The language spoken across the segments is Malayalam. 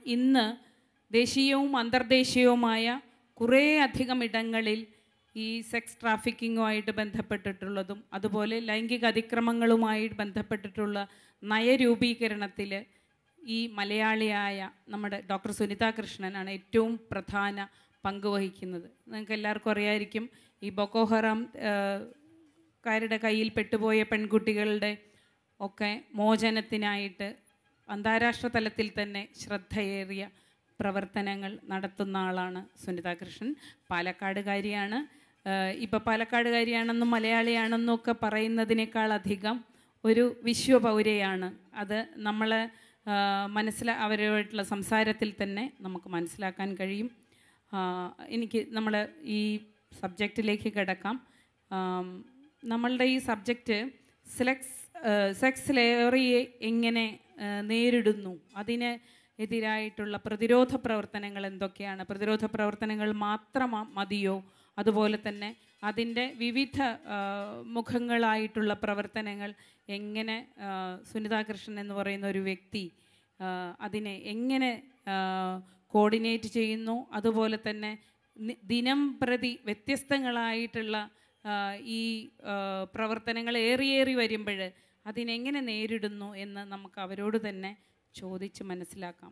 ഇന്ന് ദേശീയവും അന്തർദേശീയവുമായ കുറേ അധികം ഇടങ്ങളിൽ ഈ സെക്സ് ട്രാഫിക്കിങ്ങുമായിട്ട് ബന്ധപ്പെട്ടിട്ടുള്ളതും അതുപോലെ ലൈംഗിക അതിക്രമങ്ങളുമായി ബന്ധപ്പെട്ടിട്ടുള്ള നയരൂപീകരണത്തിൽ ഈ മലയാളിയായ നമ്മുടെ ഡോക്ടർ സുനിത കൃഷ്ണനാണ് ഏറ്റവും പ്രധാന പങ്ക് വഹിക്കുന്നത് നിങ്ങൾക്ക് എല്ലാവർക്കും അറിയായിരിക്കും ഈ ബൊക്കോഹറാം കാരുടെ കയ്യിൽ പെട്ടുപോയ പെൺകുട്ടികളുടെ ഒക്കെ മോചനത്തിനായിട്ട് അന്താരാഷ്ട്ര തലത്തിൽ തന്നെ ശ്രദ്ധയേറിയ പ്രവർത്തനങ്ങൾ നടത്തുന്ന ആളാണ് സുനിത കൃഷ്ണൻ പാലക്കാടുകാരിയാണ് ഇപ്പോൾ പാലക്കാടുകാരിയാണെന്നും മലയാളിയാണെന്നും ഒക്കെ പറയുന്നതിനേക്കാൾ അധികം ഒരു വിശ്വപൗരയാണ് അത് നമ്മൾ മനസ്സിലാ അവരുമായിട്ടുള്ള സംസാരത്തിൽ തന്നെ നമുക്ക് മനസ്സിലാക്കാൻ കഴിയും ആ, എനിക്ക് നമ്മൾ ഈ സബ്ജക്റ്റിലേക്ക് കിടക്കാം ആം, നമ്മളുടെ ഈ സബ്ജക്റ്റ് സെലക്സ് സെക്സ് ലേറിയെ എങ്ങനെ ആ, നേരിടുന്നു അതിന് എതിരായിട്ടുള്ള പ്രതിരോധ പ്രവർത്തനങ്ങൾ എന്തൊക്കെയാണ് പ്രതിരോധ പ്രവർത്തനങ്ങൾ മാത്രം മതിയോ അതുപോലെ തന്നെ അതിൻ്റെ വിവിധ ആ, മുഖങ്ങളായിട്ടുള്ള പ്രവർത്തനങ്ങൾ എങ്ങനെ ആ, സുനിതാ കൃഷ്ണൻ എന്ന് പറയുന്ന ഒരു വ്യക്തി ആ, അതിനെ എങ്ങനെ കോർഡിനേറ്റ് ചെയ്യുന്നു അതുപോലെ തന്നെ നി- ദിനം പ്രതി വ്യത്യസ്തങ്ങളായിട്ടുള്ള ആ, ഈ ആ, പ്രവർത്തനങ്ങൾ ഏറിയേറി വരുമ്പോൾ അതിനെങ്ങനെ നേരിടുന്നു എന്ന് നമുക്ക് അവരോട് തന്നെ ചോദിച്ച് മനസ്സിലാക്കാം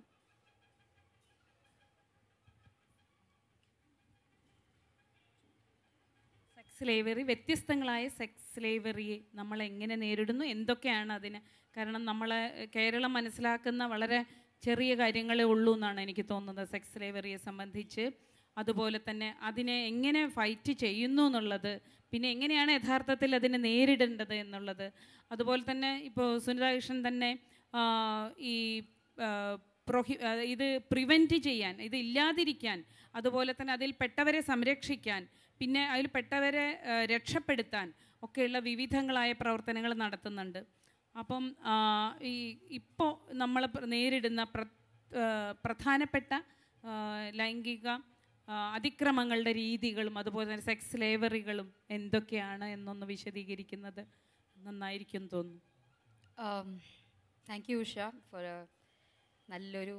സെക്സ് സ്ലേവറി വ്യത്യസ്തങ്ങളായ സെക്സ് സ്ലേവറിയെ നമ്മൾ എങ്ങനെ നേരിടുന്നു എന്തൊക്കെയാണ് അതിന് കാരണം നമ്മൾ കേരളം മനസ്സിലാക്കുന്ന വളരെ ചെറിയ കാര്യങ്ങളേ ഉള്ളൂ എന്നാണ് എനിക്ക് തോന്നുന്നത് സെക്സ് സ്ലേവറിയെ സംബന്ധിച്ച് അതുപോലെ തന്നെ അതിനെ എങ്ങനെ ഫൈറ്റ് ചെയ്യുന്നു എന്നുള്ളത് പിന്നെ എങ്ങനെയാണ് യഥാർത്ഥത്തിൽ അതിനെ നേരിടേണ്ടത് എന്നുള്ളത് അതുപോലെ തന്നെ ഇപ്പോൾ സുനിതാ കൃഷ്ണൻ തന്നെ ആ, ഈ ആ, പ്രൊഹി ആ, ഇത് പ്രിവെൻറ്റ് ചെയ്യാൻ ഇത് ഇല്ലാതിരിക്കാൻ അതുപോലെ തന്നെ അതിൽ പെട്ടവരെ സംരക്ഷിക്കാൻ പിന്നെ അതിൽ പെട്ടവരെ ആ, രക്ഷപ്പെടുത്താൻ ഒക്കെയുള്ള വിവിധങ്ങളായ പ്രവർത്തനങ്ങൾ നടത്തുന്നുണ്ട് അപ്പം ആ, ഈ ഇപ്പോൾ നമ്മൾ നേരിടുന്ന പ്ര ആ, പ്രധാനപ്പെട്ട ആ, ലൈംഗിക ആ, അതിക്രമങ്ങളുടെ രീതികളും അതുപോലെ തന്നെ സെക്സ് ലേവറികളും എന്തൊക്കെയാണ് എന്നൊന്ന് വിശദീകരിക്കുന്നത് നന്നായിരിക്കും എന്ന് തോന്നുന്നു താങ്ക് യു ഉഷ ഫോർ നല്ലൊരു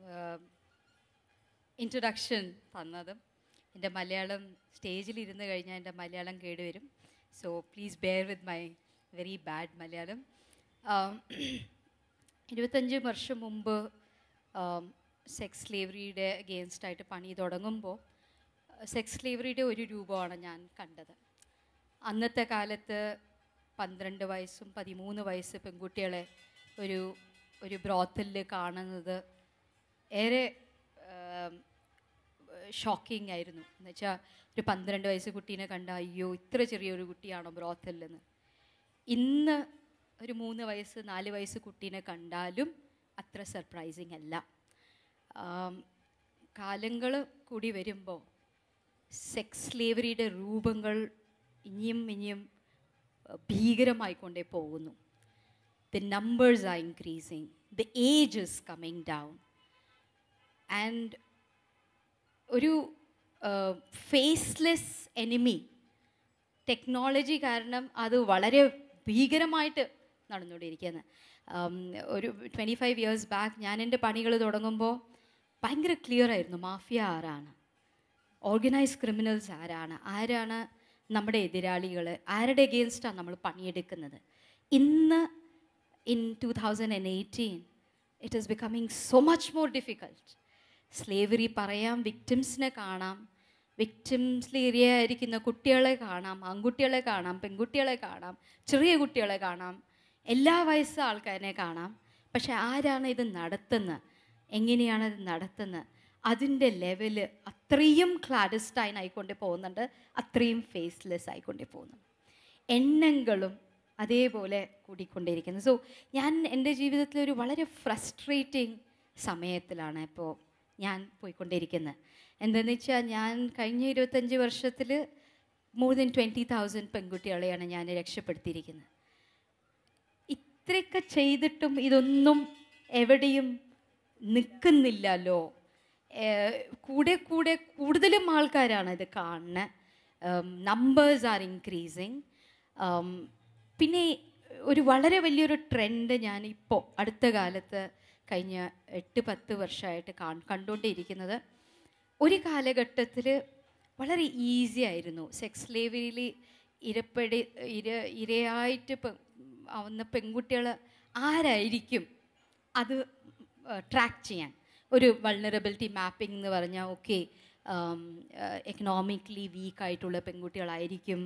ഇൻട്രൊഡക്ഷൻ തന്നതും എൻ്റെ മലയാളം സ്റ്റേജിൽ ഇരുന്ന് കഴിഞ്ഞാൽ എൻ്റെ മലയാളം കേടുവരും so please bear with my very bad Malayalam ഇരുപത്തഞ്ച് വർഷം മുമ്പ് സെക്സ് സ്ലേവറിയുടെ അഗെയിൻസ്റ്റായിട്ട് പണി തുടങ്ങുമ്പോൾ സെക്സ് സ്ലേവറിയുടെ ഒരു രൂപമാണ് ഞാൻ കണ്ടത് അന്നത്തെ കാലത്ത് പന്ത്രണ്ട് വയസ്സും പതിമൂന്ന് വയസ്സ് പെൺകുട്ടികളെ ഒരു ഒരു ബ്രോത്തലിൽ കാണുന്നത് ഏറെ ഷോക്കിംഗ് ആയിരുന്നു എന്നുവെച്ചാൽ ഒരു പന്ത്രണ്ട് വയസ്സ് കുട്ടീനെ കണ്ട അയ്യോ ഇത്ര ചെറിയൊരു കുട്ടിയാണോ ബ്രോത്തലിലെന്ന് ഇന്ന് ഒരു മൂന്ന് വയസ്സ് നാല് വയസ്സ് കുട്ടീനെ കണ്ടാലും അത്ര സർപ്രൈസിങ് അല്ല കാലങ്ങൾ കൂടി വരുമ്പോൾ സെക്സ് സ്ലേവറിയുടെ രൂപങ്ങൾ ഇനിയും ഇനിയും അഹ്, ഭീകരമായിക്കൊണ്ടേ പോകുന്നു the numbers are increasing the age is coming down and ഒരു ഫേസ്ലെസ് എനിമി ടെക്നോളജി കാരണം അത് വളരെ ഭീകരമായിട്ട് നടന്നുകൊണ്ടിരിക്കുന്നത് ഒരു ട്വൻറ്റി ഫൈവ് ഇയേഴ്സ് ബാക്ക് ഞാൻ എൻ്റെ പണികൾ തുടങ്ങുമ്പോൾ ഭയങ്കര ക്ലിയർ ആയിരുന്നു മാഫിയ ആരാണ് ഓർഗനൈസ് ക്രിമിനൽസ് ആരാണ് ആരാണ് നമ്മുടെ എതിരാളികൾ ആരുടെ അഗെയിൻസ്റ്റാണ് നമ്മൾ പണിയെടുക്കുന്നത് ഇന്ന് in two thousand and eighteen it is becoming so much more difficult slavery പറയാം വിക്ടിംസിനെ കാണാം വിക്ടിംസിൽ ഇരയായിരിക്കുന്ന കുട്ടികളെ കാണാം ആൺകുട്ടികളെ കാണാം പെൺകുട്ടികളെ കാണാം ചെറിയ കുട്ടികളെ കാണാം എല്ലാ വയസ്സ് ആൾക്കാരെ കാണാം പക്ഷെ ആരാണ് ഇത് നടത്തുന്നത് എങ്ങനെയാണ് ഇത് നടത്തുന്നത് അതിൻ്റെ ലെവല് അത്രയും ക്ലാഡസ്റ്റൈൻ ആയിക്കൊണ്ടേ പോകുന്നുണ്ട് അത്രയും ഫേസ്ലെസ് ആയിക്കൊണ്ടേ പോകുന്നുണ്ട് എണ്ണങ്ങളും അതേപോലെ കൂടിക്കൊണ്ടേയിരിക്കുന്നത് സോ ഞാൻ എൻ്റെ ജീവിതത്തിൽ ഒരു വളരെ ഫ്രസ്ട്രേറ്റിംഗ് സമയത്തിലാണ് ഇപ്പോൾ ഞാൻ പോയിക്കൊണ്ടിരിക്കുന്നത് എന്താണെന്ന് വെച്ചാൽ ഞാൻ കഴിഞ്ഞ ഇരുപത്തഞ്ച് വർഷത്തിൽ മോർ ദൻ ട്വൻറ്റി തൗസൻഡ് പെൺകുട്ടികളെയാണ് ഞാൻ രക്ഷപ്പെടുത്തിയിരിക്കുന്നത് ഇത്രയൊക്കെ ചെയ്തിട്ടും ഇതൊന്നും എവിടെയും നിൽക്കുന്നില്ലല്ലോ ഏഹ് കൂടെ കൂടെ കൂടുതലും ആൾക്കാരാണ് ഇത് കാണുന്നത് നമ്പേഴ്സ് ആർ ഇൻക്രീസിങ് പിന്നെ ഒരു വളരെ വലിയൊരു ട്രെൻഡ് ഞാൻ ഇപ്പോൾ അടുത്ത കാലത്ത് കഴിഞ്ഞ എട്ട് പത്ത് വർഷമായിട്ട് കാ കണ്ടുകൊണ്ടിരിക്കുന്നത് ഒരു കാലഘട്ടത്തിൽ വളരെ ഈസി ആയിരുന്നു സെക്സ് സ്ലേവറിയിൽ ഇരപ്പടി ഇര ഇരയായിട്ട് പെ- ആവുന്ന പെൺകുട്ടികൾ ആരായിരിക്കും അത് ട്രാക്ക് ചെയ്യാൻ ഒരു വൾണറബിലിറ്റി മാപ്പിംഗ് എന്ന് പറഞ്ഞാൽ ഓക്കെ എക്കണോമിക്കലി വീക്കായിട്ടുള്ള പെൺകുട്ടികളായിരിക്കും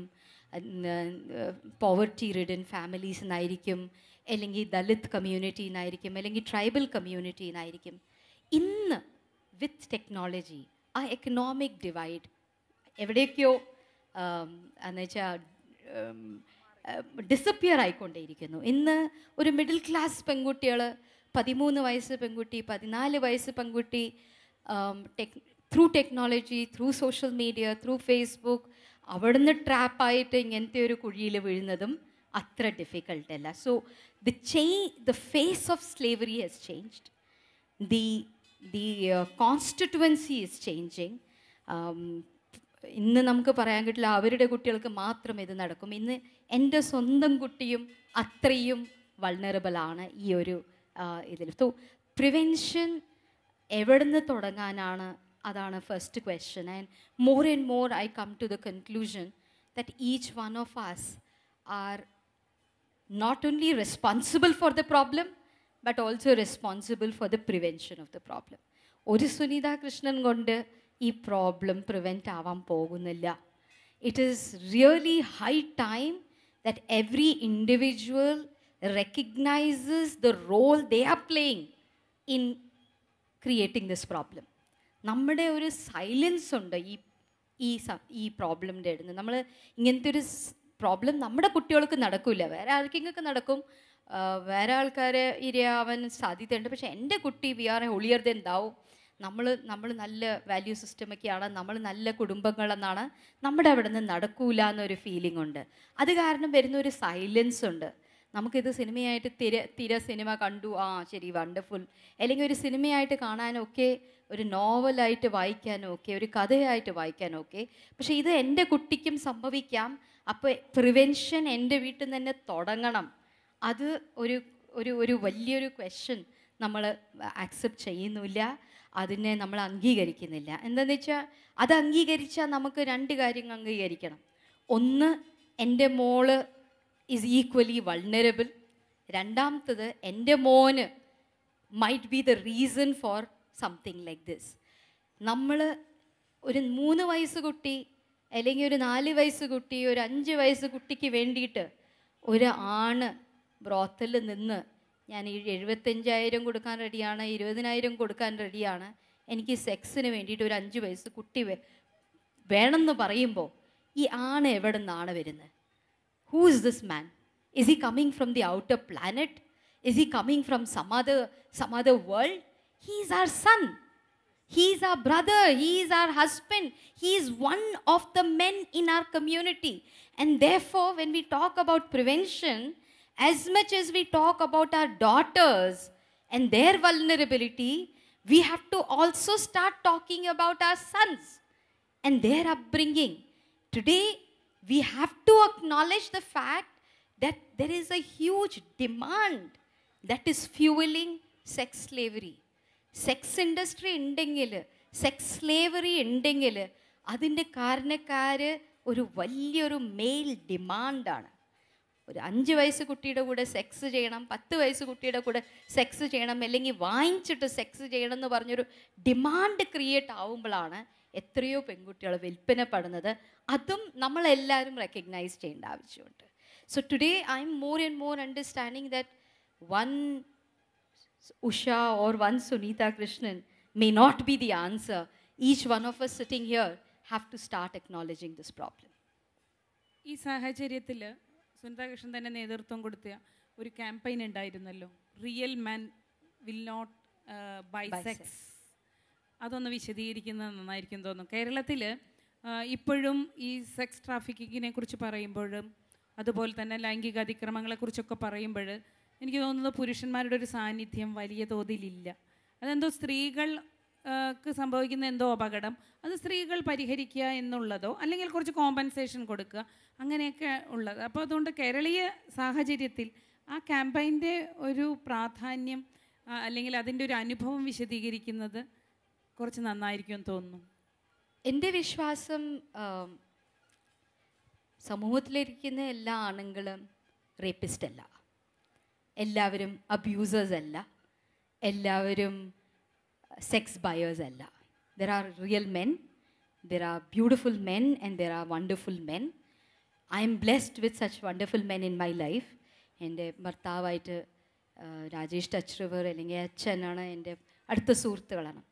പോവർട്ടി റിഡൻ ഫാമിലീസ് നിന്നായിരിക്കും അല്ലെങ്കിൽ ദലിത് കമ്മ്യൂണിറ്റി നിന്നായിരിക്കും അല്ലെങ്കിൽ ട്രൈബൽ കമ്മ്യൂണിറ്റി നിന്നായിരിക്കും ഇന്ന് വിത്ത് ടെക്നോളജി ആ എക്കണോമിക് ഡിവൈഡ് എവിടേക്കോ എന്ന് വെച്ചാൽ ഡിസപ്പിയർ ആയിക്കൊണ്ടേയിരിക്കുന്നു ഇന്ന് ഒരു മിഡിൽ ക്ലാസ് പെൺകുട്ടികൾ പതിമൂന്ന് വയസ്സ് പെൺകുട്ടി പതിനാല് വയസ്സ് പെൺകുട്ടി tech through technology through social media through Facebook അവിടുന്ന് ട്രാപ്പായിട്ട് ഇങ്ങനത്തെ ഒരു കുഴിയിൽ വീഴുന്നതും അത്ര ഡിഫിക്കൾട്ട് അല്ല സോ ദ ചെയ് the face of slavery has changed the the uh, constituency is changing um, ഇന്ന് നമുക്ക് പറയാൻ കിട്ടില്ല അവരുടെ കുട്ടികൾക്ക് മാത്രം ഇത് നടക്കും ഇന്ന് എൻ്റെ സ്വന്തം കുട്ടിയും അത്രയും വൾണറബിൾ ആണ് ഈ ഒരു ഇതിൽ സോ പ്രിവെൻഷൻ എവിടുന്ന് തുടങ്ങാനാണ് അതാണ് first question and more and more I come to the conclusion that each one of us are not only responsible for the problem, but also responsible for the prevention of the problem. ഒരു സുനിത കൃഷ്ണൻ കൊണ്ട് ഈ പ്രോബ്ലം പ്രിവെൻറ്റ് ആവാൻ പോകുന്നില്ല it is really high time that every individual recognises the role they are playing in creating this problem നമ്മുടെ ഒരു സൈലൻസ് ഉണ്ട് ഈ ഈ സ- ഈ പ്രോബ്ലമിൻ്റെ അടുത്ത് നമ്മൾ ഇങ്ങനത്തെ ഒരു പ്രോബ്ലം നമ്മുടെ കുട്ടികൾക്ക് നടക്കില്ല വേറെ ആർക്കെങ്കിലൊക്കെ നടക്കും ആ, വേറെ ആൾക്കാരെ ഇരയാവാൻ സാധ്യതയുണ്ട് പക്ഷേ എൻ്റെ കുട്ടി വി ആർ ഹോളിയർ ദെൻ ദാവും നമ്മൾ നമ്മൾ നല്ല വാല്യൂ സിസ്റ്റമൊക്കെയാണ് നമ്മൾ നല്ല കുടുംബങ്ങളെന്നാണ് നമ്മുടെ അവിടെ നിന്ന് നടക്കൂല എന്നൊരു ഫീലിംഗ് ഉണ്ട് അത് കാരണം വരുന്ന ഒരു സൈലൻസ് ഉണ്ട് നമുക്കിത് സിനിമയായിട്ട് തിര തിര സിനിമ കണ്ടു ആ ശരി വണ്ടർഫുൾ അല്ലെങ്കിൽ ഒരു സിനിമയായിട്ട് കാണാനൊക്കെ ഒരു നോവലായിട്ട് വായിക്കാനും ഒക്കെ ഒരു കഥയായിട്ട് വായിക്കാനും ഒക്കെ പക്ഷേ ഇത് എൻ്റെ കുട്ടിക്കും സംഭവിക്കാം അപ്പോൾ പ്രിവെൻഷൻ എൻ്റെ വീട്ടിൽ നിന്ന് തന്നെ തുടങ്ങണം അത് ഒരു ഒരു ഒരു വലിയൊരു ക്വസ്റ്റ്യൻ നമ്മൾ ആക്സെപ്റ്റ് ചെയ്യുന്നില്ല അതിനെ നമ്മൾ അംഗീകരിക്കുന്നില്ല എന്താണെന്ന് വെച്ചാൽ അത് അംഗീകരിച്ചാൽ നമുക്ക് രണ്ട് കാര്യങ്ങൾ അംഗീകരിക്കണം ഒന്ന് എൻ്റെ മോള് ഈസ് ഈക്വലി വൾണറബിൾ രണ്ടാമത്തത് എൻ്റെ മോന് might be the reason for something like this നമ്മൾ ഒരു മൂന്ന് വയസ്സ് കുട്ടി അല്ലെങ്കിൽ ഒരു നാല് വയസ്സ് കുട്ടി ഒരു അഞ്ച് വയസ്സ് കുട്ടിക്ക് വേണ്ടിയിട്ട് ഒരു ആണ് ബ്രോത്തലിൽ നിന്ന് ഞാൻ ഈ എഴുപത്തഞ്ചായിരം കൊടുക്കാൻ റെഡിയാണ് ഇരുപതിനായിരം കൊടുക്കാൻ റെഡിയാണ് എനിക്ക് സെക്സിന് വേണ്ടിയിട്ട് ഒരു അഞ്ച് വയസ്സ് കുട്ടി വേ- വേണമെന്ന് പറയുമ്പോൾ ഈ ആണ് എവിടെ നിന്നാണ് വരുന്നത് who is this man is he coming from the outer planet is he coming from some other some other world he is our son he is our brother he is our husband he is one of the men in our community and therefore when we talk about prevention as much as we talk about our daughters and their vulnerability we have to also start talking about our sons and their upbringing. Today, we have to acknowledge the fact that there is a huge demand that is fueling sex slavery. Sex industry ഉണ്ടെങ്കിൽ സെക്സ് സ്ലേവറി ഉണ്ടെങ്കിൽ അതിൻ്റെ കാരണക്കാര് ഒരു വലിയൊരു മെയിൽ ഡിമാൻഡാണ് ഒരു അഞ്ച് വയസ്സ് കുട്ടിയുടെ കൂടെ സെക്സ് ചെയ്യണം പത്ത് വയസ്സ് കുട്ടിയുടെ കൂടെ സെക്സ് ചെയ്യണം അല്ലെങ്കിൽ വാങ്ങിച്ചിട്ട് സെക്സ് ചെയ്യണം എന്ന് പറഞ്ഞൊരു ഡിമാൻഡ് ക്രിയേറ്റ് ആവുമ്പോഴാണ് എത്രയോ പെൺകുട്ടികൾ വിൽപ്പനപ്പെടുന്നത് അതും നമ്മളെല്ലാവരും റെക്കഗ്നൈസ് ചെയ്യേണ്ട ആവശ്യമുണ്ട് so today I'm more and more understanding that one Usha or one Sunita Krishnan may not be the answer. Each one of us sitting here have to start acknowledging this problem. ഈ സാഹചര്യത്തിൽ സുനിതാകൃഷ്ണൻ തന്നെ നേതൃത്വം കൊടുത്ത ഒരു ക്യാമ്പയിൻ ഉണ്ടായിരുന്നല്ലോ real man will not buy sex അതൊന്ന് വിശദീകരിക്കുന്നത് നന്നായിരിക്കും തോന്നുന്നു കേരളത്തിൽ ഇപ്പോഴും ഈ സെക്സ് ട്രാഫിക്കിങ്ങിനെ കുറിച്ച് പറയുമ്പോഴും അതുപോലെ തന്നെ ലൈംഗിക അതിക്രമങ്ങളെക്കുറിച്ചൊക്കെ പറയുമ്പോൾ എനിക്ക് തോന്നുന്നത് പുരുഷന്മാരുടെ ഒരു സാന്നിധ്യം വലിയ തോതിലില്ല അതെന്തോ സ്ത്രീകൾ ആ, ക്ക് സംഭവിക്കുന്ന എന്തോ അപകടം അത് സ്ത്രീകൾ പരിഹരിക്കുക എന്നുള്ളതോ അല്ലെങ്കിൽ കുറച്ച് കോമ്പൻസേഷൻ കൊടുക്കുക അങ്ങനെയൊക്കെ ഉള്ളത് അപ്പോൾ അതുകൊണ്ട് കേരളീയ സാഹചര്യത്തിൽ ആ ക്യാമ്പയിൻ്റെ ഒരു പ്രാധാന്യം ആ, അല്ലെങ്കിൽ അതിൻ്റെ ഒരു അനുഭവം വിശദീകരിക്കുന്നത് കുറച്ച് നന്നായിരിക്കും എന്ന് തോന്നുന്നു എൻ്റെ വിശ്വാസം ആം, സമൂഹത്തിലിരിക്കുന്ന എല്ലാ ആണുങ്ങളും റേപ്പിസ്റ്റ് അല്ല എല്ലാവരും അബ്യൂസേഴ്സ് അല്ല എല്ലാവരും സെക്സ് ബയേഴ്സ് അല്ല there are real men there are beautiful men and there are wonderful men I'm blessed with such wonderful men in my life എൻ്റെ ഭർത്താവായിട്ട് ആ, രാജേഷ് ടച്ച്റിവർ അല്ലെങ്കിൽ അച്ഛനാണ് എൻ്റെ അടുത്ത സുഹൃത്തുക്കളാണ്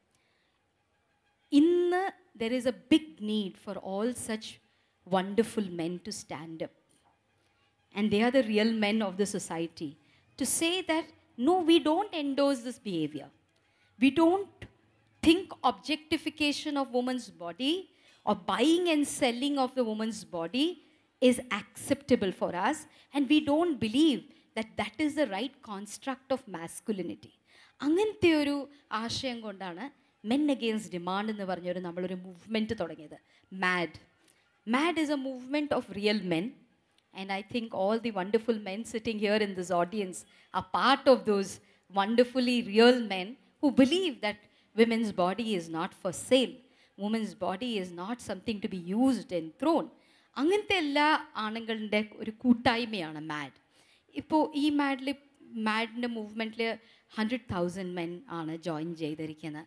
ഇന്ന് there is a big need for all such wonderful men to stand up and they are the real men of the society to say that no we don't endorse this behavior we don't think objectification of woman's body or buying and selling of the woman's body is acceptable for us and we don't believe that that is the right construct of masculinity അങ്ങനത്തെ ഒരു ആശയം കൊണ്ടാണ് മെൻ അഗെയിൻസ്റ്റ് ഡിമാൻഡ് എന്ന് പറഞ്ഞൊരു നമ്മളൊരു മൂവ്മെൻറ്റ് തുടങ്ങിയത് MAD MAD is a movement of real men And I think all the wonderful men sitting here in this audience are part of those wonderfully real men who believe that women's body is not for sale. Women's body is not something to be used and thrown. അങ്ങനത്തെ എല്ലാ ആണുങ്ങളുടെ ഒരു കൂട്ടായ്മയാണ് മാഡ് ഇപ്പോൾ ഈ മാഡിൽ മാഡിൻ്റെ മൂവ്മെൻറ്റിൽ ഹൺഡ്രഡ് തൗസൻഡ് മെൻ ആണ് ജോയിൻ ചെയ്തിരിക്കുന്നത്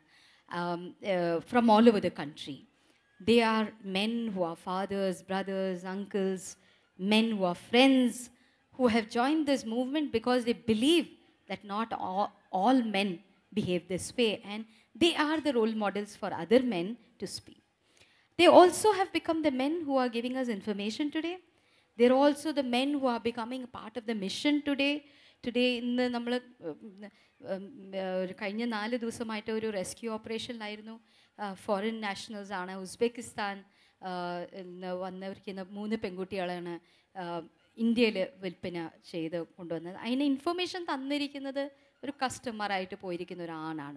from all over the country they are men who are fathers, brothers, uncles, men who are friends, who have joined this movement because they believe that not all, all men behave this way and they are the role models for other men to speak. They also have become the men who are giving us information today. They're also the men who are becoming a part of the mission today. Today ഇന്ന് നമ്മൾ ഒരു കഴിഞ്ഞ നാല് ദിവസമായിട്ട് ഒരു റെസ്ക്യൂ ഓപ്പറേഷനിലായിരുന്നു ഫോറിൻ നാഷണൽസ് ആണ് ഉസ്ബെക്കിസ്ഥാൻ ഇന്ന് വന്നിരിക്കുന്ന മൂന്ന് പെൺകുട്ടികളാണ് ഇന്ത്യയിൽ വിൽപ്പന ചെയ്ത് കൊണ്ടുവന്നത് അതിന് ഇൻഫർമേഷൻ തന്നിരിക്കുന്നത് ഒരു കസ്റ്റമറായിട്ട് പോയിരിക്കുന്ന ഒരു ആണാണ്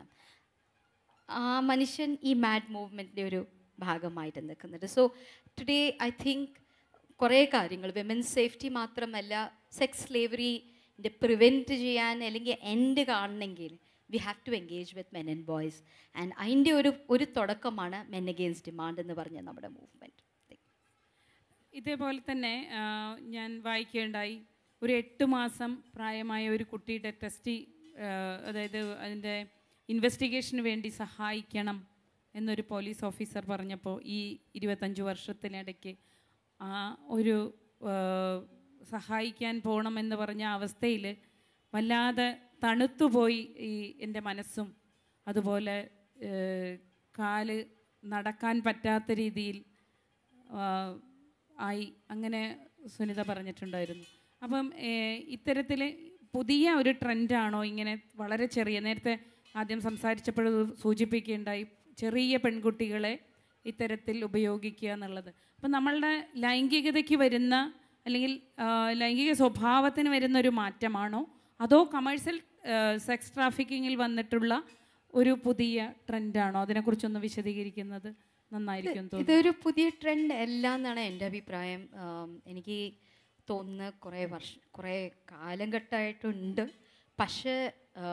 ആ മനുഷ്യൻ ഈ മാഡ് മൂവ്മെൻറ്റിൻ്റെ ഒരു ഭാഗമായിട്ട് നിൽക്കുന്നുണ്ട് സോ ടുഡേ ഐ തിങ്ക് കുറേ കാര്യങ്ങൾ വിമൻസ് സേഫ്റ്റി മാത്രമല്ല സെക്സ് സ്ലേവറിൻ്റെ പ്രിവെൻറ്റ് ചെയ്യാൻ അല്ലെങ്കിൽ എൻഡ് കാണണമെങ്കിൽ we have to engage with men and boys and അതിൻ്റെ ഒരു ഒരു തുടക്കമാണ് മെൻ അഗെയിൻസ്റ്റ് ഡിമാൻഡ് എന്ന് പറഞ്ഞ നമ്മുടെ മൂവ്മെൻറ്റ് ഇതേപോലെ തന്നെ ആ, ഞാൻ വായിക്കുകയുണ്ടായി ഒരു എട്ട് മാസം പ്രായമായ ഒരു കുട്ടിയുടെ ടെസ്റ്റ് അതായത് അതിൻ്റെ ഇൻവെസ്റ്റിഗേഷന് വേണ്ടി സഹായിക്കണം എന്നൊരു പോലീസ് ഓഫീസർ പറഞ്ഞപ്പോൾ ഈ ഇരുപത്തഞ്ച് വർഷത്തിനിടയ്ക്ക് ആ ഒരു ആ, സഹായിക്കാൻ പോകണമെന്ന് പറഞ്ഞ അവസ്ഥയിൽ വല്ലാതെ തണുത്തുപോയി ഈ എൻ്റെ മനസ്സും അതുപോലെ ഏഹ്, കാല് നടക്കാൻ പറ്റാത്ത രീതിയിൽ ആ, ആയി അങ്ങനെ സുനിത പറഞ്ഞിട്ടുണ്ടായിരുന്നു അപ്പം ഇത്തരത്തിൽ പുതിയ ഒരു ട്രെൻഡാണോ ഇങ്ങനെ വളരെ ചെറിയ നേരത്തെ ആദ്യം സംസാരിച്ചപ്പോൾ സൂചിപ്പിക്കുകയുണ്ടായി ചെറിയ പെൺകുട്ടികളെ ഇത്തരത്തിൽ ഉപയോഗിക്കുക എന്നുള്ളത് അപ്പം നമ്മളുടെ ലൈംഗികതയ്ക്ക് വരുന്ന അല്ലെങ്കിൽ ആ, ലൈംഗിക സ്വഭാവത്തിന് വരുന്ന ഒരു മാറ്റമാണോ അതോ കമേഴ്ഷ്യൽ സെക്സ് ട്രാഫിക്കിങ്ങിൽ വന്നിട്ടുള്ള ഒരു പുതിയ ട്രെൻഡാണോ അതിനെക്കുറിച്ചൊന്ന് വിശദീകരിക്കുന്നത് നന്നായിരിക്കും എന്ന് തോന്നുന്നു ഇതൊരു പുതിയ ട്രെൻഡ് അല്ല എന്നാണ് എൻ്റെ അഭിപ്രായം ആം, എനിക്ക് തോന്നുന്ന കുറേ വർഷം കുറേ കാലഘട്ടമായിട്ടുണ്ട് പക്ഷേ ആ,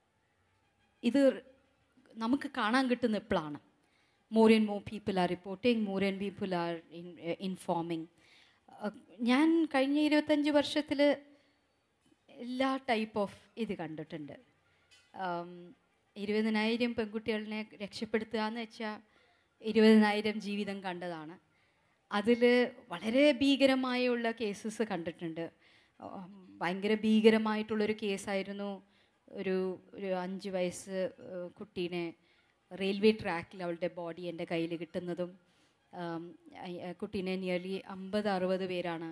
ഇത് നമുക്ക് കാണാൻ കിട്ടുന്ന ഇപ്പോഴാണ് more and more people are reporting more and people are in informing ഞാൻ കഴിഞ്ഞ ഇരുപത്തഞ്ച് വർഷത്തിൽ എല്ലാ ടൈപ്പ് ഓഫ് ഇത് കണ്ടിട്ടുണ്ട് ആം, ഇരുപതിനായിരം പെൺകുട്ടികളെ രക്ഷപ്പെടുത്തുക എന്ന് വെച്ചാൽ ഇരുപതിനായിരം ജീവിതം കണ്ടതാണ് അതിൽ വളരെ ഭീകരമായുള്ള കേസസ് കണ്ടിട്ടുണ്ട് ആം, ഭയങ്കര ഭീകരമായിട്ടുള്ളൊരു കേസായിരുന്നു ഒരു ഒരു അഞ്ച് വയസ്സ് ഏഹ്, കുട്ടീനെ റെയിൽവേ ട്രാക്കിൽ അവളുടെ ബോഡി എൻ്റെ കയ്യിൽ കിട്ടുന്നതും ആം, അയ്- ആ കുട്ടീനെ നിയർലി അമ്പത് അറുപത് പേരാണ്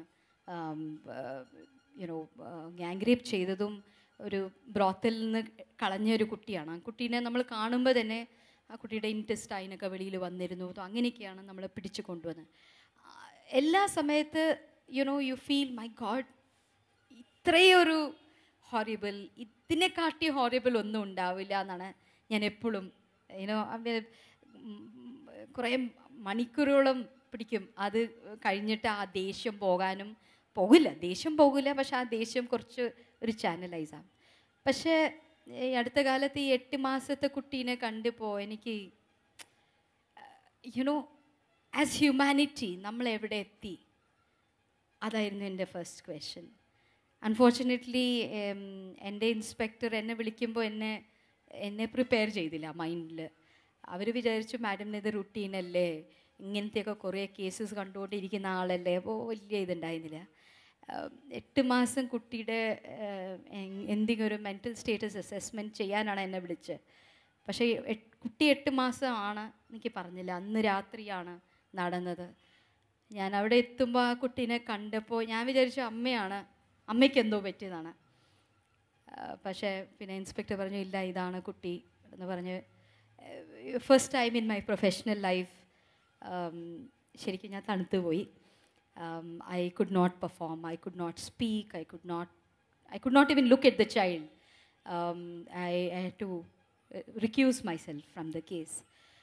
യുനോ ഗ്യാങ് റേപ്പ് ചെയ്തതും ഒരു ബ്രോത്തിൽ നിന്ന് കളഞ്ഞ ഒരു കുട്ടിയാണ് ആ കുട്ടീനെ നമ്മൾ കാണുമ്പോൾ തന്നെ ആ കുട്ടിയുടെ ഇൻറ്റസ്റ്റൈനൊക്കെ വെളിയിൽ വന്നിരുന്നു അപ്പോൾ അങ്ങനെയൊക്കെയാണ് നമ്മൾ പിടിച്ചു കൊണ്ടുവന്നത് ആ, എല്ലാ സമയത്ത് you know you feel my god ഇത്രയൊരു ഹോറിബിൾ ഇതിനെക്കാട്ടി ഹോറിബിൾ ഒന്നും ഉണ്ടാവില്ല എന്നാണ് ഞാൻ എപ്പോഴും യുനോ കുറേ മണിക്കൂറുകളോളം പിടിക്കും അത് കഴിഞ്ഞിട്ട് ആ ദേഷ്യം പോകാനും പോകില്ല ദേഷ്യം പോകില്ല പക്ഷെ ആ ദേഷ്യം കുറച്ച് ഒരു ചാനലൈസ് ആകും പക്ഷേ ഈ അടുത്ത കാലത്ത് ഈ എട്ട് മാസത്തെ കുട്ടീനെ കണ്ടപ്പോൾ എനിക്ക് യുനോ ആസ് ഹ്യൂമാനിറ്റി നമ്മൾ എവിടെ എത്തി അതായിരുന്നു എൻ്റെ ഫസ്റ്റ് ക്വസ്റ്റ്യൻ അൺഫോർച്ചുനേറ്റ്ലി എൻ്റെ ഇൻസ്പെക്ടർ എന്നെ വിളിക്കുമ്പോൾ എന്നെ എന്നെ പ്രിപ്പയർ ചെയ്തില്ല മൈൻഡിൽ അവർ വിചാരിച്ചു മാഡമിന് ഇത് റുട്ടീനല്ലേ ഇങ്ങനത്തെയൊക്കെ കുറേ കേസസ് കണ്ടുകൊണ്ടിരിക്കുന്ന ആളല്ലേ അപ്പോൾ വലിയ ഇതുണ്ടായിരുന്നില്ല ആഹ് എട്ട് മാസം കുട്ടിയുടെ ആഹ് എ- എന്തെങ്കിലും ഒരു മെൻറ്റൽ സ്റ്റേറ്റസ് അസസ്മെൻറ്റ് ചെയ്യാനാണ് എന്നെ വിളിച്ചത് പക്ഷേ എട്ട്- കുട്ടി എട്ട് മാസമാണ് എനിക്ക് പറഞ്ഞില്ല അന്ന് രാത്രിയാണ് നടന്നത് ഞാൻ അവിടെ എത്തുമ്പോൾ ആ കുട്ടീനെ കണ്ടപ്പോൾ ഞാൻ വിചാരിച്ചു അമ്മയാണ് അമ്മയ്ക്ക് എന്തോ പറ്റിയതാണ് ആ, പക്ഷേ പിന്നെ ഇൻസ്പെക്ടർ പറഞ്ഞു ഇല്ല ഇതാണ് കുട്ടി എന്ന് പറഞ്ഞ് first time in my professional life ശരിക്കും ഞാൻ തണുത്തു പോയി I could not perform I could not speak I could not I could not even look at the child I I to recuse myself from the case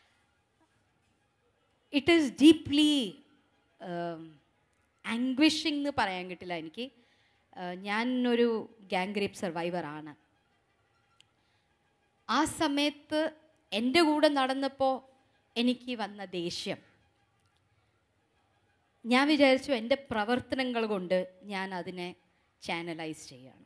it is deeply anguishing എന്ന് പറയാൻ കിട്ടില്ല എനിക്ക് ആഹ് ഞാൻ ഒരു ഗാങ് റേപ്പ് സർവൈവറാണ് ആ സമയത്ത് എൻ്റെ കൂടെ നടന്നപ്പോൾ എനിക്ക് വന്ന ദേഷ്യം ഞാൻ വിചാരിച്ചു എൻ്റെ പ്രവർത്തനങ്ങൾ കൊണ്ട് ഞാൻ അതിനെ ചാനലൈസ് ചെയ്യാണ്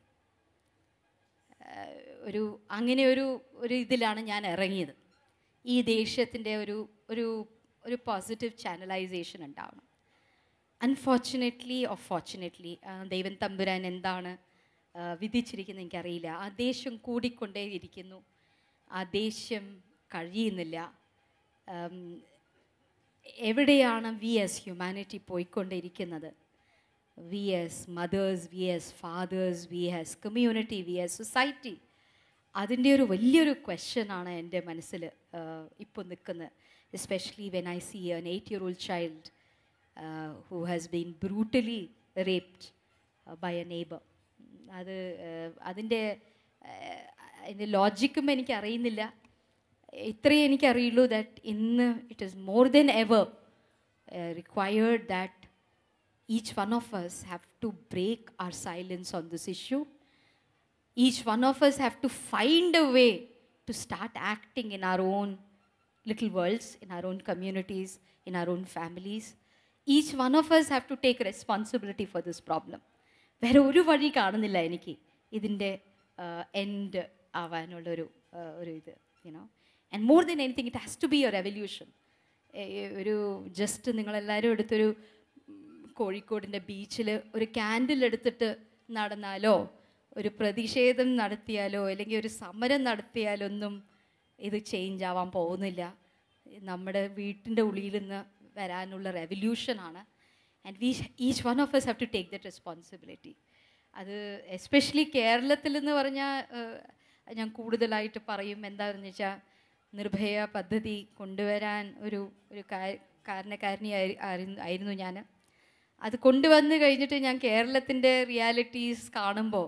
ആഹ് ഒരു അങ്ങനെ ഒരു ഒരു ഇതിലാണ് ഞാൻ ഇറങ്ങിയത് ഈ ദേഷ്യത്തിൻ്റെ ഒരു ഒരു ഒരു പോസിറ്റീവ് ചാനലൈസേഷൻ ഉണ്ടാവണം അൺഫോർച്ചുനേറ്റ്ലി ഓർ ഫോർച്ചുനേറ്റ്ലി ദൈവം തമ്പുരാൻ എന്താണ് ആ, വിധിച്ചിരിക്കുന്നത് എനിക്കറിയില്ല ആ ദേഷ്യം കൂടിക്കൊണ്ടേയിരിക്കുന്നു ആ ദേഷ്യം കഴിയുന്നില്ല ഉം, എവിടെയാണ് വി എസ് ഹ്യൂമാനിറ്റി പോയിക്കൊണ്ടിരിക്കുന്നത് we as mothers we as fathers we as community we as society അതിൻ്റെ ഒരു വലിയൊരു ക്വസ്റ്റ്യനാണ് എൻ്റെ മനസ്സിൽ ഇപ്പോൾ നിൽക്കുന്നത് especially when I see an eight year old child who has been brutally raped by a neighbour അത് uh, അതിൻ്റെ uh, അതിൻ്റെ ലോജിക്കും എനിക്ക് അറിയുന്നില്ല ഇത്രയേ എനിക്കറിയുള്ളൂ ദാറ്റ് ഇന്ന് it is more than ever required that each one of us have to break our silence on this issue each one of us have to find a way to start acting in our own little worlds in our own communities in our own families each one of us have to take responsibility for this problem വേറെ ഒരു വഴി കാണുന്നില്ല എനിക്ക് ഇതിൻ്റെ എൻഡ് ആവാനുള്ളൊരു uh, ഒരു ഇത് you know and more than anything it has to be a revolution ഒരു ജസ്റ്റ് നിങ്ങളെല്ലാവരും എടുത്തൊരു കോഴിക്കോടിൻ്റെ ബീച്ചിൽ ഒരു ക്യാൻഡിൽ എടുത്തിട്ട് നടന്നാലോ ഒരു പ്രതിഷേധം നടത്തിയാലോ അല്ലെങ്കിൽ ഒരു സമരം നടത്തിയാലൊന്നും ഇത് ചേഞ്ച് ആവാൻ പോകുന്നില്ല നമ്മുടെ വീട്ടിൻ്റെ ഉള്ളിൽ നിന്ന് വരാനുള്ള റെവല്യൂഷനാണ് and we each one of us have to take that responsibility അത് എസ്പെഷ്യലി കേരളത്തിൽ എന്ന് പറഞ്ഞാൽ ഞാൻ കൂടുതലായിട്ട് പറയും എന്താണെന്ന് വെച്ചാൽ നിർഭയ പദ്ധതി കൊണ്ടുവരാൻ ഒരു ഒരു കാ- കാരണക്കാരനിയായി ആയിരുന്നു- ആയിരുന്നു ഞാൻ അത് കൊണ്ടുവന്ന് കഴിഞ്ഞിട്ട് ഞാൻ കേരളത്തിൻ്റെ റിയാലിറ്റീസ് കാണുമ്പോൾ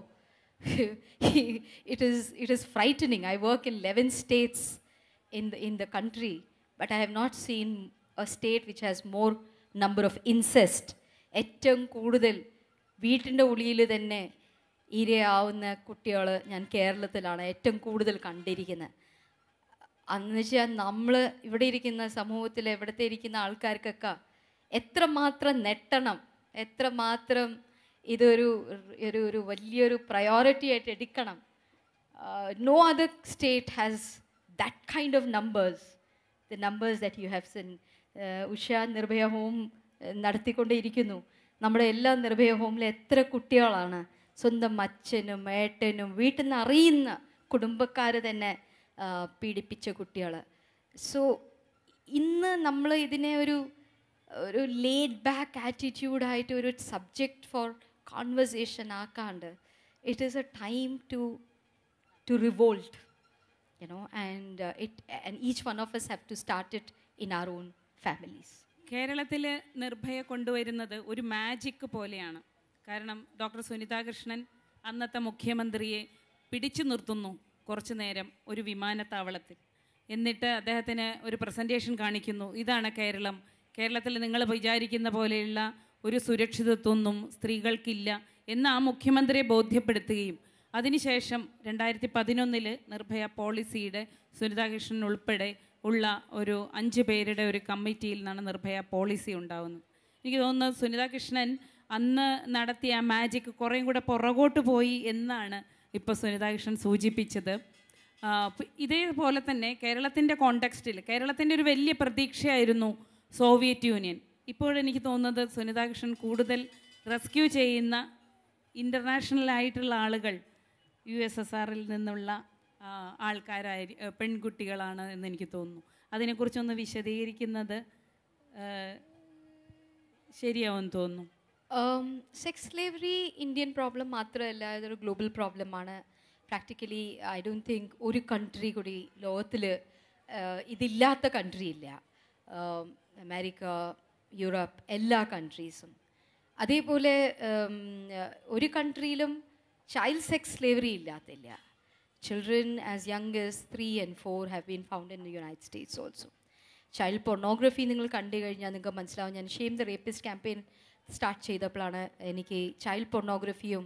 it is it is frightening I work in eleven states in the in the country but I have not seen a state which has more number of incest ഏറ്റവും കൂടുതൽ വീട്ടിൻ്റെ ഉള്ളിൽ തന്നെ ഇരയാവുന്ന കുട്ടികൾ ഞാൻ കേരളത്തിലാണ് ഏറ്റവും കൂടുതൽ കണ്ടിരിക്കുന്നത് അന്ന് വെച്ചാൽ നമ്മൾ ഇവിടെ ഇരിക്കുന്ന സമൂഹത്തിൽ എവിടത്തെ ഇരിക്കുന്ന ആൾക്കാർക്കൊക്കെ എത്രമാത്രം നെട്ടണം എത്രമാത്രം ഇതൊരു ഒരു ഒരു വലിയൊരു പ്രയോറിറ്റി ആയിട്ട് എടുക്കണം no other state has that kind of numbers the numbers that you have seen Usha Nirbhaya home നടത്തിക്കൊണ്ടേയിരിക്കുന്നു നമ്മുടെ എല്ലാ നിർഭയ ഹോമിൽ എത്ര കുട്ടികളാണ് സ്വന്തം അച്ഛനും ഏട്ടനും വീട്ടിൽ നിന്ന് അറിയുന്ന കുടുംബക്കാർ തന്നെ ആ, പീഡിപ്പിച്ച കുട്ടികൾ സോ ഇന്ന് നമ്മൾ ഇതിനെ ഒരു ഒരു ലേഡ് ബാക്ക് ആറ്റിറ്റ്യൂഡായിട്ട് ഒരു സബ്ജക്റ്റ് ഫോർ കോൺവെർസേഷൻ ആക്കാണ്ട് it is a time to to revolt you know and uh, it and each one of us have to start it in our own families കേരളത്തിൽ നിർഭയ കൊണ്ടുവരുന്നത് ഒരു മാജിക് പോലെയാണ് കാരണം ഡോക്ടർ സുനിതാ കൃഷ്ണൻ അന്നത്തെ മുഖ്യമന്ത്രിയെ പിടിച്ചു നിർത്തുന്നു കുറച്ചു നേരം ഒരു വിമാനത്താവളത്തിൽ എന്നിട്ട് അദ്ദേഹത്തിന് ഒരു പ്രസൻറ്റേഷൻ കാണിക്കുന്നു ഇതാണ് കേരളം കേരളത്തിൽ നിങ്ങൾ വിചാരിക്കുന്ന പോലെയുള്ള ഒരു സുരക്ഷിതത്വമൊന്നും സ്ത്രീകൾക്കില്ല എന്ന് ആ മുഖ്യമന്ത്രിയെ ബോധ്യപ്പെടുത്തുകയും അതിനുശേഷം രണ്ടായിരത്തി പതിനൊന്നിൽ നിർഭയ പോളിസിയുടെ സുനിതാ കൃഷ്ണൻ ഉൾപ്പെടെ ഉള്ള ഒരു അഞ്ച് പേരുടെ ഒരു കമ്മിറ്റിയിൽ നിന്നാണ് നിർഭയ പോളിസി ഉണ്ടാവുന്നത് എനിക്ക് തോന്നുന്നത് സുനിതാ കൃഷ്ണൻ അന്ന് നടത്തിയ ആ മാജിക് കുറേയും കൂടെ പുറകോട്ട് പോയി എന്നാണ് ഇപ്പോൾ സുനിതാ കൃഷ്ണൻ സൂചിപ്പിച്ചത് ആ, പ്- ഇതേപോലെ തന്നെ കേരളത്തിൻ്റെ കോണ്ടെക്സ്റ്റിൽ കേരളത്തിൻ്റെ ഒരു വലിയ പ്രതീക്ഷയായിരുന്നു സോവിയറ്റ് യൂണിയൻ ഇപ്പോഴെനിക്ക് തോന്നുന്നത് സുനിതാ കൃഷ്ണൻ കൂടുതൽ റെസ്ക്യൂ ചെയ്യുന്ന ഇൻ്റർനാഷണൽ ആയിട്ടുള്ള ആളുകൾ യു എസ് എസ് ആറിൽ നിന്നുള്ള ആ, ആൾക്കാരായി ഏ, പെൺകുട്ടികളാണ് എന്ന് എനിക്ക് തോന്നുന്നു അതിനെക്കുറിച്ചൊന്ന് വിശദീകരിക്കുന്നത് ഏ, ശരിയാവുമെന്ന് തോന്നുന്നു സെക്സ് സ്ലേവറി ഇന്ത്യൻ പ്രോബ്ലം മാത്രമല്ല ഇതൊരു ഗ്ലോബൽ പ്രോബ്ലമാണ് പ്രാക്ടിക്കലി ഐ ഡോണ്ട് തിങ്ക് ഒരു കൺട്രി കൂടി ലോകത്തിൽ ഇതില്ലാത്ത കൺട്രി ഇല്ല Um, അമേരിക്ക യൂറോപ്പ് എല്ലാ കൺട്രീസും അതേപോലെ um, ഒരു കൺട്രിയിലും ചൈൽഡ് സെക്സ് സ്ലേവറി ഇല്ലാത്തില്ല children as young as three and four have been found in the United States also child pornography നിങ്ങൾ കണ്ടു കഴിഞ്ഞാൽ നിങ്ങൾക്ക് മനസ്സിലാവും ഞാൻ shame the rapist campaign start ചെയ്തപ്പോഴാണ് എനിക്ക് ചൈൽഡ് പൊർണോഗ്രഫിയും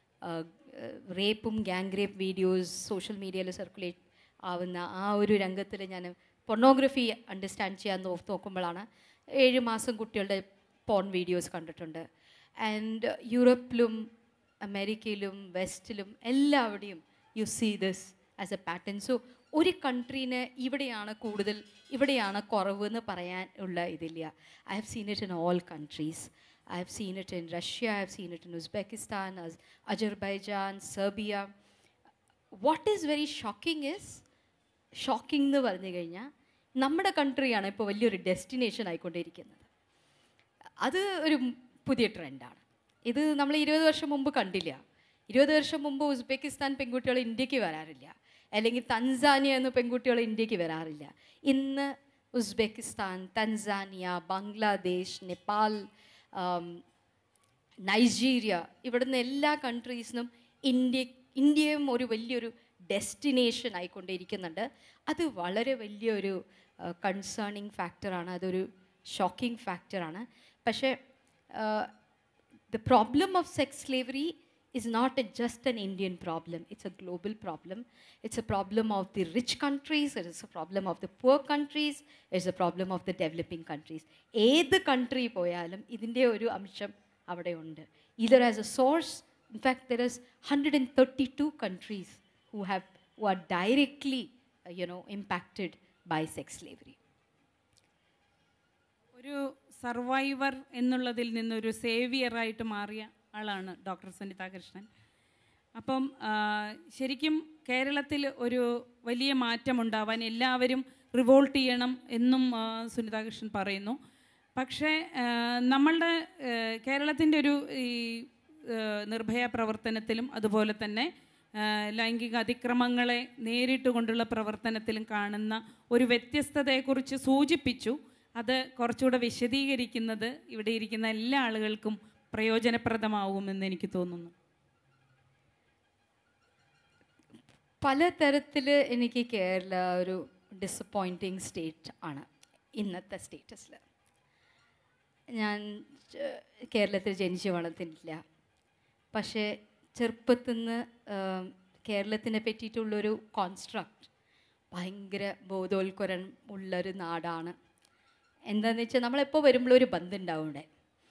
റേപ്പും ഗാങ് റേപ്പ് വീഡിയോസ് സോഷ്യൽ മീഡിയയിൽ സർക്കുലേറ്റ് ആവുന്ന ആ ഒരു രംഗത്തിൽ ഞാൻ പൊർണോഗ്രഫി അണ്ടർസ്റ്റാൻഡ് ചെയ്യാൻ നോ നോക്കുമ്പോഴാണ് ഏഴ് മാസം കുട്ടികളുടെ പോൺ വീഡിയോസ് കണ്ടിട്ടുണ്ട് ആൻഡ് യൂറോപ്പിലും അമേരിക്കയിലും വെസ്റ്റിലും എല്ലാവിടെയും you see this as a pattern so ഒരു കൺട്രീന് ഇവിടെയാണ് കൂടുതൽ ഇവിടെയാണ് കുറവ് എന്ന് പറയാൻ ഉള്ള ഇതില്ല I have seen it in all countries I have seen it in Russia I have seen it in Uzbekistan Azerbaijan Serbia what is very shocking is shocking എന്ന് പറഞ്ഞു കഴിഞ്ഞാൽ നമ്മുടെ കൺട്രിയാണ് ഇപ്പോൾ വലിയൊരു ഡെസ്റ്റിനേഷൻ ആയിക്കൊണ്ടിരിക്കുന്നത് അത് ഒരു പുതിയ ട്രെൻഡാണ് ഇത് നമ്മൾ ഇരുപത് വർഷം മുമ്പ് കണ്ടില്ല ഇരുപത് വർഷം മുമ്പ് ഉസ്ബെക്കിസ്ഥാൻ പെൺകുട്ടികൾ ഇന്ത്യക്ക് വരാറില്ല അല്ലെങ്കിൽ തൻസാനിയ എന്ന പെൺകുട്ടികൾ ഇന്ത്യക്ക് വരാറില്ല ഇന്ന് Uzbekistan Tanzania Bangladesh Nepal um, Nigeria ഇവിടുന്ന് എല്ലാ കൺട്രീസിനും ഇന്ത്യ ഇന്ത്യയും ഒരു വലിയൊരു ഡെസ്റ്റിനേഷൻ ആയിക്കൊണ്ടിരിക്കുന്നുണ്ട് അത് വളരെ വലിയൊരു കൺസേണിങ് ഫാക്ടറാണ് അതൊരു ഷോക്കിംഗ് ഫാക്ടറാണ് പക്ഷേ the problem of sex slavery is not a, just an Indian problem. It's a global problem. It's a problem of the rich countries. It is a problem of the poor countries. It's a problem of the developing countries. ഏത് കൺട്രി പോയാലും ഇതിൻ്റെ ഒരു അംശം അവിടെ ഉണ്ട് either as a source in fact there is 132 countries who have who are directly uh, you know impacted by sex slavery ഒരു സർവൈവർ എന്നുള്ളതിൽ നിന്നൊരു സേവിയറായിട്ട് മാറിയ ആളാണ് ഡോക്ടർ സുനിത കൃഷ്ണൻ അപ്പം ആ, ശരിക്കും കേരളത്തിൽ ഒരു വലിയ മാറ്റം ഉണ്ടാവാൻ എല്ലാവരും റിവോൾട്ട് ചെയ്യണം എന്നും ആ, സുനിത കൃഷ്ണൻ പറയുന്നു പക്ഷേ ആ, നമ്മളുടെ കേരളത്തിൻ്റെ ഒരു ഈ ആ, നിർഭയ പ്രവർത്തനത്തിലും അതുപോലെ തന്നെ ആ, ലൈംഗിക അതിക്രമങ്ങളെ നേരിട്ട് കൊണ്ടുള്ള പ്രവർത്തനത്തിലും കാണുന്ന ഒരു വ്യത്യസ്തതയെക്കുറിച്ച് സൂചിപ്പിച്ചു അത് കുറച്ചുകൂടെ വിശദീകരിക്കുന്നത് ഇവിടെ ഇരിക്കുന്ന എല്ലാ ആളുകൾക്കും പ്രയോജനപ്രദമാവുമെന്ന് എനിക്ക് തോന്നുന്നു പലതരത്തിൽ എനിക്ക് കേരള ഒരു ഡിസപ്പോയിൻറ്റിങ് സ്റ്റേറ്റ് ആണ് ഇന്നത്തെ സ്റ്റേറ്റസിൽ ഞാൻ ച- കേരളത്തിൽ ജനിച്ച് വളർന്നിട്ടില്ല പക്ഷേ ചെറുപ്പത്തിൽ നിന്ന് കേരളത്തിനെ പറ്റിയിട്ടുള്ളൊരു കോൺസ്ട്രക്റ്റ് ഭയങ്കര ബോധോൽക്കുരം ഉള്ളൊരു നാടാണ് എന്താണെന്ന് വെച്ചാൽ നമ്മളെപ്പോൾ വരുമ്പോഴും ഒരു ബന്ധം ഉണ്ടാവും ഇവിടെ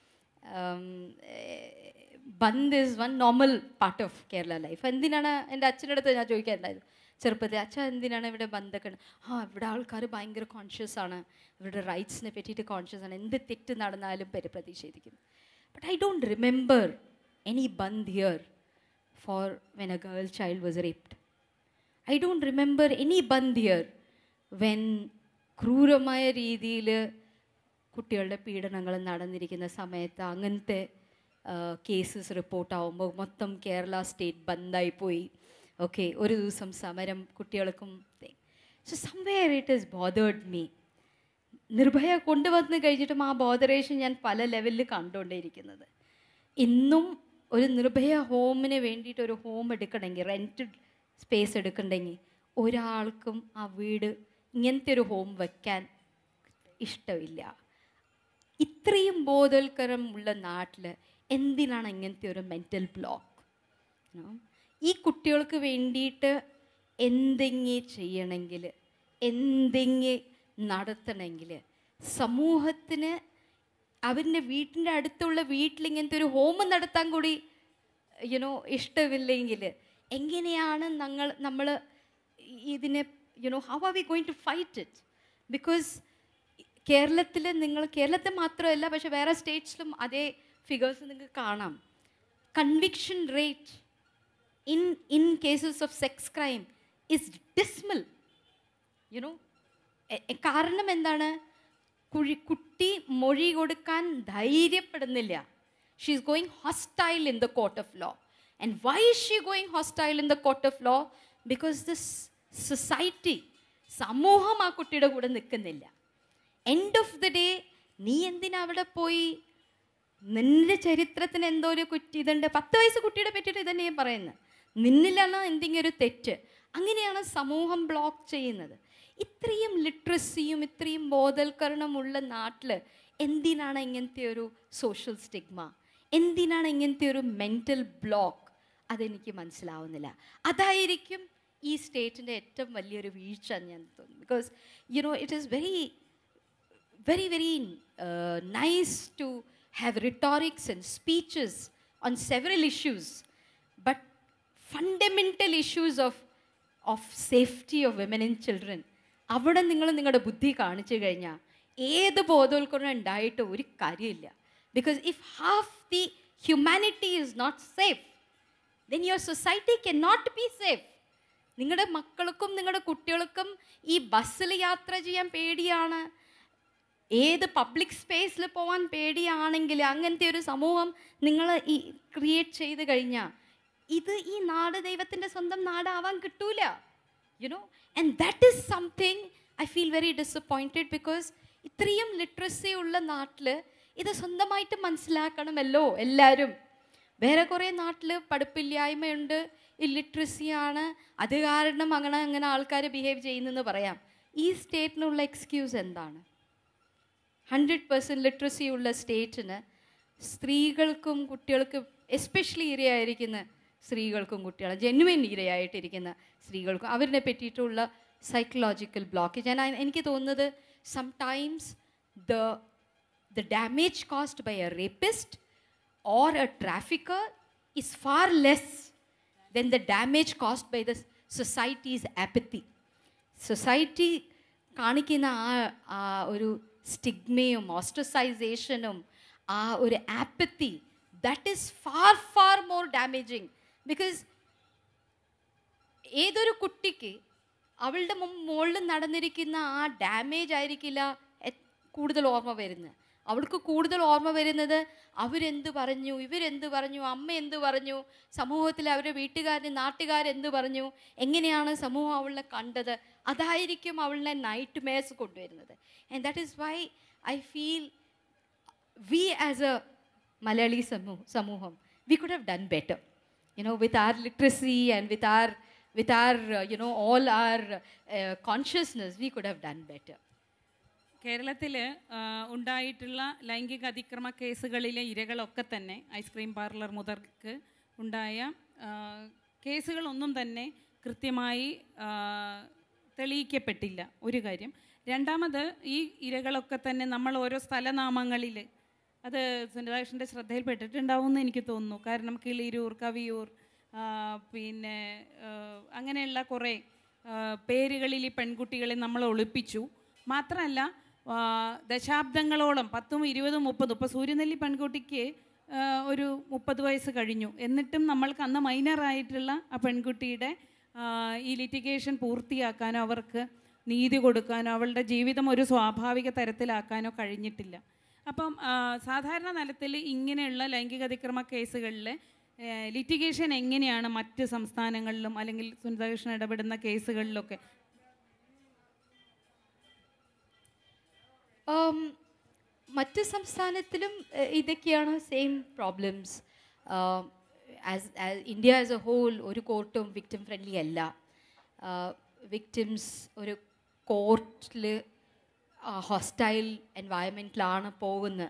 bandh is one normal part of Kerala life എന്തിനാണ് എൻ്റെ അച്ഛൻ്റെ അടുത്ത് ഞാൻ ചോദിക്കാറുണ്ടായത് ചെറുപ്പത്തിൽ അച്ഛൻ എന്തിനാണ് ഇവിടെ ബന്ധൊക്കെ ആ ഇവിടെ ആൾക്കാർ ഭയങ്കര കോൺഷ്യസ് ആണ് ഇവരുടെ റൈറ്റ്സിനെ പറ്റിയിട്ട് കോൺഷ്യസ് ആണ് എന്ത് തെറ്റ് നടന്നാലും പേര് പ്രതിഷേധിക്കും but I don't remember any bandh here for when a girl child was raped I don't remember any bandh here when ക്രൂരമായ രീതിയിൽ കുട്ടികളുടെ പീഡനങ്ങൾ നടന്നിരിക്കുന്ന സമയത്ത് അങ്ങനത്തെ കേസസ് റിപ്പോർട്ടാവുമ്പോൾ മൊത്തം കേരള സ്റ്റേറ്റ് ബന്ദായി പോയി ഓക്കെ ഒരു ദിവസം സമരം കുട്ടികൾക്കും so somewhere it is bothered me Nirbhaya കൊണ്ടുവന്ന് കഴിഞ്ഞിട്ടും ആ ബോധറേഷൻ ഞാൻ പല ലെവലിൽ കണ്ടുകൊണ്ടേയിരിക്കുന്നത് ഇന്നും ഒരു നിർഭയ ഹോമിന് വേണ്ടിയിട്ട് ഒരു ഹോം എടുക്കണമെങ്കിൽ റെൻറ്റഡ് സ്പേസ് എടുക്കണമെങ്കിൽ ഒരാൾക്കും ആ വീട് ഇങ്ങനത്തെ ഒരു ഹോം വയ്ക്കാൻ ഇഷ്ടമില്ല ഇത്രയും ബോധവൽക്കരം ഉള്ള നാട്ടിൽ എന്തിനാണ് ഇങ്ങനത്തെ ഒരു മെൻ്റൽ ബ്ലോക്ക് ഈ കുട്ടികൾക്ക് വേണ്ടിയിട്ട് എന്തെങ്കിലും ചെയ്യണമെങ്കിൽ എന്തെങ്കിലും നടത്തണമെങ്കിൽ സമൂഹത്തിന് അവരുടെ വീട്ടിൻ്റെ അടുത്തുള്ള വീട്ടിൽ ഇങ്ങനത്തെ ഒരു ഹോമം നടത്താൻ കൂടി യുനോ ഇഷ്ടമില്ലെങ്കിൽ എങ്ങനെയാണ് ഞങ്ങൾ നമ്മൾ ഇതിനെ you know how are we going to fight it because കേരളത്തിൽ നിങ്ങൾ കേരളത്തിൽ മാത്രമല്ല പക്ഷെ വേറെ സ്റ്റേറ്റ്സിലും അതേ ഫിഗേഴ്സ് നിങ്ങൾക്ക് കാണാം conviction rate in in cases of sex crime is dismal you know കാരണം എന്താണ് കുഴി കുട്ടി മൊഴി കൊടുക്കാൻ ധൈര്യപ്പെടുന്നില്ല she is going hostile in the court of law and why she going hostile in the court of law because this society സമൂഹം ആ കുട്ടിയുടെ കൂടെ നിൽക്കുന്നില്ല എൻഡ് ഓഫ് ദി ഡേ നീ എന്തിനാ അവിടെ പോയി നിന്റെ ചരിത്രത്തിന് എന്തോ ഒരു കുറ്റി ഇതുണ്ട് പത്ത് വയസ്സ് കുട്ടിയുടെ പറ്റിയിട്ട് ഇതന്നെ ഞാൻ പറയുന്നത് നിന്നിലാണ് എന്തെങ്കിലും ഒരു തെറ്റ് അങ്ങനെയാണ് സമൂഹം ബ്ലോക്ക് ചെയ്യുന്നത് ഇത്രയും ലിറ്ററസിയും ഇത്രയും ബോധവൽക്കരണമുള്ള നാട്ടിൽ എന്തിനാണ് ഇങ്ങനത്തെ ഒരു സോഷ്യൽ സ്റ്റിഗ്മ എന്തിനാണ് ഇങ്ങനത്തെ ഒരു മെൻറ്റൽ ബ്ലോക്ക് അതെനിക്ക് മനസ്സിലാവുന്നില്ല അതായിരിക്കും ഈ സ്റ്റേറ്റിൻ്റെ ഏറ്റവും വലിയൊരു വീഴ്ച എന്ന് ഞാൻ തോന്നുന്നു because you know it is very very, very uh, nice to have rhetorics and speeches on several issues, but fundamental issues of, of safety of women and children, അവിടെ നിങ്ങൾ നിങ്ങളുടെ ബുദ്ധി കാണിച്ചു കഴിഞ്ഞാൽ ഏത് ബോധവൽക്കരണം ഉണ്ടായിട്ട് ഒരു കാര്യമില്ല because if half the humanity is not safe then your society can not be safe നിങ്ങളുടെ മക്കൾക്കും നിങ്ങളുടെ കുട്ടികൾക്കും ഈ ബസ്സിൽ യാത്ര ചെയ്യാൻ പേടിയാണ് ഏത് പബ്ലിക് സ്പേസിൽ പോകാൻ പേടിയാണെങ്കിൽ അങ്ങനത്തെ ഒരു സമൂഹം നിങ്ങൾ ഈ ക്രിയേറ്റ് ചെയ്ത് കഴിഞ്ഞാൽ ഇത് ഈ നാട് ദൈവത്തിൻ്റെ സ്വന്തം നാടാവാൻ കിട്ടൂല you know and that is something I feel very disappointed because ഇത്രയും ലിറ്ററസി ഉള്ള നാട്ടിൽ ഇത് സ്വന്തമായിട്ട് മനസ്സിലാക്കണമല്ലോ എല്ലാവരും വേറെ കുറേ നാട്ടിൽ പഠിപ്പില്ലായ്മയുണ്ട് ഇല്ലിട്രസിയാണ് അത് കാരണം അങ്ങനെ അങ്ങനെ ആൾക്കാർ ബിഹേവ് ചെയ്യുന്നെന്ന് പറയാം ഈ സ്റ്റേറ്റിനുള്ള എക്സ്ക്യൂസ് എന്താണ് ഹൺഡ്രഡ് പെർസെൻറ്റ് ലിറ്ററസി ഉള്ള സ്റ്റേറ്റിന് സ്ത്രീകൾക്കും കുട്ടികൾക്കും എസ്പെഷ്യലി ഇരയായിരിക്കുന്ന സ്ത്രീകൾക്കും കുട്ടികളും ജെന്യുവൻ ഇരയായിട്ടിരിക്കുന്ന സ്ത്രീകൾക്കും അവരിനെ പറ്റിയിട്ടുള്ള സൈക്കോളജിക്കൽ ബ്ലോക്കേജ് ഞാൻ എനിക്ക് തോന്നുന്നത് sometimes the the damage caused by a rapist or a trafficker is far less than the damage caused by the society's apathy society കാണിക്കുന്ന ആ ആ ഒരു സ്റ്റിഗ്മയും ഓസ്ട്രസൈസേഷനും ആ ഒരു apathy that is far far more damaging because ഏതൊരു കുട്ടിക്ക് അവളുടെ മുകളിൽ നടന്നിരിക്കുന്ന ആ ഡാമേജ് ആയിരിക്കില്ല എ- കൂടുതൽ ഓർമ്മ വരുന്നത് അവൾക്ക് കൂടുതൽ ഓർമ്മ വരുന്നത് അവരെന്ത് പറഞ്ഞു ഇവരെന്ത് പറഞ്ഞു അമ്മ എന്ത് പറഞ്ഞു സമൂഹത്തിൽ അവരുടെ വീട്ടുകാരൻ നാട്ടുകാരെന്ത് പറഞ്ഞു എങ്ങനെയാണ് സമൂഹം അവളെ കണ്ടത് അതായിരിക്കും അവളെ നൈറ്റ് മേഴ്സ് കൊണ്ടുവരുന്നത് and that is why I feel we as a Malayali samu- Samuham, we could have done better. You know, with our literacy and with our, with our, uh, you know, all our uh, consciousness, we could have done better. കേരളത്തിൽ ഉണ്ടായിട്ടുള്ള ലൈംഗിക അതിക്രമ കേസുകളിലെ ഇരകളൊക്കെ തന്നെ ഐസ്ക്രീം പാർലർ മുതൽക്ക് ഉണ്ടായ ആ, കേസുകളൊന്നും തന്നെ കൃത്യമായി ആ, തെളിയിക്കപ്പെട്ടില്ല ഒരു കാര്യം രണ്ടാമത് ഈ ഇരകളൊക്കെ തന്നെ നമ്മൾ ഓരോ സ്ഥലനാമങ്ങളിൽ അത് സുനിതാകൃഷ്ണൻ്റെ ശ്രദ്ധയിൽപ്പെട്ടിട്ടുണ്ടാവും എന്ന് എനിക്ക് തോന്നുന്നു കാരണം കിളിരൂർ കവിയൂർ ആ, പിന്നെ ആ, അങ്ങനെയുള്ള കുറേ ആ, പേരുകളിൽ ഈ പെൺകുട്ടികളെ നമ്മൾ ഒളിപ്പിച്ചു മാത്രമല്ല ആ, ദശാബ്ദങ്ങളോളം പത്തും ഇരുപതും മുപ്പതും ഇപ്പോൾ സൂര്യനെല്ലി പെൺകുട്ടിക്ക് ആ, ഒരു മുപ്പത് വയസ്സ് കഴിഞ്ഞു എന്നിട്ടും നമ്മൾക്ക് അന്ന് മൈനറായിട്ടുള്ള ആ പെൺകുട്ടിയുടെ ആ, ഈ ലിറ്റിഗേഷൻ പൂർത്തിയാക്കാനോ അവർക്ക് നീതി കൊടുക്കാനോ അവളുടെ ജീവിതം ഒരു സ്വാഭാവിക തരത്തിലാക്കാനോ കഴിഞ്ഞിട്ടില്ല അപ്പം ആ, സാധാരണ തലത്തിൽ ഇങ്ങനെയുള്ള ലൈംഗിക അതിക്രമ കേസുകളിൽ ലിറ്റിഗേഷൻ എങ്ങനെയാണ് മറ്റ് സംസ്ഥാനങ്ങളിലും അല്ലെങ്കിൽ സുനിതാകൃഷ്ണൻ ഇടപെടുന്ന കേസുകളിലൊക്കെ Um, മറ്റ് സംസ്ഥാനത്തിലും uh, ഇതൊക്കെയാണ് same problems as India as a whole ഒരു കോർട്ടും വിക്ടിം ഫ്രണ്ട്ലി അല്ല വിക്ടിംസ് ഒരു കോർട്ടിൽ ഹോസ്റ്റൈൽ എൻവയൺമെൻറ്റിലാണ് പോകുന്നത്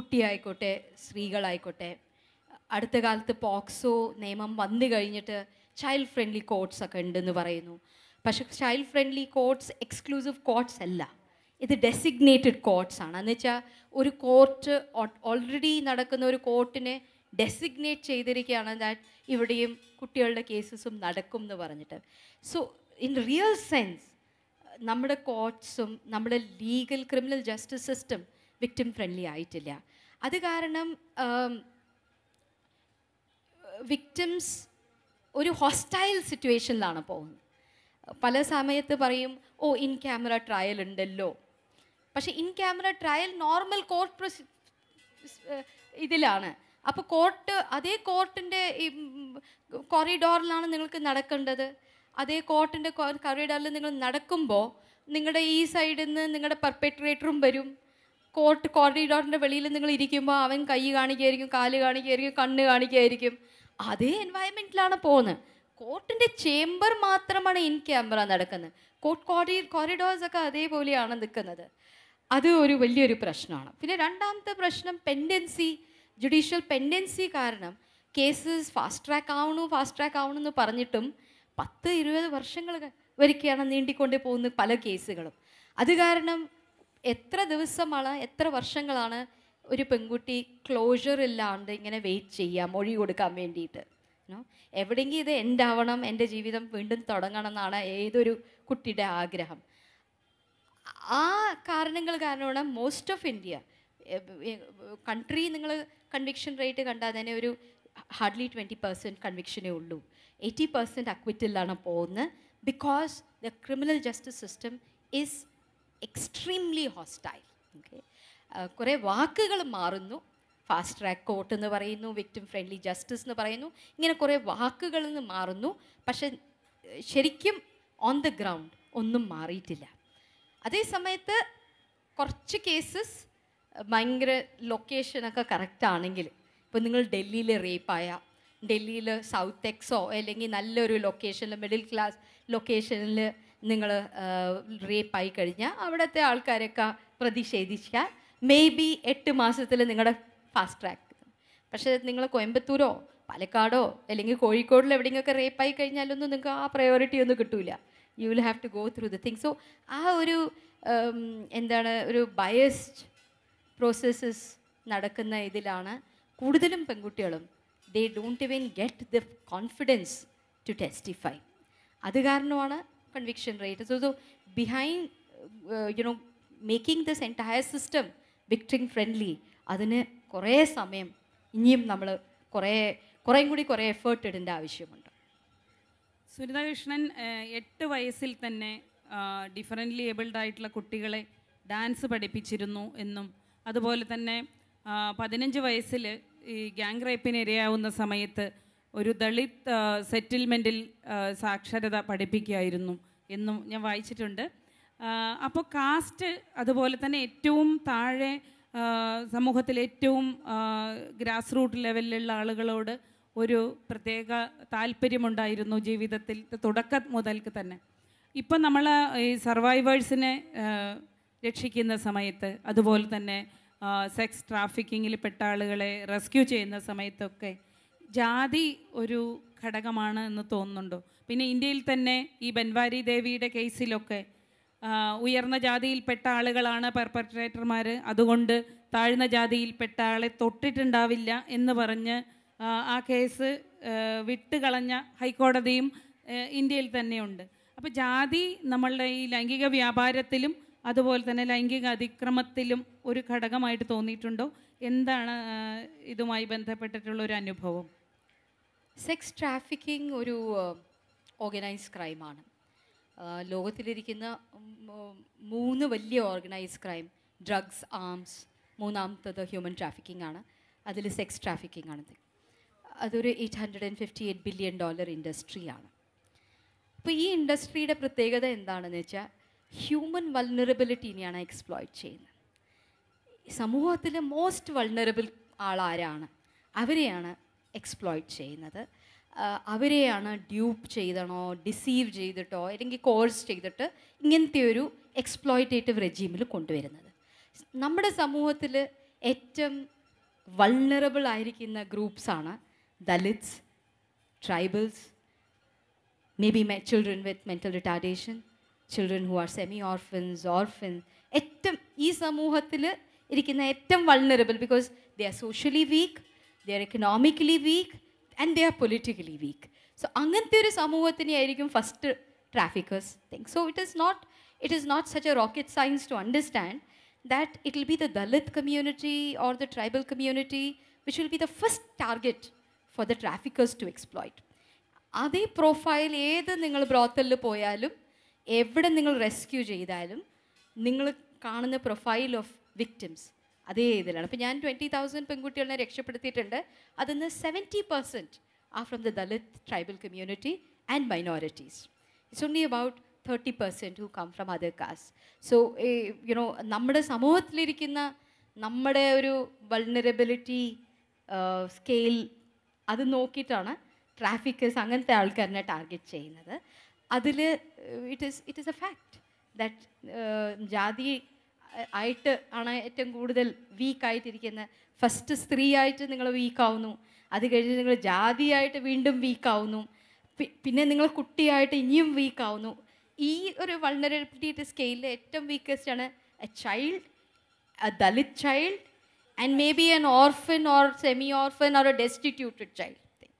കുട്ടിയായിക്കോട്ടെ സ്ത്രീകളായിക്കോട്ടെ അടുത്ത കാലത്ത് പോക്സോ നിയമം വന്നു കഴിഞ്ഞിട്ട് ചൈൽഡ് ഫ്രണ്ട്ലി കോഡ്സ് ഒക്കെ ഉണ്ടെന്ന് പറയുന്നു പക്ഷേ child friendly courts exclusive courts അല്ല ഇത് ഡെസിഗ്നേറ്റഡ് കോർട്സ് ആണ് എന്ന് വെച്ചാൽ ഒരു കോർട്ട് ഓൾറെഡി നടക്കുന്ന ഒരു കോർട്ടിനെ ഡെസിഗ്നേറ്റ് ചെയ്തിരിക്കുകയാണ് ദാറ്റ് ഇവിടെയും കുട്ടികളുടെ കേസസും നടക്കും എന്ന് പറഞ്ഞിട്ട് സോ ഇൻ റിയൽ സെൻസ് നമ്മുടെ കോർട്സും നമ്മുടെ legal criminal justice system victim friendly ആയിട്ടില്ല അത് കാരണം വിക്ടിംസ് ഒരു ഹോസ്റ്റൈൽ സിറ്റുവേഷനിലാണ് പോകുന്നത് പല സമയത്ത് പറയും ഓ ഇൻ ക്യാമറ ട്രയൽ ഉണ്ടല്ലോ പക്ഷേ in camera trial normal court ഇതിലാണ് അപ്പോൾ കോർട്ട് അതേ കോർട്ടിൻ്റെ ഈ കോറിഡോറിലാണ് നിങ്ങൾക്ക് നടക്കേണ്ടത് അതേ കോർട്ടിൻ്റെ കോറിഡോറിൽ നിങ്ങൾ നടക്കുമ്പോൾ നിങ്ങളുടെ ഈ സൈഡിൽ നിന്ന് നിങ്ങളുടെ പെർപെട്രേറ്ററും വരും കോർട്ട് കോറിഡോറിൻ്റെ വെളിയിൽ നിങ്ങൾ ഇരിക്കുമ്പോൾ അവൻ കൈ കാണിക്കുകയായിരിക്കും കാല് കാണിക്കുകയായിരിക്കും കണ്ണ് കാണിക്കുകയായിരിക്കും അതേ എൻവയൺമെൻറ്റിലാണ് പോകുന്നത് കോർട്ടിൻ്റെ ചേംബർ മാത്രമാണ് ഇൻ ക്യാമറ നടക്കുന്നത് കോർട്ട് കോറി കോറിഡോർസ് ഒക്കെ അതേപോലെയാണ് നിൽക്കുന്നത് അത് ഒരു വലിയൊരു പ്രശ്നമാണ് പിന്നെ രണ്ടാമത്തെ പ്രശ്നം പെൻഡൻസി ജുഡീഷ്യൽ പെൻഡൻസി കാരണം കേസസ് ഫാസ്റ്റ് ട്രാക്ക് ആവണു ഫാസ്റ്റ് ട്രാക്ക് ആവണു എന്ന് പറഞ്ഞിട്ടും പത്ത് ഇരുപത് വർഷങ്ങൾ വരികയാണ് നീണ്ടിക്കൊണ്ടേ പോകുന്ന പല കേസുകളും അത് കാരണം എത്ര ദിവസമാണ് എത്ര വർഷങ്ങളാണ് ഒരു പെൺകുട്ടി ക്ലോഷർ ഇല്ലാണ്ട് ഇങ്ങനെ വെയിറ്റ് ചെയ്യുക മൊഴി കൊടുക്കാൻ വേണ്ടിയിട്ട് നോ എവിടെയെങ്കിലും ഇത് എൻ്റെ ആവണം എൻ്റെ ജീവിതം വീണ്ടും തുടങ്ങണം എന്നാണ് ഏതൊരു കുട്ടിയുടെ ആഗ്രഹം ആ കാരണങ്ങൾ കാരണമാണ് മോസ്റ്റ് ഓഫ് ഇന്ത്യ കൺട്രി നിങ്ങൾ കൺവിക്ഷൻ റേറ്റ് കണ്ടാൽ തന്നെ ഒരു ഹാർഡ്ലി ട്വൻറ്റി പെർസെൻറ്റ് കൺവിക്ഷനേ ഉള്ളൂ എയ്റ്റി പെർസെൻറ്റ് അക്വിറ്റിലാണ് പോകുന്നത് because the criminal justice system is extremely hostile okay കുറേ വാക്കുകൾ മാറുന്നു ഫാസ്റ്റ് ട്രാക്ക് കോർട്ട് എന്ന് പറയുന്നു വിക്ടിം ഫ്രണ്ട്ലി ജസ്റ്റിസ് എന്ന് പറയുന്നു ഇങ്ങനെ കുറേ വാക്കുകളിൽ നിന്ന് മാറുന്നു പക്ഷെ ശരിക്കും ഓൺ ദ ഗ്രൗണ്ട് ഒന്നും മാറിയിട്ടില്ല അതേ സമയത്ത് കുറച്ച് കേസസ് ഭയങ്കര ലൊക്കേഷനൊക്കെ കറക്റ്റ് ആണെങ്കിൽ ഇപ്പോൾ നിങ്ങൾ ഡൽഹിയിൽ റേപ്പായ ഡൽഹിയിൽ സൗത്ത് എക്സോ അല്ലെങ്കിൽ നല്ലൊരു ലൊക്കേഷനിൽ മിഡിൽ ക്ലാസ് ലൊക്കേഷനിൽ നിങ്ങൾ റേപ്പായി കഴിഞ്ഞാൽ അവിടുത്തെ ആൾക്കാരൊക്കെ പ്രതിഷേധിച്ചാൽ മേ ബി എട്ട് മാസത്തിൽ നിങ്ങളുടെ ഫാസ്റ്റ് ട്രാക്ക് പക്ഷേ നിങ്ങൾ കോയമ്പത്തൂരോ പാലക്കാടോ അല്ലെങ്കിൽ കോഴിക്കോടിലോ എവിടെയെങ്കിലുമൊക്കെ റേപ്പായി കഴിഞ്ഞാലൊന്നും നിങ്ങൾക്ക് ആ പ്രയോറിറ്റി ഒന്നും കിട്ടൂല you will have to go through the thing so ആ ഒരു ഉം, എന്താണ് ഒരു ബയസ്ഡ് പ്രോസസ്സസ് നടക്കുന്ന ഇതിലാണ് കൂടുതലും പെൺകുട്ടികളും they don't even get the confidence to testify അത് കാരണമാണ് conviction rate so so behind you know making this entire system victim friendly അതിന് കുറേ സമയം ഇനിയും നമ്മൾ കുറേ കുറേയും കൂടി കുറേ എഫേർട്ട് ഇടേണ്ട ആവശ്യമുണ്ട് സുനിതാകൃഷ്ണൻ ഏഹ്, എട്ട് വയസ്സിൽ തന്നെ ഡിഫറൻ്റ്ലി ഏബിൾഡ് ആയിട്ടുള്ള കുട്ടികളെ ഡാൻസ് പഠിപ്പിച്ചിരുന്നു എന്നും അതുപോലെ തന്നെ ആ, പതിനഞ്ച് വയസ്സിൽ ഈ ഗ്യാങ് റേപ്പിന് ഇരയാവുന്ന സമയത്ത് ഒരു ദളിത് സെറ്റിൽമെൻറ്റിൽ സാക്ഷരത പഠിപ്പിക്കുകയായിരുന്നു എന്നും ഞാൻ വായിച്ചിട്ടുണ്ട് അപ്പോൾ കാസ്റ്റ് അതുപോലെ തന്നെ ഏറ്റവും താഴെ ആ, സമൂഹത്തിൽ ഏറ്റവും ഗ്രാസ് റൂട്ട് ലെവലിലുള്ള ആളുകളോട് ഒരു പ്രത്യേക താല്പര്യമുണ്ടായിരുന്നു ജീവിതത്തിൽ തുടക്കം മുതൽക്ക് തന്നെ ഇപ്പം നമ്മൾ ഈ സർവൈവേഴ്സിനെ രക്ഷിക്കുന്ന സമയത്ത് അതുപോലെ തന്നെ സെക്സ് ട്രാഫിക്കിങ്ങിൽ പെട്ട ആളുകളെ റെസ്ക്യൂ ചെയ്യുന്ന സമയത്തൊക്കെ ജാതി ഒരു ഘടകമാണ് എന്ന് തോന്നുന്നുണ്ടോ പിന്നെ ഇന്ത്യയിൽ തന്നെ ഈ ബൻവാരി ദേവിയുടെ കേസിലൊക്കെ ആ, ഉയർന്ന ജാതിയിൽപ്പെട്ട ആളുകളാണ് പെർപ്പട്രേറ്റർമാർ അതുകൊണ്ട് താഴ്ന്ന ജാതിയിൽപ്പെട്ട ആളെ തൊട്ടിട്ടുണ്ടാവില്ല എന്ന് പറഞ്ഞ് ആ, ആ കേസ് ആ, വിട്ടുകളഞ്ഞ ഹൈക്കോടതിയും ആ, ഇന്ത്യയിൽ തന്നെയുണ്ട് അപ്പോൾ ജാതി നമ്മളുടെ ഈ ലൈംഗിക വ്യാപാരത്തിലും അതുപോലെ തന്നെ ലൈംഗിക അതിക്രമത്തിലും ഒരു ഘടകമായിട്ട് തോന്നിയിട്ടുണ്ടോ എന്താണ് ആ, ഇതുമായി ബന്ധപ്പെട്ടിട്ടുള്ള ഒരു അനുഭവം സെക്സ് ട്രാഫിക്കിംഗ് ഒരു ഓർഗനൈസ് ക്രൈമാണ് ലോകത്തിലിരിക്കുന്ന ഉം, ഉം, മൂന്ന് വലിയ ഓർഗനൈസ് ക്രൈം ഡ്രഗ്സ് ആംസ് മൂന്നാമത്തത് ഹ്യൂമൻ ട്രാഫിക്കിംഗ് ആണ് അതിൽ സെക്സ് ട്രാഫിക്കിംഗ് ആണത് അതൊരു eight hundred and fifty eight billion dollar ഇൻഡസ്ട്രിയാണ് അപ്പോൾ ഈ ഇൻഡസ്ട്രിയുടെ പ്രത്യേകത എന്താണെന്ന് വെച്ചാൽ ഹ്യൂമൻ വൾണറബിലിറ്റീനെയാണ് എക്സ്പ്ലോയിറ്റ് ചെയ്യുന്നത് സമൂഹത്തിലെ മോസ്റ്റ് വൾണറബിൾ ആളാരാണ് അവരെയാണ് എക്സ്പ്ലോയിറ്റ് ചെയ്യുന്നത് ആ, അവരെയാണ് ഡ്യൂപ്പ് ചെയ്തണോ ഡിസീവ് ചെയ്തിട്ടോ അല്ലെങ്കിൽ കോഴ്സ് ചെയ്തിട്ട് ഇങ്ങനത്തെ ഒരു എക്സ്പ്ലോയിറ്റേറ്റീവ് റെജീമിൽ കൊണ്ടുവരുന്നത് നമ്മുടെ സമൂഹത്തിൽ ഏറ്റവും വൾണറബിൾ ആയിരിക്കുന്ന ഗ്രൂപ്പ്സാണ് Dalits tribals maybe me- children with mental retardation, children who are semi-orphans, orphans. ഏറ്റവും ഈ സമൂഹത്തിൽ ഇരിക്കുന്ന ഏറ്റവും vulnerable because they are socially weak they are economically weak and they are politically weak so അങ്ങനത്തെ ഒരു സമൂഹത്തിനെ ആയിരിക്കും first traffickers think so it is not it is not such a rocket science to understand that it will be the Dalit community or the tribal community which will be the first target for the traffickers to exploit. അതേ പ്രൊഫൈൽ ഏത് നിങ്ങൾ ബ്രോത്തലിൽ പോയാലും എവിടെ നിങ്ങൾ റെസ്ക്യൂ ചെയ്താലും നിങ്ങൾ കാണുന്ന പ്രൊഫൈൽ ഓഫ് വിക്ടിംസ് അതേ ഇതിലാണ് അപ്പോൾ ഞാൻ ട്വൻറ്റി തൗസൻഡ് പെൺകുട്ടികളെ രക്ഷപ്പെടുത്തിയിട്ടുണ്ട് അതിൽ seventy percent ah from the Dalit tribal community and minorities it's only about thirty percent who come from other caste so you know നമ്മുടെ സമൂഹത്തിലിരിക്കുന്ന നമ്മുടെ ഒരു വൾണറബിലിറ്റി സ്കെയിൽ അത് നോക്കിയിട്ടാണ് ട്രാഫിക്കേഴ്സ് അങ്ങനത്തെ ആൾക്കാരിനെ ടാർഗറ്റ് ചെയ്യുന്നത് അതിൽ it is it is a fact that ജാതി ആയിട്ട് ആണ് ഏറ്റവും കൂടുതൽ വീക്കായിട്ടിരിക്കുന്ന ഫസ്റ്റ് സ്ത്രീ ആയിട്ട് നിങ്ങൾ വീക്കാവുന്നു അത് കഴിഞ്ഞ് നിങ്ങൾ ജാതിയായിട്ട് വീണ്ടും വീക്കാവുന്നു പിന്നെ നിങ്ങൾ കുട്ടിയായിട്ട് ഇനിയും വീക്കാവുന്നു ഈ ഒരു വൾണറബിലിറ്റി സ്കെയിലിൽ ഏറ്റവും വീക്കസ്റ്റ് ആണ് a child a Dalit child and may be an orphan or semi orphan or a destituted child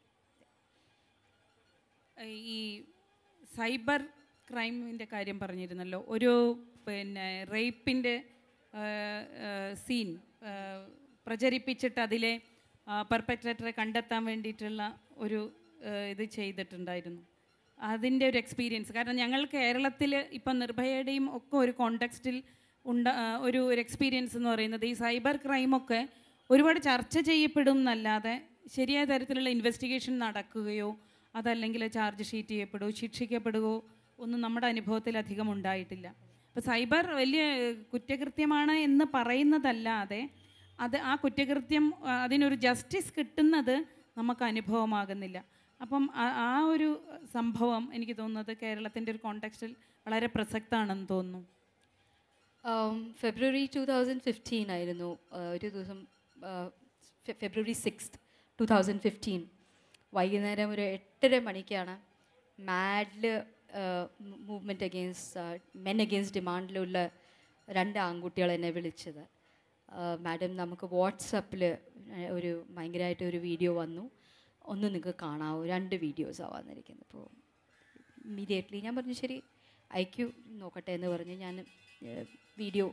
ഈ സൈബർ ക്രൈമിൻ്റെ കാര്യം പറഞ്ഞിരുന്നല്ലോ ഒരു പിന്നെ റേപ്പിൻ്റെ സീൻ പ്രചരിപ്പിച്ചിട്ട് അതിലെ പെർപ്പറ്റേറ്ററെ കണ്ടെത്താൻ വേണ്ടിയിട്ടുള്ള ഒരു ആ, ഇത് ചെയ്തിട്ടുണ്ടായിരുന്നു അതിൻ്റെ ഒരു എക്സ്പീരിയൻസ് കാരണം ഞങ്ങൾ കേരളത്തിൽ ഇപ്പം നിർഭയയുടെയും ഒക്കെ ഒരു കോണ്ടെക്സ്റ്റിൽ ഉണ്ട ആ, ഒരു ഒരു എക്സ്പീരിയൻസ് എന്ന് പറയുന്നത് ഈ സൈബർ ക്രൈമൊക്കെ ഒരുപാട് ചർച്ച ചെയ്യപ്പെടും എന്നല്ലാതെ ശരിയായ തരത്തിലുള്ള ഇൻവെസ്റ്റിഗേഷൻ നടക്കുകയോ അതല്ലെങ്കിൽ ചാർജ് ഷീറ്റ് ചെയ്യപ്പെടുകയോ ശിക്ഷിക്കപ്പെടുകയോ ഒന്നും നമ്മുടെ അനുഭവത്തിൽ അധികം ഉണ്ടായിട്ടില്ല അപ്പോൾ സൈബർ വലിയ കുറ്റകൃത്യമാണ് എന്ന് പറയുന്നതല്ലാതെ അത് ആ കുറ്റകൃത്യം ആ, അതിനൊരു ജസ്റ്റിസ് കിട്ടുന്നത് നമുക്ക് അനുഭവമാകുന്നില്ല അപ്പം ആ- ആ ഒരു സംഭവം എനിക്ക് തോന്നുന്നത് കേരളത്തിൻ്റെ ഒരു കോണ്ടെക്സ്റ്റിൽ വളരെ പ്രസക്തമാണെന്ന് തോന്നുന്നു ഫെബ്രുവരി ടു തൗസൻഡ് ഫിഫ്റ്റീൻ ആയിരുന്നു ആ, ഒരു ദിവസം February six two thousand fifteen വൈകുന്നേരം ഒരു എട്ടര മണിക്കാണ് മാഡിൽ മൂവ്മെൻറ്റ് അഗെയിൻസ്റ്റ് മെൻ അഗെയിൻസ്റ്റ് ഡിമാൻഡിലുള്ള രണ്ട് ആൺകുട്ടികൾ എന്നെ വിളിച്ചത് മാഡം നമുക്ക് വാട്സപ്പിൽ ഒരു ഭയങ്കരമായിട്ട് ഒരു വീഡിയോ വന്നു ഒന്ന് നിങ്ങൾക്ക് കാണാവോ രണ്ട് വീഡിയോസാണ് വന്നിരിക്കുന്നത് അപ്പോൾ ഇമ്മീഡിയറ്റ്ലി ഞാൻ പറഞ്ഞു ശരി അയക്കൂ നോക്കട്ടെ എന്ന് പറഞ്ഞ് ഞാൻ വീഡിയോ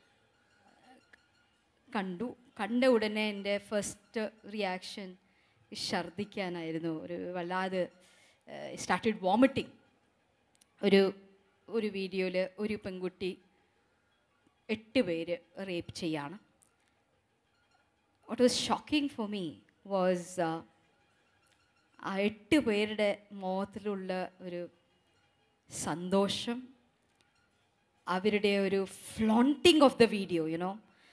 കണ്ടു കണ്ട ഉടനെ എൻ്റെ ഫസ്റ്റ് റിയാക്ഷൻ ഛർദ്ദിക്കാനായിരുന്നു ഒരു വല്ലാതെ സ്റ്റാർട്ടഡ് വോമിറ്റിംഗ് ഒരു ഒരു വീഡിയോയിൽ ഒരു പെൺകുട്ടി എട്ട് പേര് റേപ്പ് ചെയ്യാണ് what was shocking for me was ആ എട്ട് പേരുടെ മുഖത്തിലുള്ള ഒരു സന്തോഷം അവരുടെ ഒരു flaunting of the video you know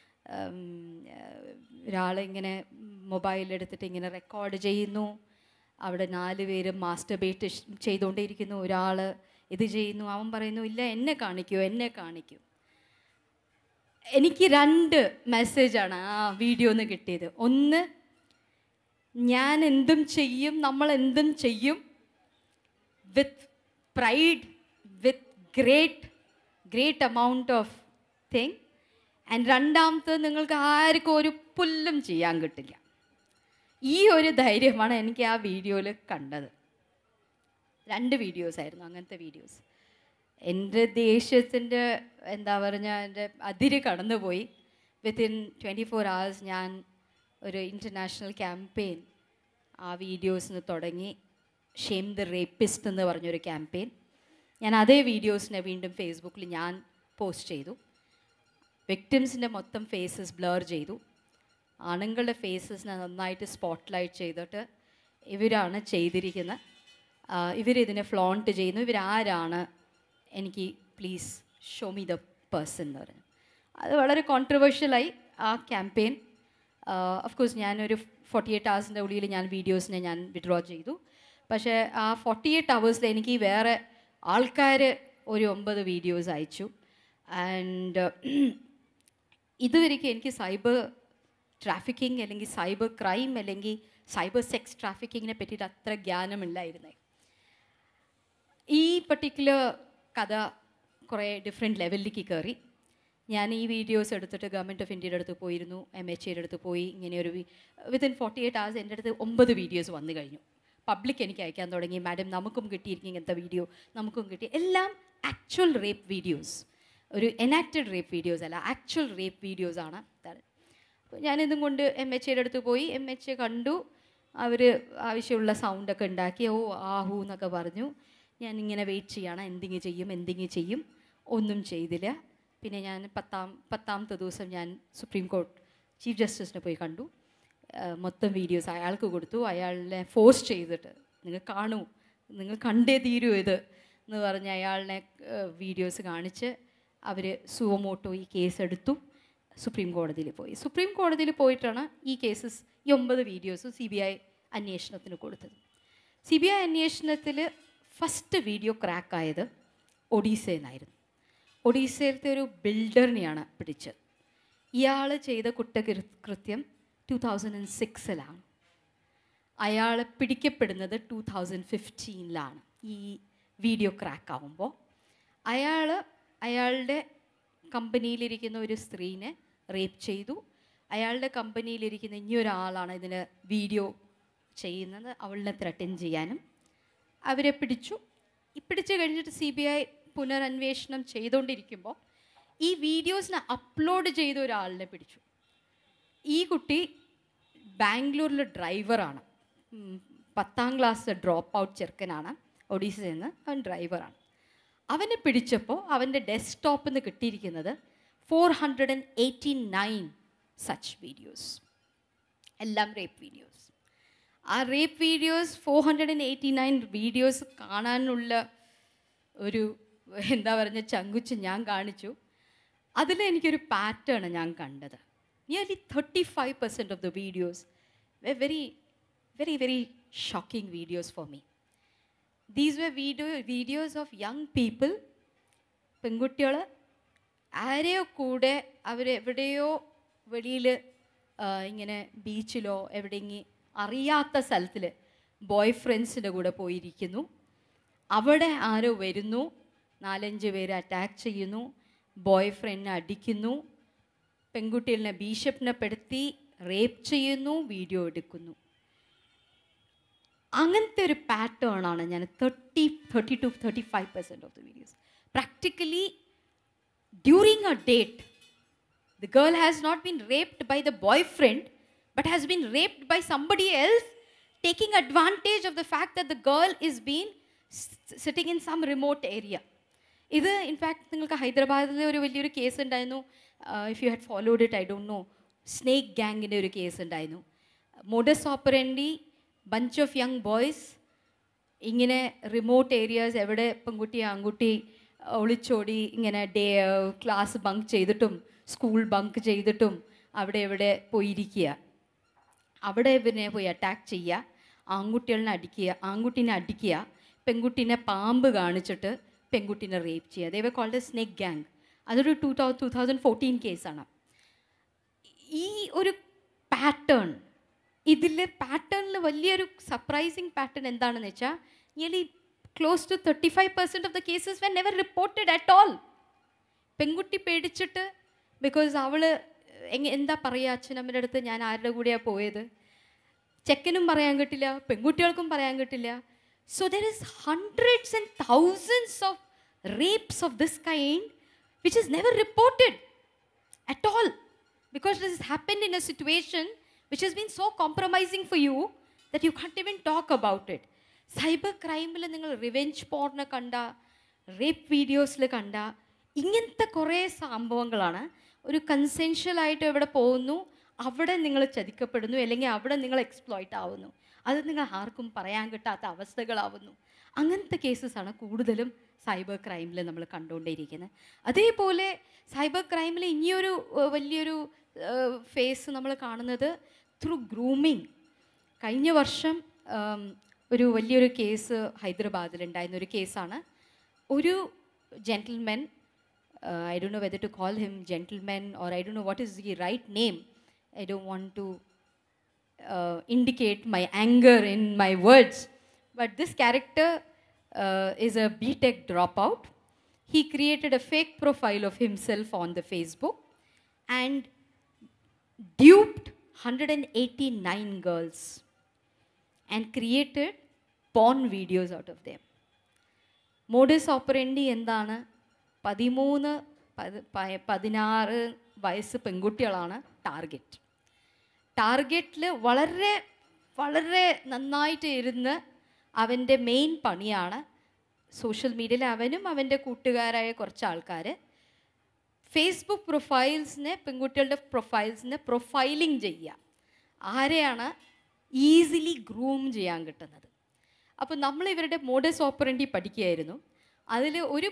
ഒരാളിങ്ങനെ മൊബൈൽ എടുത്തിട്ട് ഇങ്ങനെ റെക്കോർഡ് ചെയ്യുന്നു അവിടെ നാല് പേര് മാസ്റ്റർബേറ്റ് ചെയ്തുകൊണ്ടേയിരിക്കുന്നു ഒരാൾ ഇത് ചെയ്യുന്നു അവൻ പറയുന്നു ഇല്ല എന്നെ കാണിക്കൂ എന്നെ കാണിക്കൂ എനിക്ക് രണ്ട് മെസ്സേജാണ് ആ വീഡിയോ നിന്ന് കിട്ടിയത് ഒന്ന് ഞാൻ എന്തും ചെയ്യും നമ്മൾ എന്തും ചെയ്യും with pride with great great amount of thing and രണ്ടാമത്തെ നിങ്ങൾക്ക് ആർക്കും ഒരു പുല്ലും ചെയ്യാൻ കിട്ടില്ല ഈ ഒരു ധൈര്യമാണ് എനിക്ക് ആ വീഡിയോയിൽ കണ്ടത് രണ്ട് വീഡിയോസ് ആയിരുന്നു അങ്ങനത്തെ വീഡിയോസ് എൻ്റെ ദേഷ്യത്തിൻ്റെ എന്താ പറഞ്ഞ എൻ്റെ അതിര് കടന്നുപോയി വിത്തിൻ ട്വൻറ്റി ഫോർ hours ഞാൻ ഒരു ഇൻ്റർനാഷണൽ ക്യാമ്പയിൻ ആ വീഡിയോസിന് തുടങ്ങി ഷെയിം ദ റേപ്പിസ്റ്റ് എന്ന് പറഞ്ഞൊരു ക്യാമ്പയിൻ ഞാൻ അതേ വീഡിയോസിനെ വീണ്ടും ഫേസ്ബുക്കിൽ ഞാൻ പോസ്റ്റ് ചെയ്തു വിക്ടിംസിൻ്റെ മൊത്തം ഫേസസ് ബ്ലർ ചെയ്തു ആണുങ്ങളുടെ ഫേസസിനെ നന്നായിട്ട് സ്പോട്ട്ലൈറ്റ് ചെയ്തിട്ട് ഇവരാണ് ചെയ്തിരിക്കുന്നത് ഇവരിതിനെ ഫ്ലോണ്ട് ചെയ്യുന്നു ഇവരാരാണ് എനിക്ക് please show me the person എന്ന് പറഞ്ഞു അത് വളരെ കോൺട്രവേഴ്ഷ്യലായി ആ ക്യാമ്പയിൻ ഓഫ് കോഴ്സ് ഞാനൊരു ഫോർട്ടി എയ്റ്റ് ഹവേഴ്സിൻ്റെ ഉള്ളിൽ ഞാൻ വീഡിയോസിനെ ഞാൻ വിഡ്രോ ചെയ്തു പക്ഷേ ആ ഫോർട്ടി എയ്റ്റ് ഹവേഴ്സിൽ എനിക്ക് വേറെ ആൾക്കാർ ഒരു ഒമ്പത് വീഡിയോസ് അയച്ചു ആൻഡ് ഇതുവരെയ്ക്ക് എനിക്ക് സൈബർ ട്രാഫിക്കിംഗ് അല്ലെങ്കിൽ സൈബർ ക്രൈം അല്ലെങ്കിൽ സൈബർ സെക്സ് ട്രാഫിക്കിങ്ങിനെ പറ്റിയിട്ട് അത്ര ജ്ഞാനമില്ലായിരുന്നേ ഈ പർട്ടിക്കുലർ കഥ കുറേ ഡിഫറെൻറ്റ് ലെവലിലേക്ക് കയറി ഞാൻ ഈ വീഡിയോസ് എടുത്തിട്ട് ഗവൺമെൻറ് ഓഫ് ഇന്ത്യയുടെ അടുത്ത് പോയിരുന്നു എം എച്ച് എയുടെ അടുത്ത് പോയി ഇങ്ങനെ ഒരു വിത്തിൻ ഫോർട്ടി എയ്റ്റ് hours എൻ്റെ അടുത്ത് ഒമ്പത് വീഡിയോസ് വന്നു കഴിഞ്ഞു പബ്ലിക് എനിക്ക് അയക്കാൻ തുടങ്ങി മാഡം നമുക്കും കിട്ടിയിരിക്കും ഇങ്ങനത്തെ വീഡിയോ നമുക്കും കിട്ടി എല്ലാം ആക്ച്വൽ റേപ്പ് വീഡിയോസ് ഒരു എനാക്റ്റഡ് റേപ്പ് വീഡിയോസ് അല്ല ആക്ച്വൽ റേപ്പ് വീഡിയോസ് ആണ് തരുന്നത് അപ്പോൾ ഞാനിതും കൊണ്ട് എം എച്ച് എയുടെ അടുത്ത് പോയി എം എച്ച് എ കണ്ടു അവർ ആവശ്യമുള്ള സൗണ്ടൊക്കെ ഉണ്ടാക്കി ഓ ആഹു എന്നൊക്കെ പറഞ്ഞു ഞാൻ ഇങ്ങനെ വെയിറ്റ് ചെയ്യണം എന്തെങ്കിലും ചെയ്യും എന്തെങ്കിലും ചെയ്യും ഒന്നും ചെയ്തില്ല പിന്നെ ഞാൻ പത്താം പത്താമത്തെ ദിവസം ഞാൻ സുപ്രീം കോർട്ട് ചീഫ് ജസ്റ്റിസിനെ പോയി കണ്ടു ആ, മൊത്തം വീഡിയോസ് അയാൾക്ക് കൊടുത്തു അയാളെ ഫോഴ്സ് ചെയ്തിട്ട് നിങ്ങൾ കാണൂ നിങ്ങൾ കണ്ടേ തീരൂ ഇത് എന്ന് പറഞ്ഞ് അയാളിനെ വീഡിയോസ് കാണിച്ച് അവർ സുവമോട്ടോ ഈ കേസ് എടുത്തു സുപ്രീം കോടതിയിൽ പോയി സുപ്രീം കോടതിയിൽ പോയിട്ടാണ് ഈ കേസസ് ഈ ഒമ്പത് വീഡിയോസ് സി ബി ഐ അന്വേഷണത്തിന് കൊടുത്തത് സി ബി ഐ അന്വേഷണത്തിൽ ഫസ്റ്റ് വീഡിയോ ക്രാക്കായത് ഒഡീസയെന്നായിരുന്നു ഒഡീസയിലത്തെ ഒരു ബിൽഡറിനെയാണ് പിടിച്ചത് ഇയാൾ ചെയ്ത കുറ്റകൃത്യം ടു തൗസൻഡ് ആൻഡ് സിക്സിലാണ് അയാൾ പിടിക്കപ്പെടുന്നത് ടു തൗസൻഡ് ഫിഫ്റ്റീനിലാണ് ഈ വീഡിയോ ക്രാക്ക് ആവുമ്പോൾ അയാൾ അയാളുടെ കമ്പനിയിലിരിക്കുന്ന ഒരു സ്ത്രീനെ റേപ്പ് ചെയ്തു അയാളുടെ കമ്പനിയിലിരിക്കുന്ന ഇനിയൊരാളാണ് ഇതിന് വീഡിയോ ചെയ്യുന്നത് അവളിനെ ത്രട്ടൻ ചെയ്യാനും അവരെ പിടിച്ചു ഈ പിടിച്ചു കഴിഞ്ഞിട്ട് സി ബി ഐ പുനരന്വേഷണം ചെയ്തുകൊണ്ടിരിക്കുമ്പോൾ ഈ വീഡിയോസിനെ അപ്ലോഡ് ചെയ്ത ഒരാളിനെ പിടിച്ചു ഈ കുട്ടി ബാംഗ്ലൂരിൽ ഡ്രൈവറാണ് ഉം, പത്താം ക്ലാസ് ഡ്രോപ്പ് ഔട്ട് ചെറുക്കനാണ് ഒഡീസയിൽ നിന്ന് അവൻ ഡ്രൈവറാണ് അവനെ പിടിച്ചപ്പോൾ അവൻ്റെ ഡെസ്ക്ടോപ്പിൽ നിന്ന് കിട്ടിയിരിക്കുന്നത് four hundred and eighty nine such videos എല്ലാം റേപ്പ് വീഡിയോസ് ആ rape videos four hundred and eighty nine videos കാണാനുള്ള ഒരു എന്താ പറഞ്ഞ ചങ്കുച്ച് ഞാൻ കാണിച്ചു അതിൽ എനിക്കൊരു പാറ്റേൺ ഞാൻ കണ്ടത് nearly thirty five percent of the videos very very very shocking videos for me these we video videos of young people പെൺകുട്ടികൾ ആരെയോ കൂടെ അവരെവിടെയോ വെളിയിൽ ഇങ്ങനെ ബീച്ചിലോ എവിടെയെങ്കിലും അറിയാത്ത സ്ഥലത്തിൽ ബോയ് ഫ്രണ്ട്സിൻ്റെ കൂടെ പോയിരിക്കുന്നു അവിടെ ആരോ വരുന്നു നാലഞ്ച് പേര് അറ്റാക്ക് ചെയ്യുന്നു ബോയ് ഫ്രണ്ടിനെ അടിക്കുന്നു പെൺകുട്ടികളെ ഭീഷണിപ്പെടുത്തി റേപ്പ് ചെയ്യുന്നു വീഡിയോ എടുക്കുന്നു അങ്ങനത്തെ ഒരു പാറ്റേൺ ആണ് ഞാൻ thirty thirty two thirty five percent of the videos practically during a date the girl has not been raped by the boyfriend but has been raped by somebody else taking advantage of the fact that the girl is being s- sitting in some remote area ഇത് ഇൻഫാക്ട് നിങ്ങൾക്ക് ഹൈദരാബാദിൽ ഒരു വലിയൊരു കേസ് ഉണ്ടായിരുന്നു if you had followed it I don't know snake ഗാങ്ങിൻ്റെ ഒരു കേസ് ഉണ്ടായിരുന്നു modus operandi bunch of young boys ഇങ്ങനെ റിമോട്ട് ഏരിയാസ് എവിടെ പെൺകുട്ടി ആൺകുട്ടി ഒളിച്ചോടി ഇങ്ങനെ ഡേ ക്ലാസ് ബങ്ക് ചെയ്തിട്ടും സ്കൂൾ ബങ്ക് ചെയ്തിട്ടും അവിടെ എവിടെ പോയിരിക്കുക അവിടെ ഇവനെ പോയി അറ്റാക്ക് ചെയ്യുക ആൺകുട്ടികളെ അടിക്കുക ആൺകുട്ടീനെ അടിക്കുക പെൺകുട്ടീനെ പാമ്പ് കാണിച്ചിട്ട് പെൺകുട്ടീനെ റേപ്പ് ചെയ്യുക ദേവ കോൾഡ് സ്നേക്ക് ഗാങ് അതൊരു two thou two thousand fourteen കേസാണ് ഈ ഒരു പാറ്റേൺ ഇതിൽ പാറ്റേണിൽ വലിയൊരു സർപ്രൈസിങ് പാറ്റേൺ എന്താണെന്ന് വെച്ചാൽ nearly close to thirty five percent of the cases when never reported at all പെൺകുട്ടി പേടിച്ചിട്ട് ബിക്കോസ് അവൾ എങ്ങ എന്താ പറയുക അച്ഛനമ്മയുടെ അടുത്ത് ഞാൻ ആരുടെ കൂടെയാണ് പോയത് ചെക്കനും പറയാൻ കിട്ടില്ല പെൺകുട്ടികൾക്കും പറയാൻ കിട്ടില്ല so there is hundreds and thousands of rapes of this kind which is never reported at all because this has happened in a situation which has been so compromising for you that you can't even talk about it cyber ക്രൈമിൽ നിങ്ങൾ റിവെഞ്ച് പോർണ് കണ്ട റേപ്പ് വീഡിയോസിൽ കണ്ട ഇങ്ങനത്തെ കുറേ സംഭവങ്ങളാണ് ഒരു കൺസെൻഷ്യൽ ആയിട്ട് എവിടെ പോകുന്നു അവിടെ നിങ്ങൾ ചതിക്കപ്പെടുന്നു അല്ലെങ്കിൽ അവിടെ നിങ്ങൾ എക്സ്പ്ലോയിറ്റ് ആവുന്നു അത് നിങ്ങൾ ആർക്കും പറയാൻ കിട്ടാത്ത അവസ്ഥകളാവുന്നു അങ്ങനത്തെ കേസസ് ആണ് കൂടുതലും സൈബർ ക്രൈമിൽ നമ്മൾ കണ്ടുകൊണ്ടേയിരിക്കുന്നത് അതേപോലെ സൈബർ ക്രൈമിൽ ഇനിയൊരു ഏഹ്, വലിയൊരു ഫേസ് നമ്മൾ കാണുന്നത് ത്രൂ ഗ്രൂമിങ് കഴിഞ്ഞ വർഷം ഉം, ഒരു വലിയൊരു കേസ് ഹൈദരാബാദിൽ ഉണ്ടായിരുന്ന ഒരു കേസാണ് ഒരു gentlemen I do know whether to call him gentlemen or I do know what is the right name I do want to uh, indicate my anger in my words. But this character uh, is a BTech dropout. He created a fake profile of himself on the Facebook and duped 189 girls and created porn videos out of them. Modus operandi എന്താണ് പതിമൂന്ന് പത് പ- പതിനാറ് വയസ്സ് പെൺകുട്ടികളാണ് ടാർഗറ്റ് ടാർഗറ്റിൽ വളരെ വളരെ നന്നായിട്ട് ഇരുന്ന് അവൻ്റെ മെയിൻ പണിയാണ് സോഷ്യൽ മീഡിയയിൽ അവനും അവൻ്റെ കൂട്ടുകാരായ കുറച്ച് ആൾക്കാർ ഫേസ്ബുക്ക് പ്രൊഫൈൽസിനെ പെൺകുട്ടികളുടെ പ്രൊഫൈൽസിനെ പ്രൊഫൈലിംഗ് ചെയ്യുക ആരെയാണ് ഈസിലി ഗ്രൂം ചെയ്യാൻ കിട്ടുന്നത് അപ്പോൾ നമ്മൾ ഇവരുടെ മോഡസ് ഓപ്പറൻറ്റി പഠിക്കുകയായിരുന്നു അതിൽ ഒരു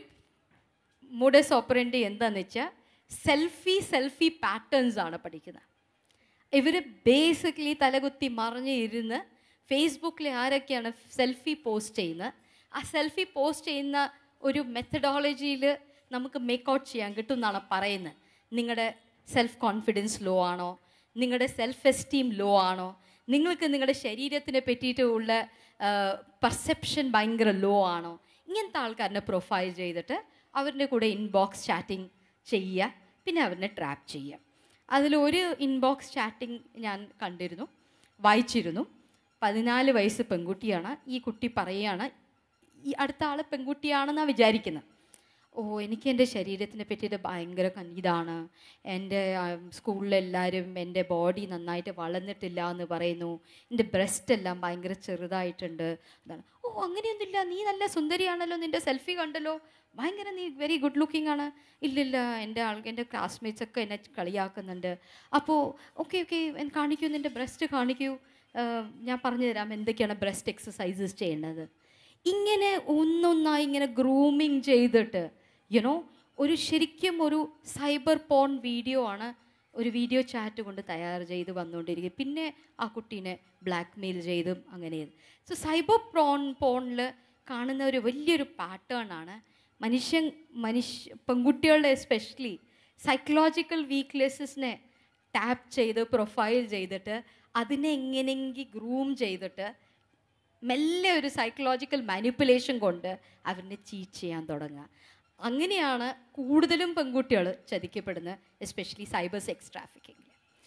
മോഡസ് ഓപ്പറൻറ്റി എന്താണെന്ന് വെച്ചാൽ സെൽഫി സെൽഫി പാറ്റേൺസ് ആണ് പഠിക്കുന്നത് ഇവർ ബേസിക്കലി തലകുത്തി മറിഞ്ഞ് ഇരുന്ന് ഫേസ്ബുക്കിൽ ആരൊക്കെയാണ് സെൽഫി പോസ്റ്റ് ചെയ്യുന്നത് ആ സെൽഫി പോസ്റ്റ് ചെയ്യുന്ന ഒരു മെത്തഡോളജിയിൽ നമുക്ക് മേക്ക് ഔട്ട് ചെയ്യാൻ കിട്ടും എന്നാണ് പറയുന്നത് നിങ്ങളുടെ സെൽഫ് കോൺഫിഡൻസ് ലോ ആണോ നിങ്ങളുടെ സെൽഫ് എസ്റ്റീം ലോ ആണോ നിങ്ങൾക്ക് നിങ്ങളുടെ ശരീരത്തിനെ പറ്റിയിട്ട് ഉള്ള പെർസെപ്ഷൻ ഭയങ്കര ലോ ആണോ ഇങ്ങനത്തെ ആൾക്കാരനെ പ്രൊഫൈൽ ചെയ്തിട്ട് അവരുടെ കൂടെ ഇൻബോക്സ് ചാറ്റിംഗ് ചെയ്യുക പിന്നെ അവരെ ട്രാപ്പ് ചെയ്യുക അതിലൊരു ഇൻബോക്സ് ചാറ്റിംഗ് ഞാൻ കണ്ടിരുന്നു വായിച്ചിരുന്നു പതിനാല് വയസ്സ് പെൺകുട്ടിയാണ് ഈ കുട്ടി പറയുകയാണ് ഈ അടുത്ത ആൾ പെൺകുട്ടിയാണെന്നാണ് വിചാരിക്കുന്നത് ഓ എനിക്ക് എൻ്റെ ശരീരത്തിനെ പറ്റിയിട്ട് ഭയങ്കര കൺ- ഇതാണ് എൻ്റെ സ്കൂളിലെല്ലാവരും എൻ്റെ ബോഡി നന്നായിട്ട് വളർന്നിട്ടില്ല എന്ന് പറയുന്നു എൻ്റെ ബ്രസ്റ്റ് എല്ലാം ഭയങ്കര ചെറുതായിട്ടുണ്ട് അതാണ് ഓ അങ്ങനെയൊന്നുമില്ല നീ നല്ല സുന്ദരിയാണല്ലോ നിൻ്റെ സെൽഫി കണ്ടല്ലോ ഭയങ്കര നീ വെരി ഗുഡ് ലുക്കിംഗ് ആണ് ഇല്ലില്ല എൻ്റെ ആൾ എൻ്റെ ക്ലാസ്മേറ്റ്സ് ഒക്കെ എന്നെ കളിയാക്കുന്നുണ്ട് അപ്പോൾ ഓക്കെ ഓക്കെ കാണിക്കൂ നിൻ്റെ ബ്രസ്റ്റ് കാണിക്കൂ ആ, ഞാൻ പറഞ്ഞു തരാം എന്തൊക്കെയാണ് ബ്രസ്റ്റ് എക്സസൈസസ് ചെയ്യേണ്ടത് ഇങ്ങനെ ഒന്നൊന്നായി ഇങ്ങനെ ഗ്രൂമിങ് ചെയ്തിട്ട് യുനോ ഒരു ശരിക്കും ഒരു സൈബർ പോൺ വീഡിയോ ആണ് ഒരു വീഡിയോ ചാറ്റ് കൊണ്ട് തയ്യാർ ചെയ്ത് വന്നുകൊണ്ടിരിക്കുക പിന്നെ ആ കുട്ടീനെ ബ്ലാക്ക് മെയിൽ ചെയ്തും അങ്ങനെ സോ സൈബർ പ്രോൺ പോണിൽ കാണുന്ന ഒരു വലിയൊരു പാറ്റേൺ ആണ് മനുഷ്യൻ മനുഷ്യ പെൺകുട്ടികളുടെ എസ്പെഷ്യലി സൈക്കോളജിക്കൽ വീക്ക്നെസ്സസിനെ ടാപ്പ് ചെയ്ത് പ്രൊഫൈൽ ചെയ്തിട്ട് അതിനെ എങ്ങനെയെങ്കിൽ ഗ്രൂം ചെയ്തിട്ട് മെല്ലെ ഒരു സൈക്കോളജിക്കൽ മാനിപ്പുലേഷൻ കൊണ്ട് അവരിനെ ചീറ്റ് ചെയ്യാൻ തുടങ്ങുക അങ്ങനെയാണ് കൂടുതലും പെൺകുട്ടികൾ ചതിക്കപ്പെടുന്നത് എസ്പെഷ്യലി സൈബർ സെക്സ് ട്രാഫിക്കിങ്ങിൽ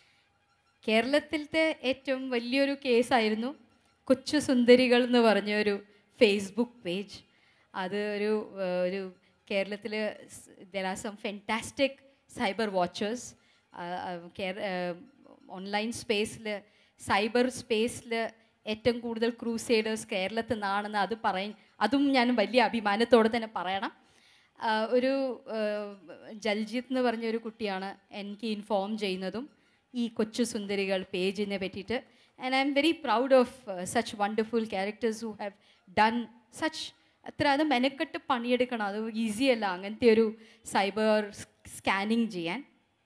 കേരളത്തിലത്തെ ഏറ്റവും വലിയൊരു കേസായിരുന്നു കൊച്ചു സുന്ദരികൾ എന്ന് പറഞ്ഞ ഒരു ഫേസ്ബുക്ക് പേജ് അത് ഒരു ഏഹ്, ഒരു കേരളത്തിൽ there are some fantastic cyber watchers online സ്പേസിൽ സൈബർ സ്പേസിൽ ഏറ്റവും കൂടുതൽ ക്രൂസേഡേഴ്സ് കേരളത്തിൽ നിന്നാണെന്ന് അത് പറയും അതും ഞാൻ വലിയ അഭിമാനത്തോടെ തന്നെ പറയണം ആ, ഒരു ആ, ജൽജിത്ത് എന്ന് പറഞ്ഞ ഒരു കുട്ടിയാണ് എനിക്ക് ഇൻഫോം ചെയ്യുന്നതും ഈ കൊച്ചു സുന്ദരികൾ പേജിനെ പറ്റിയിട്ട് and I am very proud of such wonderful characters who have done such അത്ര അത് മെനക്കെട്ട് പണിയെടുക്കണം അത് ഈസി അല്ല അങ്ങനത്തെ ഒരു സൈബർ സ്കാനിങ് ചെയ്യാൻ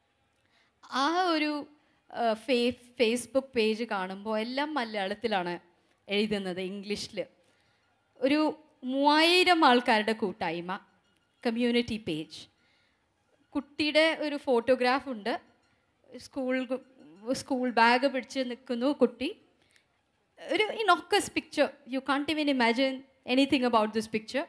ആ ഒരു ആ, ഫേ ഫേസ്ബുക്ക് പേജ് കാണുമ്പോൾ എല്ലാം മലയാളത്തിലാണ് എഴുതുന്നത് ഇംഗ്ലീഷിൽ ഒരു മൂവായിരം ആൾക്കാരുടെ കൂട്ടായ്മ കമ്മ്യൂണിറ്റി പേജ് കുട്ടിയുടെ ഒരു ഫോട്ടോഗ്രാഫ് ഉണ്ട് സ്കൂൾ സ്കൂൾ ബാഗ് പിടിച്ച് നിൽക്കുന്നു കുട്ടി ഒരു innocuous picture you can't even imagine anything about this picture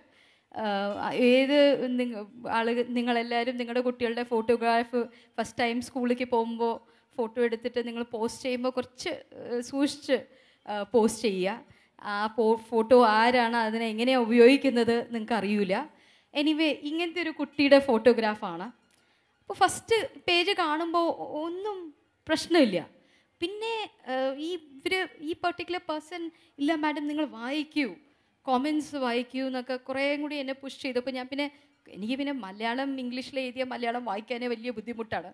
ഏത് നിങ്ങ ആളുകൾ നിങ്ങളെല്ലാവരും നിങ്ങളുടെ കുട്ടികളുടെ ഫോട്ടോഗ്രാഫ് ഫസ്റ്റ് ടൈം സ്കൂളിലേക്ക് പോകുമ്പോൾ ഫോട്ടോ എടുത്തിട്ട് നിങ്ങൾ പോസ്റ്റ് ചെയ്യുമ്പോൾ കുറച്ച് ഏഹ്, സൂക്ഷിച്ച് പോസ്റ്റ് ചെയ്യുക ആ പോ ഫോട്ടോ ആരാണ് അതിനെ എങ്ങനെയാണ് ഉപയോഗിക്കുന്നത് നിങ്ങൾക്ക് അറിയില്ല എനിവേ ഇങ്ങനത്തെ ഒരു കുട്ടിയുടെ ഫോട്ടോഗ്രാഫാണ് അപ്പോൾ ഫസ്റ്റ് പേജ് കാണുമ്പോൾ ഒന്നും പ്രശ്നമില്ല പിന്നെ ഏഹ്, ഈ ഇവർ ഈ പെർട്ടിക്കുലർ പേഴ്സൺ ഇല്ല മാഡം നിങ്ങൾ വായിക്കൂ കോമൻസ് വായിക്കൂ എന്നൊക്കെ കുറേ കൂടി എന്നെ പുഷ് ചെയ്തപ്പോൾ ഞാൻ പിന്നെ എനിക്ക് പിന്നെ മലയാളം ഇംഗ്ലീഷിൽ എഴുതിയ മലയാളം വായിക്കാനേ വലിയ ബുദ്ധിമുട്ടാണ്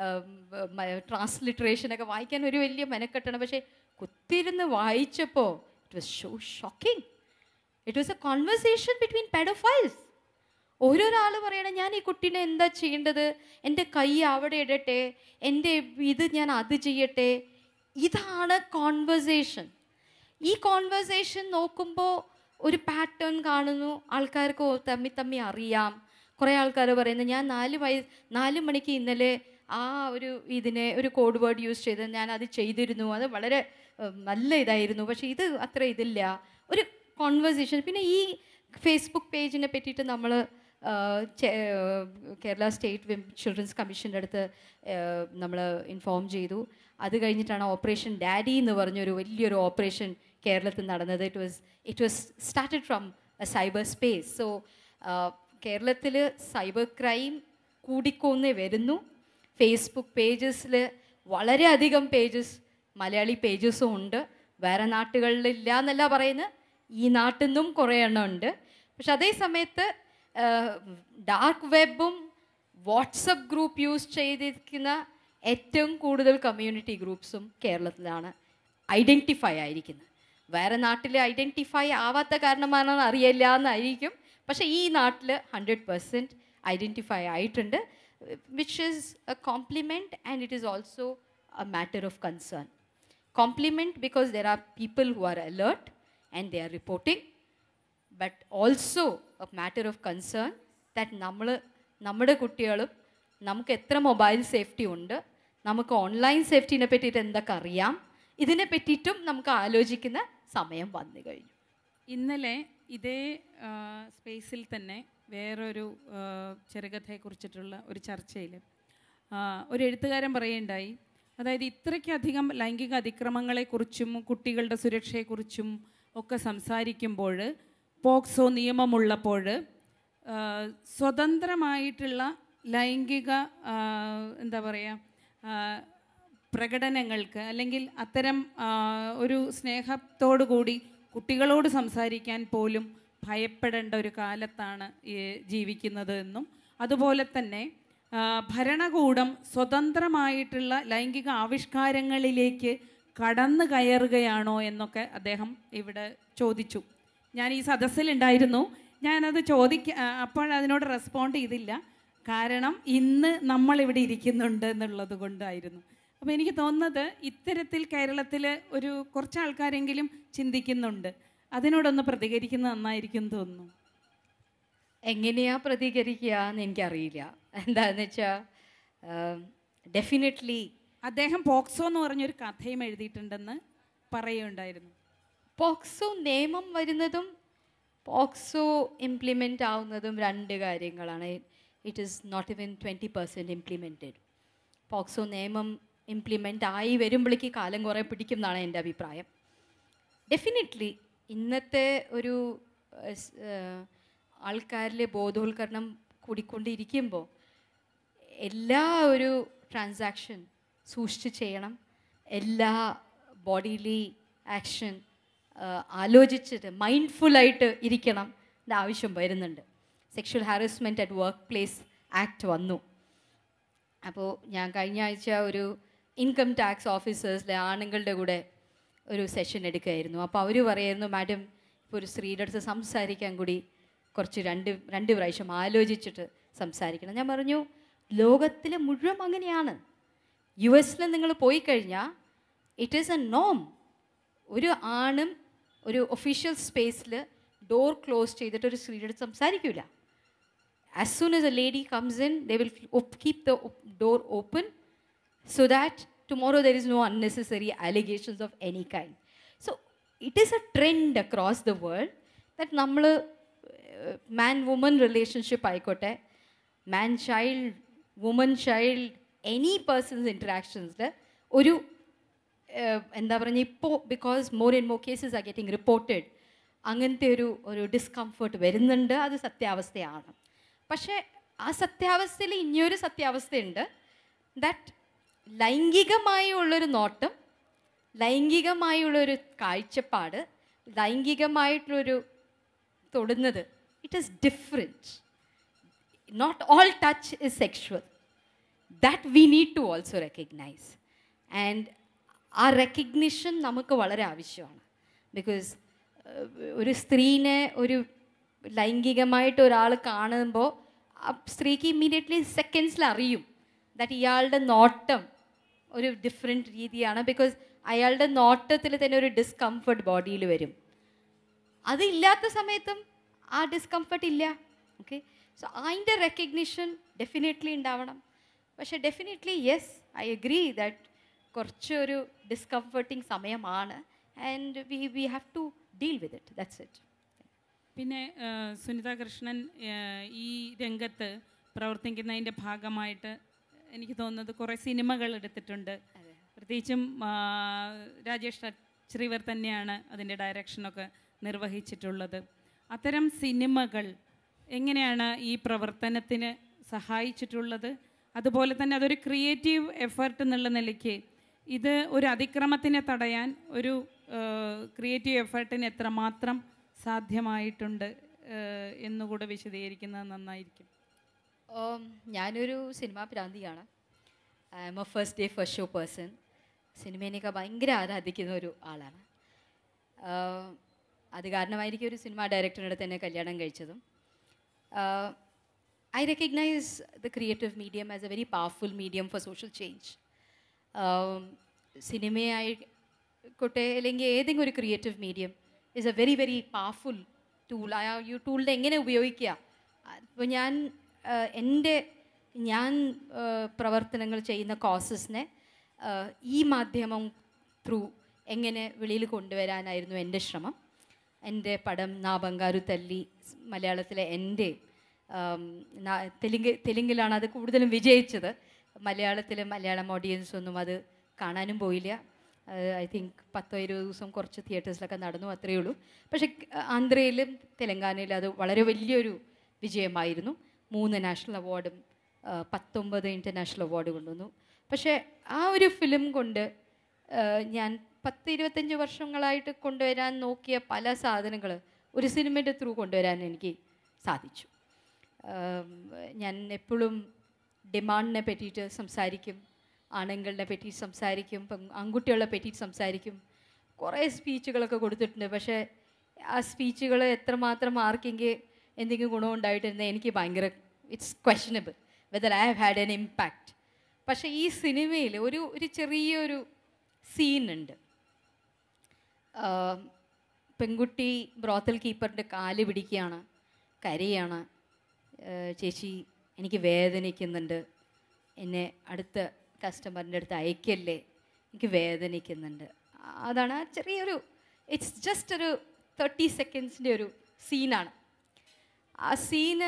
ട്രാൻസ്ലിറ്ററേഷനൊക്കെ വായിക്കാൻ ഒരു വലിയ മെനക്കെട്ടാണ് പക്ഷേ കുത്തിയിരുന്ന് വായിച്ചപ്പോൾ ഇറ്റ് വാസ് ഷോ shocking it was a conversation between paedophiles ഓരോരാൾ പറയണം ഞാൻ ഈ കുട്ടീനെ എന്താ ചെയ്യേണ്ടത് എൻ്റെ കൈ അവിടെ ഇടട്ടെ എൻ്റെ ഇത് ഞാൻ അത് ചെയ്യട്ടെ ഇതാണ് കോൺവെർസേഷൻ ഈ കോൺവെർസേഷൻ നോക്കുമ്പോൾ ഒരു പാറ്റേൺ കാണുന്നു ആൾക്കാർക്ക് ഓ- തമ്മി തമ്മി അറിയാം കുറേ ആൾക്കാർ പറയുന്നു ഞാൻ നാല് വയസ്സ് നാല് മണിക്ക് ഇന്നലെ ആ ഒരു ഇതിനെ ഒരു കോഡ് വേർഡ് യൂസ് ചെയ്ത് ഞാൻ അത് ചെയ്തിരുന്നു അത് വളരെ ഉം, നല്ല ഇതായിരുന്നു പക്ഷേ ഇത് അത്ര ഇതില്ല ഒരു കോൺവെർസേഷൻ പിന്നെ ഈ ഫേസ്ബുക്ക് പേജിനെ പറ്റിയിട്ട് നമ്മൾ കേരള സ്റ്റേറ്റ് ചിൽഡ്രൻസ് കമ്മീഷൻ്റെ അടുത്ത് നമ്മൾ ഇൻഫോം ചെയ്തു അത് കഴിഞ്ഞിട്ടാണ് ഓപ്പറേഷൻ ഡാഡി എന്ന് പറഞ്ഞൊരു വലിയൊരു ഓപ്പറേഷൻ കേരളത്തിൽ നടന്നത് it was it was started from a cyber space so കേരളത്തിൽ സൈബർ ക്രൈം കൂടിക്കൊന്നേ വരുന്നു ഫേസ്ബുക്ക് പേജസിൽ വളരെയധികം പേജസ് മലയാളി പേജസും ഉണ്ട് വേറെ നാട്ടുകളിൽ ഇല്ല എന്നല്ല പറയുന്നത് ഈ നാട്ടിൽ നിന്നും കുറേ എണ്ണം ഉണ്ട് പക്ഷെ അതേ സമയത്ത് ഡാർക്ക് വെബും വാട്സപ്പ് ഗ്രൂപ്പ് യൂസ് ചെയ്തിരിക്കുന്ന ഏറ്റവും കൂടുതൽ കമ്മ്യൂണിറ്റി ഗ്രൂപ്പ്സും കേരളത്തിലാണ് ഐഡൻറ്റിഫൈ ആയിരിക്കുന്നത് വേറെ നാട്ടിൽ ഐഡൻറ്റിഫൈ ആവാത്ത കാരണമാണോ അറിയില്ല എന്നായിരിക്കും പക്ഷേ ഈ നാട്ടിൽ ഹൺഡ്രഡ് പെർസെൻറ്റ് ഐഡൻറ്റിഫൈ ആയിട്ടുണ്ട് which is a compliment and it is also a matter of concern compliment because there are people who are alert and they are reporting but also a matter of concern that നമ്മൾ നമ്മുടെ കുട്ടികളും നമുക്ക് എത്ര മൊബൈൽ സേഫ്റ്റി ഉണ്ട് നമുക്ക് ഓൺലൈൻ സേഫ്റ്റിനെ പറ്റിയിട്ട് എന്തൊക്കെ അറിയാം ഇതിനെ പറ്റിയിട്ടും നമുക്ക് ആലോചിക്കുന്ന സമയം വന്നു കഴിഞ്ഞു ഇന്നലെ ഇതേ സ്പേസിൽ തന്നെ വേറൊരു ആ, ചെറുകഥയെക്കുറിച്ചിട്ടുള്ള ഒരു ചർച്ചയിൽ ഒരു എഴുത്തുകാരൻ പറയുണ്ടായി അതായത് ഇത്രയ്ക്കധികം ലൈംഗിക അതിക്രമങ്ങളെക്കുറിച്ചും കുട്ടികളുടെ സുരക്ഷയെക്കുറിച്ചും ഒക്കെ സംസാരിക്കുമ്പോൾ പോക്സോ നിയമമുള്ളപ്പോൾ ആ, സ്വതന്ത്രമായിട്ടുള്ള ലൈംഗിക ആ, എന്താ പറയുക പ്രകടനങ്ങൾക്ക് അല്ലെങ്കിൽ അത്തരം ആ, ഒരു സ്നേഹത്തോടു കൂടി കുട്ടികളോട് സംസാരിക്കാൻ പോലും ഭയപ്പെടേണ്ട ഒരു കാലത്താണ് ഈ ജീവിക്കുന്നത് എന്നും അതുപോലെ തന്നെ ആ, ഭരണകൂടം സ്വതന്ത്രമായിട്ടുള്ള ലൈംഗിക ആവിഷ്കാരങ്ങളിലേക്ക് കടന്നു കയറുകയാണോ എന്നൊക്കെ അദ്ദേഹം ഇവിടെ ചോദിച്ചു ഞാൻ ഈ സദസ്സിലുണ്ടായിരുന്നു ഞാനത് ചോദിക്ക ആ, അപ്പോഴതിനോട് റെസ്പോണ്ട് ചെയ്തില്ല കാരണം ഇന്ന് നമ്മൾ ഇവിടെ ഇരിക്കുന്നുണ്ട് എന്നുള്ളത് കൊണ്ടായിരുന്നു അപ്പോൾ എനിക്ക് തോന്നുന്നത് ഇത്തരത്തിൽ കേരളത്തിൽ ഒരു കുറച്ച് ആൾക്കാരെങ്കിലും ചിന്തിക്കുന്നുണ്ട് അതിനോടൊന്ന് പ്രതികരിക്കുന്നത് നന്നായിരിക്കും എന്ന് തോന്നുന്നു എങ്ങനെയാ പ്രതികരിക്കുക എന്ന് എനിക്കറിയില്ല എന്താന്ന് വെച്ചാൽ ഡെഫിനറ്റ്ലി അദ്ദേഹം പോക്സോ എന്ന് പറഞ്ഞൊരു കഥയും എഴുതിയിട്ടുണ്ടെന്ന് പറയുണ്ടായിരുന്നു പോക്സോ നിയമം വരുന്നതും പോക്സോ ഇംപ്ലിമെൻ്റ് ആവുന്നതും രണ്ട് കാര്യങ്ങളാണ് it is not even twenty percent implemented POCSO നിയമം ഇംപ്ലിമെൻ്റ് ആയി വരുമ്പോഴേക്ക് കാലം കുറേ പിടിക്കും എന്നാണ് എൻ്റെ അഭിപ്രായം ഡെഫിനറ്റ്ലി ഇന്നത്തെ ഒരു ആൾക്കാരിലെ ബോധവൽക്കരണം കൂടിക്കൊണ്ടിരിക്കുമ്പോൾ എല്ലാ ഒരു ട്രാൻസാക്ഷൻ സൂക്ഷിച്ച് ചെയ്യണം എല്ലാ ബോഡിയിലി ആക്ഷൻ ആലോചിച്ചിട്ട് മൈൻഡ്ഫുള്ളായിട്ട് ഇരിക്കണം എന്ന ആവശ്യം വരുന്നുണ്ട് sexual harassment at workplace act വന്നു അപ്പോൾ ഞാൻ കഴിഞ്ഞ ആഴ്ച ഒരു ഇൻകം ടാക്സ് ഓഫീസേഴ്സിലെ ആണുങ്ങളുടെ കൂടെ ഒരു സെഷൻ എടുക്കുകയായിരുന്നു അപ്പോൾ അവർ പറയായിരുന്നു മാഡം ഇപ്പോൾ ഒരു സ്ത്രീയുടെ അടുത്ത് സംസാരിക്കാൻ കൂടി കുറച്ച് രണ്ട് രണ്ട് പ്രാവശ്യം ആലോചിച്ചിട്ട് സംസാരിക്കണം ഞാൻ പറഞ്ഞു ലോകത്തിലെ മുഴുവൻ അങ്ങനെയാണ് യു എസിൽ നിങ്ങൾ പോയി കഴിഞ്ഞാൽ ഇറ്റ് ഈസ് എ നോം ഒരു ആണും ഒരു ഒഫീഷ്യൽ സ്പേസിൽ ഡോർ ക്ലോസ് ചെയ്തിട്ട് ഒരു സ്ത്രീയുടെ അടുത്ത് സംസാരിക്കില്ല as soon as a lady comes in, they will op- keep the op- door open so that tomorrow there is no unnecessary allegations of any kind. So it is a trend across the world that നമ്മൾ മാൻ വുമൻ റിലേഷൻഷിപ്പ് ആയിക്കോട്ടെ man child woman child any persons ഇൻട്രാക്ഷൻസിൽ ഒരു ഏഹ്, എന്താ പറഞ്ഞ ഇപ്പോൾ because more and more cases are getting reported അങ്ങനത്തെ ഒരു ഒരു ഡിസ്കംഫർട്ട് വരുന്നുണ്ട് അത് സത്യാവസ്ഥയാണ് പക്ഷേ ആ സത്യാവസ്ഥയിൽ ഇനിയൊരു സത്യാവസ്ഥയുണ്ട് ദാറ്റ് ലൈംഗികമായുള്ളൊരു നോട്ടം ലൈംഗികമായുള്ളൊരു കാഴ്ചപ്പാട് ലൈംഗികമായിട്ടുള്ളൊരു തൊടുന്നത് it is different not all touch is sexual that we need to also recognise and ആ റെക്കഗ്നിഷൻ നമുക്ക് വളരെ ആവശ്യമാണ് ബിക്കോസ് ഒരു സ്ത്രീനെ ഒരു ലൈംഗികമായിട്ട് ഒരാൾ കാണുമ്പോൾ ആ സ്ത്രീക്ക് ഇമ്മീഡിയറ്റ്ലി സെക്കൻഡ്സിൽ അറിയും ദാറ്റ് ഇയാളുടെ നോട്ടം ഒരു ഡിഫറെൻറ്റ് രീതിയാണ് ബിക്കോസ് അയാളുടെ നോട്ടത്തിൽ തന്നെ ഒരു ഡിസ്കംഫർട്ട് ബോഡിയിൽ വരും അതില്ലാത്ത സമയത്തും ആ ഡിസ്കംഫർട്ട് ഇല്ല ഓക്കെ സോ അതിൻ്റെ റെക്കഗ്നിഷൻ ഡെഫിനറ്റ്ലി ഉണ്ടാവണം പക്ഷേ definitely yes I agree that കുറച്ചൊരു ഡിസ്കംഫർട്ടിങ് സമയമാണ് and we we have to deal with it that's it പിന്നെ ആ, സുനിത കൃഷ്ണൻ ആ, ഈ രംഗത്ത് പ്രവർത്തിക്കുന്നതിൻ്റെ ഭാഗമായിട്ട് എനിക്ക് തോന്നുന്നത് കുറേ സിനിമകൾ എടുത്തിട്ടുണ്ട് പ്രത്യേകിച്ചും ആ, രാജേഷ് ശ്രീവർ തന്നെയാണ് അതിൻ്റെ ഡയറക്ഷനൊക്കെ നിർവഹിച്ചിട്ടുള്ളത് അത്തരം സിനിമകൾ എങ്ങനെയാണ് ഈ പ്രവർത്തനത്തിന് സഹായിച്ചിട്ടുള്ളത് അതുപോലെ തന്നെ അതൊരു ക്രിയേറ്റീവ് എഫേർട്ട് എന്നുള്ള നിലയ്ക്ക് ഇത് ഒരു അതിക്രമത്തിനെ തടയാൻ ഒരു ക്രിയേറ്റീവ് എഫേർട്ടിന് എത്രമാത്രം സാധ്യമായിട്ടുണ്ട് ഏഹ്, എന്നുകൂടെ വിശദീകരിക്കുന്നത് നന്നായിരിക്കും ഉം, ഞാനൊരു സിനിമാ പ്രാന്തിയാണ് I am a first day first show person സിനിമേനെയൊക്കെ ഭയങ്കര ആരാധിക്കുന്ന ഒരു ആളാണ് ആഹ്, അത് കാരണമായിരിക്കും ഒരു സിനിമാ ഡയറക്ടറുടെ തന്നെ കല്യാണം കഴിച്ചതും I recognise the creative medium as a very powerful medium for social change സിനിമയായിക്കോട്ടെ അല്ലെങ്കിൽ ഏതെങ്കിലും ഒരു creative medium is a very very powerful tool ആ യു ടൂളിനെ എങ്ങനെ ഉപയോഗിക്കുക അപ്പോൾ ഞാൻ ആ, എൻ്റെ ഞാൻ ആ, പ്രവർത്തനങ്ങൾ ചെയ്യുന്ന കോസസിനെ ഈ മാധ്യമം ത്രൂ എങ്ങനെ വെളിയിൽ കൊണ്ടുവരാനായിരുന്നു എൻ്റെ ശ്രമം എൻ്റെ പടം നാ ബംഗാരു തല്ലി സ് മലയാളത്തിലെ എൻ്റെ ആം, നാ- തെലുങ്ക് തെലുങ്കിലാണ് അത് കൂടുതലും വിജയിച്ചത് മലയാളത്തിലെ മലയാളം ഓഡിയൻസ് ഒന്നും അത് കാണാനും പോയില്ല ഐ തിങ്ക് പത്തോ ഇരുപത് ദിവസം കുറച്ച് തിയേറ്റേഴ്സിലൊക്കെ നടന്നു അത്രയേ ഉള്ളൂ പക്ഷേ ക- ആന്ധ്രയിലും തെലങ്കാനയിലും അത് വളരെ വലിയൊരു വിജയമായിരുന്നു മൂന്ന് നാഷണൽ അവാർഡും ആ, പത്തൊമ്പത് ഇൻ്റർനാഷണൽ അവാർഡ് കൊണ്ടുവന്നു പക്ഷേ ആ ഒരു ഫിലിം കൊണ്ട് ആ, ഞാൻ പത്ത് ഇരുപത്തഞ്ച് വർഷങ്ങളായിട്ട് കൊണ്ടുവരാൻ നോക്കിയ പല സാധനങ്ങൾ ഒരു സിനിമയുടെ ത്രൂ കൊണ്ടുവരാൻ എനിക്ക് സാധിച്ചു ആം, ഞാൻ എപ്പോഴും ഡിമാൻഡിനെ പറ്റിയിട്ട് സംസാരിക്കും ആണുങ്ങളെ പറ്റി സംസാരിക്കും ഇപ്പം ആൺകുട്ടികളെ പറ്റി സംസാരിക്കും കുറേ സ്പീച്ചുകളൊക്കെ കൊടുത്തിട്ടുണ്ട് പക്ഷേ ആ സ്പീച്ചുകൾ എത്രമാത്രം ആർക്കെങ്കിൽ എന്തെങ്കിലും ഗുണമുണ്ടായിട്ടിരുന്നത് എനിക്ക് ഭയങ്കര it's questionable whether I have had an impact പക്ഷേ ഈ സിനിമയിൽ ഒരു ഒരു ചെറിയൊരു സീനുണ്ട് ആഹ് പെൺകുട്ടി ബ്രോത്തൽ കീപ്പറിൻ്റെ കാല് പിടിക്കുകയാണ് കരയാണ് ആഹ് ചേച്ചി എനിക്ക് വേദനിക്കുന്നുണ്ട് എന്നെ അടുത്ത കസ്റ്റമറിൻ്റെ അടുത്ത് അയക്കല്ലേ എനിക്ക് വേദനിക്കുന്നുണ്ട് അതാണ് ആ ചെറിയൊരു ഇറ്റ്സ് ജസ്റ്റ് ഒരു തേർട്ടി സെക്കൻഡ്സിൻ്റെ ഒരു സീനാണ് ആ സീന്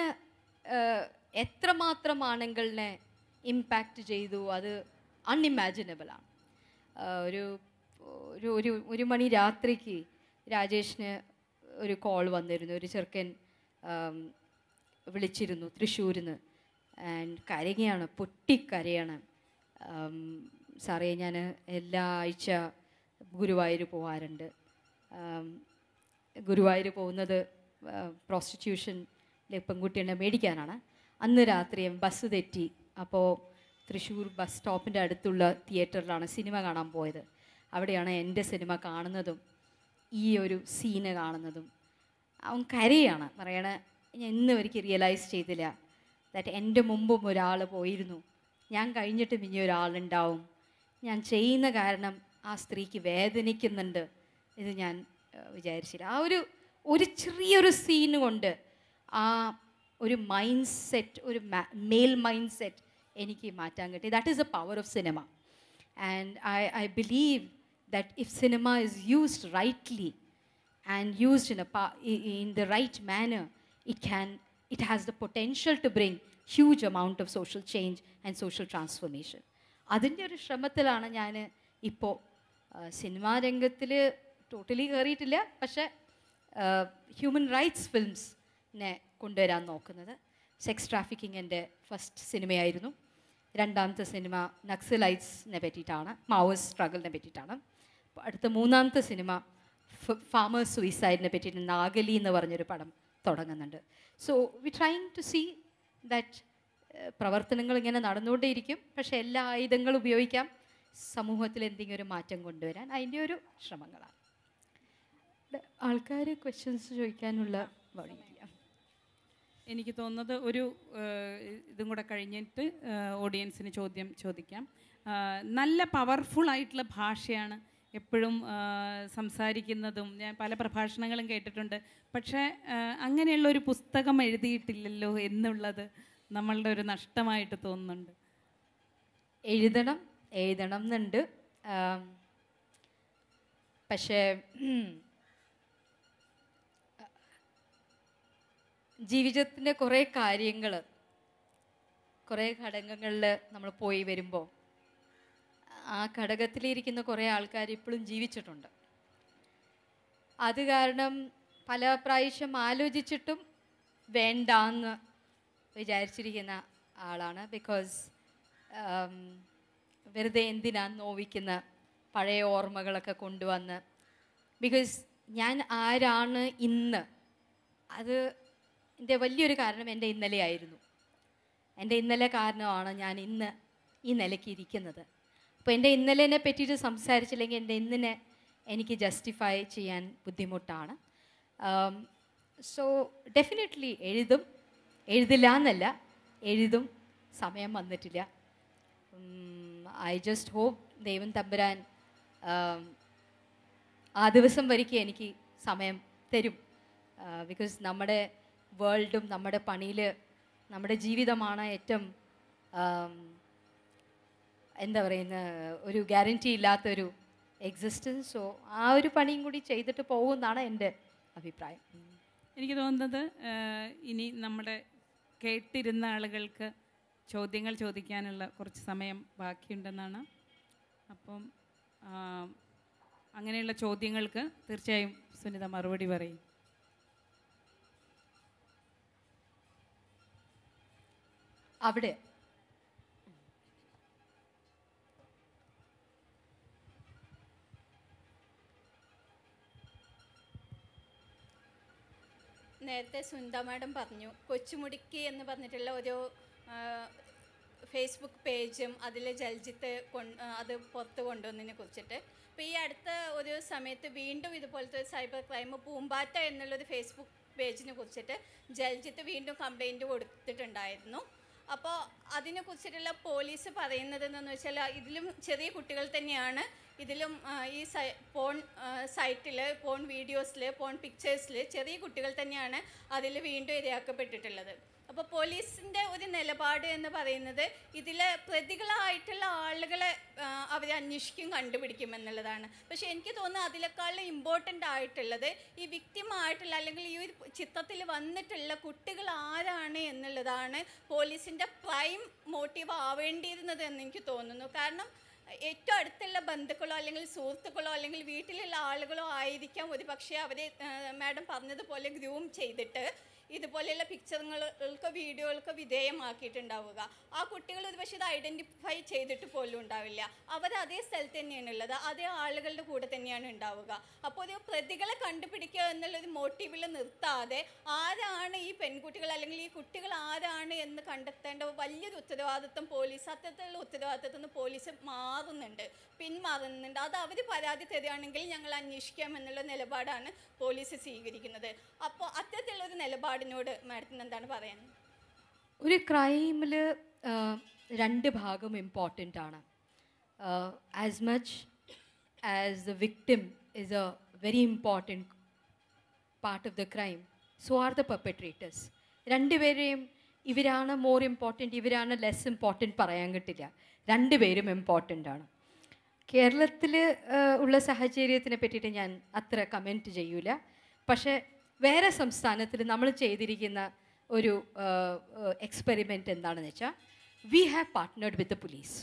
എത്രമാത്രം ആണുങ്ങളിനെ ഇമ്പാക്റ്റ് ചെയ്തു അത് അൺഇമാജിനബിളാണ് ഒരു ഒരു ഒരു ഒരു മണി രാത്രിക്ക് രാജേഷിന് ഒരു കോൾ വന്നിരുന്നു ഒരു ചെറുക്കൻ ആം, വിളിച്ചിരുന്നു തൃശ്ശൂരിൽ നിന്ന് ആൻഡ് കരയുകയാണ് പൊട്ടിക്കരയാണ് ആം, സാറേ ഞാൻ എല്ലാ ആഴ്ച ഗുരുവായൂർ പോകാറുണ്ട് ആം, ഗുരുവായൂർ പോകുന്നത് പ്രോസ്റ്റിറ്റ്യൂഷനിലെ പെൺകുട്ടിയെ മേടിക്കാനാണ് അന്ന് രാത്രി ബസ് തെറ്റി അപ്പോൾ തൃശ്ശൂർ ബസ് സ്റ്റോപ്പിൻ്റെ അടുത്തുള്ള തിയേറ്ററിലാണ് സിനിമ കാണാൻ പോയത് അവിടെയാണ് എൻ്റെ സിനിമ കാണുന്നതും ഈ ഒരു സീന് കാണുന്നതും അവൻ കരയാണ് പറയണ ഞാൻ ഇന്ന് ഒരിക്കൽ റിയലൈസ് ചെയ്തില്ല ദാറ്റ് എൻ്റെ മുമ്പും ഒരാൾ പോയിരുന്നു ഞാൻ കഴിഞ്ഞിട്ടും ഇനി ഒരാളുണ്ടാവും ഞാൻ ചെയ്യുന്ന കാരണം ആ സ്ത്രീക്ക് വേദനിക്കുന്നുണ്ട് ഇത് ഞാൻ ഏഹ്, വിചാരിച്ചില്ല ആ ഒരു ഒരു ചെറിയൊരു സീന് കൊണ്ട് ആ ഒരു മൈൻഡ് സെറ്റ് ഒരു മെയിൽ മൈൻഡ് സെറ്റ് എനിക്ക് മാറ്റാൻ കിട്ടി that is a power of cinema and I I believe that if cinema is used rightly and used in a pa- i- in the right manner, it can it has the potential to bring huge amount of social change and social transformation. അതിൻ്റെ ഒരു ശ്രമത്തിലാണ് ഞാൻ ഇപ്പോൾ സിനിമാ രംഗത്തിൽ ടോട്ടലി കയറിയിട്ടില്ല പക്ഷേ ഹ്യൂമൻ റൈറ്റ്സ് ഫിലിംസിനെ കൊണ്ടുവരാൻ നോക്കുന്നത് സെക്സ് ട്രാഫിക്കിംഗ് എൻ്റെ ഫസ്റ്റ് സിനിമയായിരുന്നു രണ്ടാമത്തെ സിനിമ നക്സലൈറ്റ്സിനെ പറ്റിയിട്ടാണ് മാവോയിസ്റ്റ് സ്ട്രഗിളിനെ പറ്റിയിട്ടാണ് അടുത്ത മൂന്നാമത്തെ സിനിമ ഫാമേഴ്സ് സൂയിസൈഡിനെ പറ്റിയിട്ട് നാഗലി എന്ന് പറഞ്ഞൊരു പടം തുടങ്ങുന്നുണ്ട് so we trying to see that പ്രവർത്തനങ്ങൾ ഇങ്ങനെ നടന്നുകൊണ്ടേയിരിക്കും പക്ഷേ എല്ലാ ആയുധങ്ങളും ഉപയോഗിക്കാം സമൂഹത്തിൽ എന്തെങ്കിലും ഒരു മാറ്റം കൊണ്ടുവരാൻ അതിൻ്റെ ഒരു ശ്രമങ്ങളാണ് ആൾക്കാർ ക്വസ്റ്റ്യൻസ് ചോദിക്കാനുള്ള വഴിയില്ല എനിക്ക് തോന്നുന്നത് ഒരു ഏഹ്, ഇതും കൂടെ കഴിഞ്ഞിട്ട് ഓഡിയൻസിന് ചോദ്യം ചോദിക്കാം ആഹ്, നല്ല പവർഫുൾ ആയിട്ടുള്ള ഭാഷയാണ് എപ്പോഴും ആഹ്, സംസാരിക്കുന്നതും ഞാൻ പല പ്രഭാഷണങ്ങളും കേട്ടിട്ടുണ്ട് പക്ഷേ ആഹ്, അങ്ങനെയുള്ള ഒരു പുസ്തകം എഴുതിയിട്ടില്ലല്ലോ എന്നുള്ളത് നമ്മളുടെ ഒരു നഷ്ടമായിട്ട് തോന്നുന്നുണ്ട് എഴുതണം എഴുതണം എന്നുണ്ട് ആം, പക്ഷേ ഉം, ജീവിതത്തിൻ്റെ കുറേ കാര്യങ്ങൾ കുറേ ഘടകങ്ങളിൽ നമ്മൾ പോയി വരുമ്പോൾ ആ ഘടകത്തിലിരിക്കുന്ന കുറേ ആൾക്കാർ ഇപ്പോഴും ജീവിച്ചിട്ടുണ്ട് അത് കാരണം പല പ്രാവശ്യം ആലോചിച്ചിട്ടും വേണ്ടാന്ന് വിചാരിച്ചിരിക്കുന്ന ആളാണ് ബിക്കോസ് വെറുതെ എന്തിനാ നോവിക്കുന്ന പഴയ ഓർമ്മകളൊക്കെ കൊണ്ടുവന്ന് ബിക്കോസ് ഞാൻ ആരാണ് ഇന്ന് അത് എൻ്റെ വലിയൊരു കാരണം എൻ്റെ ഇന്നലെ ആയിരുന്നു എൻ്റെ ഇന്നലെ കാരണമാണ് ഞാൻ ഇന്ന് ഈ നിലയ്ക്ക് ഇരിക്കുന്നത് അപ്പോൾ എൻ്റെ ഇന്നലെനെ പറ്റിയിട്ട് സംസാരിച്ചില്ലെങ്കിൽ എൻ്റെ ഇന്നിനെ എനിക്ക് ജസ്റ്റിഫൈ ചെയ്യാൻ ബുദ്ധിമുട്ടാണ് സോ ഡെഫിനറ്റ്ലി എഴുതും എഴുതില്ല എന്നല്ല എഴുതും സമയം വന്നിട്ടില്ല ഐ ജസ്റ്റ് ഹോപ്പ് ദൈവം തമ്പുരാൻ um, ആ ദിവസം വരയ്ക്ക് എനിക്ക് സമയം തരും ബിക്കോസ് നമ്മുടെ വേൾഡും നമ്മുടെ പണിയിൽ നമ്മുടെ ജീവിതമാണ് ഏറ്റവും ആം, എന്താ പറയുന്ന ഒരു ഗ്യാരൻറ്റി ഇല്ലാത്തൊരു എക്സിസ്റ്റൻസ് സോ ആ ഒരു പണിയും കൂടി ചെയ്തിട്ട് പോകുമെന്നാണ് എൻ്റെ അഭിപ്രായം എനിക്ക് തോന്നുന്നത് ആ, ഇനി നമ്മുടെ കേട്ടിരുന്ന ആളുകൾക്ക് ചോദ്യങ്ങൾ ചോദിക്കാനുള്ള കുറച്ച് സമയം ബാക്കിയുണ്ടെന്നാണ് അപ്പം ആ, അങ്ങനെയുള്ള ചോദ്യങ്ങൾക്ക് തീർച്ചയായും സുനിത മറുപടി പറയും അവിടെ നേരത്തെ സുനിത മാഡം പറഞ്ഞു കൊച്ചുമുടിക്ക് എന്ന് പറഞ്ഞിട്ടുള്ള ഒരു ആ, ഫേസ്ബുക്ക് പേജും അതിൽ ജൽജിത്ത് കൊണ്ട് അത് പുറത്ത് കൊണ്ടുവന്നതിനെ കുറിച്ചിട്ട് അപ്പോൾ ഈ അടുത്ത ഒരു സമയത്ത് വീണ്ടും ഇതുപോലത്തെ ഒരു സൈബർ ക്രൈം പൂമ്പാറ്റ എന്നുള്ളൊരു ഫേസ്ബുക്ക് പേജിനെ കുറിച്ചിട്ട് ജൽജിത്ത് വീണ്ടും കംപ്ലൈൻറ്റ് കൊടുത്തിട്ടുണ്ടായിരുന്നു അപ്പോൾ അതിനെ കുറിച്ചിട്ടുള്ള പോലീസ് പറയുന്നത് എന്ന് വെച്ചാൽ ഇതിലും ചെറിയ കുട്ടികൾ തന്നെയാണ് ഇതിലും ആ, ഈ സൈ പോൺ സൈറ്റിൽ പോൺ വീഡിയോസിൽ പോൺ പിക്ചേഴ്സിൽ ചെറിയ കുട്ടികൾ തന്നെയാണ് അതിൽ വീണ്ടും ഇരയാക്കപ്പെട്ടിട്ടുള്ളത് അപ്പോൾ പോലീസിൻ്റെ ഒരു നിലപാട് എന്ന് പറയുന്നത് ഇതിൽ പ്രതികളായിട്ടുള്ള ആളുകളെ അവർ അന്വേഷിക്കും കണ്ടുപിടിക്കും എന്നുള്ളതാണ് പക്ഷേ എനിക്ക് തോന്നുന്നു അതിനേക്കാളും ഇമ്പോർട്ടൻ്റ് ആയിട്ടുള്ളത് ഈ വിക്റ്റിമായിട്ടുള്ള അല്ലെങ്കിൽ ഈ ഒരു ചിത്രത്തിൽ വന്നിട്ടുള്ള കുട്ടികൾ ആരാണ് എന്നുള്ളതാണ് പോലീസിൻ്റെ പ്രൈം മോട്ടീവ് ആവേണ്ടിയിരുന്നത് എന്ന് എനിക്ക് തോന്നുന്നു കാരണം ഏറ്റവും അടുത്തുള്ള ബന്ധുക്കളോ അല്ലെങ്കിൽ സുഹൃത്തുക്കളോ അല്ലെങ്കിൽ വീട്ടിലുള്ള ആളുകളോ ആയിരിക്കാം ഒരു പക്ഷേ അവരെ മാഡം പറഞ്ഞതുപോലെ ഗ്രൂം ചെയ്തിട്ട് ഇതുപോലെയുള്ള പിക്ചറുകൾക്ക് വീഡിയോകൾക്ക് വിധേയമാക്കിയിട്ടുണ്ടാവുക ആ കുട്ടികൾ ഒരു പക്ഷേ ഇത് ഐഡൻറ്റിഫൈ ചെയ്തിട്ട് പോലും ഉണ്ടാവില്ല അവർ അതേ സ്ഥലത്ത് തന്നെയാണ് ഉള്ളത് അതേ ആളുകളുടെ കൂടെ തന്നെയാണ് ഉണ്ടാവുക അപ്പോൾ ഒരു പ്രതികളെ കണ്ടുപിടിക്കുക എന്നുള്ളൊരു മോട്ടീവിൽ നിർത്താതെ ആരാണ് ഈ പെൺകുട്ടികൾ അല്ലെങ്കിൽ ഈ കുട്ടികൾ ആരാണ് എന്ന് കണ്ടെത്തേണ്ട വലിയൊരു ഉത്തരവാദിത്വം പോലീസ് അത്തരത്തിലുള്ള ഉത്തരവാദിത്വത്തിൽ നിന്ന് പോലീസ് മാറുന്നുണ്ട് പിന്മാറുന്നുണ്ട് അത് അവർ പരാതി തരികയാണെങ്കിൽ ഞങ്ങൾ അന്വേഷിക്കാം എന്നുള്ള നിലപാടാണ് പോലീസ് സ്വീകരിക്കുന്നത് അപ്പോൾ അത്തരത്തിലുള്ള ഒരു നിലപാടിനോട് മാഡത്തിന് എന്താണ് പറയാൻ ഒരു ക്രൈമിൽ രണ്ട് ഭാഗം ഇമ്പോർട്ടൻ്റ് ആണ് as much as the victim is a very important part of the crime so are the perpetrators രണ്ടുപേരെയും ഇവരാണ് മോർ ഇമ്പോർട്ടൻറ്റ് ഇവരാണ് ലെസ് ഇമ്പോർട്ടൻറ്റ് പറയാൻ കിട്ടില്ല രണ്ടുപേരും ഇമ്പോർട്ടൻ്റ് ആണ് കേരളത്തിൽ ഉള്ള സാഹചര്യത്തിനെ പറ്റിയിട്ട് ഞാൻ അത്ര കമൻറ്റ് ചെയ്യൂല പക്ഷേ വേറെ സംസ്ഥാനത്തിൽ നമ്മൾ ചെയ്തിരിക്കുന്ന ഒരു എക്സ്പെരിമെൻ്റ് എന്താണെന്ന് വെച്ചാൽ we have partnered with the police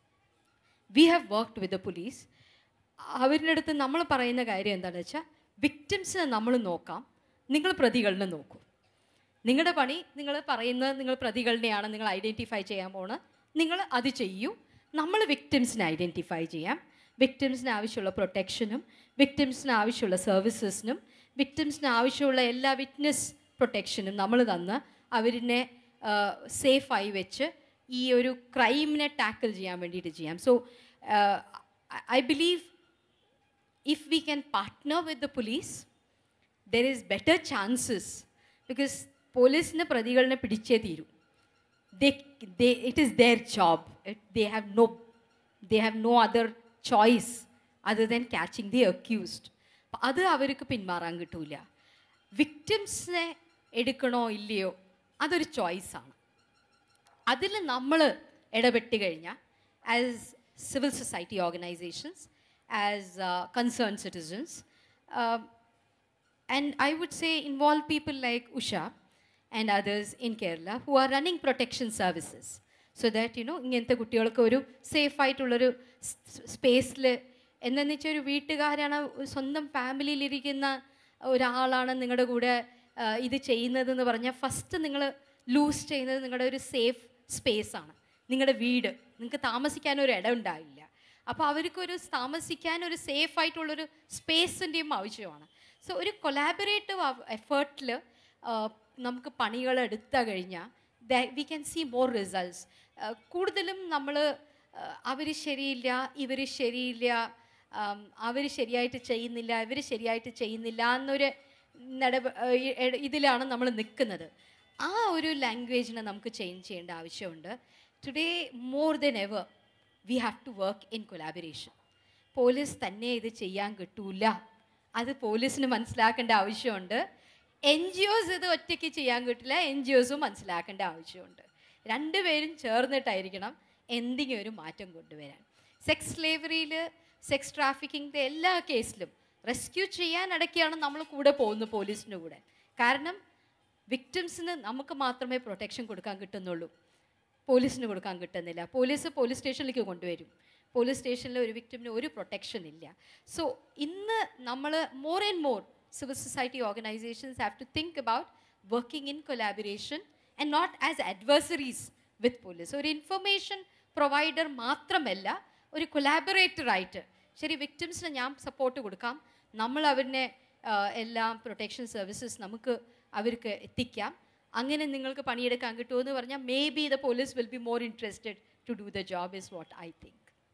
we have worked with the police അവരുടെ അടുത്ത് നമ്മൾ പറയുന്ന കാര്യം എന്താണെന്ന് വെച്ചാൽ വിക്ടിംസിനെ നമ്മൾ നോക്കാം നിങ്ങൾ പ്രതികളിനെ നോക്കൂ നിങ്ങളുടെ പണി നിങ്ങൾ പറയുന്നത് നിങ്ങൾ പ്രതികളുടെയാണ് നിങ്ങൾ ഐഡൻറ്റിഫൈ ചെയ്യാൻ പോണ് നിങ്ങൾ അത് ചെയ്യൂ നമ്മൾ വിക്ടിംസിനെ ഐഡൻറ്റിഫൈ ചെയ്യാം വിക്ടിംസിന് ആവശ്യമുള്ള പ്രൊട്ടക്ഷനും വിക്ടിംസിന് ആവശ്യമുള്ള സർവീസസിനും വിക്ടിംസിന് ആവശ്യമുള്ള എല്ലാ വിറ്റ്നസ് പ്രൊട്ടക്ഷനും നമ്മൾ തന്ന് അവരിനെ സേഫായി വെച്ച് ഈ ഒരു ക്രൈമിനെ ടാക്കിൾ ചെയ്യാൻ വേണ്ടിയിട്ട് ചെയ്യാം so I believe if we can partner with the police, there is better chances because പോലീസിന് പ്രതികളെ പിടിച്ചേ തീരൂ they they it is their job they have no they have no other choice other than catching the accused അത് അവർക്ക് പിന്മാറാൻ കിട്ടൂല വിക്ടിംസിനെ എടുക്കണോ ഇല്ലയോ അതൊരു ചോയ്സാണ് അതിൽ നമ്മൾ ഇടപെട്ട് കഴിഞ്ഞാൽ as civil society organisations as concern citizens and I would say involve people like Usha and others in Kerala who are running protection services so that you know ഇങ്ങനത്തെ കുട്ടികൾക്ക് ഒരു സേഫ് ആയിട്ടുള്ളൊരു സ്പേസിൽ എന്നു വെച്ചാൽ ഒരു വീട്ടുകാരാണ് സ്വന്തം ഫാമിലിയിലിരിക്കുന്ന ഒരാളാണ് നിങ്ങളുടെ കൂടെ ആ, ഇത് ചെയ്യുന്നതെന്ന് പറഞ്ഞാൽ ഫസ്റ്റ് നിങ്ങൾ ലൂസ് ചെയ്യുന്നത് നിങ്ങളുടെ ഒരു സേഫ് സ്പേസ് ആണ് നിങ്ങളുടെ വീട് നിങ്ങൾക്ക് താമസിക്കാൻ ഒരു ഇടം ഉണ്ടാവില്ല അപ്പോൾ അവർക്കൊരു താമസിക്കാൻ ഒരു സേഫ് ആയിട്ടുള്ളൊരു സ്പേസിൻ്റെയും ആവശ്യമാണ് സോ ഒരു കൊലാബറേറ്റീവ് എഫേർട്ടിൽ നമുക്ക് പണികൾ എടുത്തു കഴിഞ്ഞാൽ we can see more results കൂടുതലും നമ്മൾ അവർ ശരിയില്ല ഇവർ ശരിയില്ല അവർ ശരിയായിട്ട് ചെയ്യുന്നില്ല ഇവർ ശരിയായിട്ട് ചെയ്യുന്നില്ല എന്നൊരു നട ഇതിലാണ് നമ്മൾ നിൽക്കുന്നത് ആ ഒരു ലാംഗ്വേജിനെ നമുക്ക് ചേഞ്ച് ചെയ്യേണ്ട ആവശ്യമുണ്ട് today more than ever we have to work in collaboration police തന്നെ ഇത് ചെയ്യാൻ കിട്ടൂല അത് പോലീസിന് മനസ്സിലാക്കേണ്ട ആവശ്യമുണ്ട് എൻ ജി ഒസ് ഇത് ഒറ്റയ്ക്ക് ചെയ്യാൻ കിട്ടില്ല എൻ ജി ഒസും മനസ്സിലാക്കേണ്ട ആവശ്യമുണ്ട് രണ്ടുപേരും ചേർന്നിട്ടായിരിക്കണം എന്തെങ്കിലും ഒരു മാറ്റം കൊണ്ടുവരാൻ സെക്സ് സ്ലേവറിയിൽ സെക്സ് ട്രാഫിക്കിങ്ങിൻ്റെ എല്ലാ കേസിലും റെസ്ക്യൂ ചെയ്യാൻ ഇടയ്ക്കാണ് നമ്മൾ കൂടെ പോകുന്നത് പോലീസിൻ്റെ കൂടെ കാരണം വിക്ടിംസിന് നമുക്ക് മാത്രമേ പ്രൊട്ടക്ഷൻ കൊടുക്കാൻ കിട്ടുന്നുള്ളൂ പോലീസിന് കൊടുക്കാൻ കിട്ടുന്നില്ല പോലീസ് പോലീസ് സ്റ്റേഷനിലേക്ക് കൊണ്ടുവരും പോലീസ് സ്റ്റേഷനിൽ ഒരു വിക്ടിമിന് ഒരു പ്രൊട്ടക്ഷൻ ഇല്ല സോ ഇന്ന് നമ്മൾ more and more civil society organisations have to think about working in collaboration and not as adversaries with police ഒരു ഇൻഫർമേഷൻ പ്രൊവൈഡർ മാത്രമല്ല ഒരു കൊലാബറേറ്ററായിട്ട് ശരി വിക്ടിംസിന് ഞാൻ സപ്പോർട്ട് കൊടുക്കാം നമ്മൾ അവരിനെ ആ, എല്ലാം പ്രൊട്ടക്ഷൻ സർവീസസ് നമുക്ക് അവർക്ക് എത്തിക്കാം അങ്ങനെ നിങ്ങൾക്ക് പണിയെടുക്കാൻ കിട്ടുമെന്ന് പറഞ്ഞാൽ maybe the police will be more interested to do the job is what I think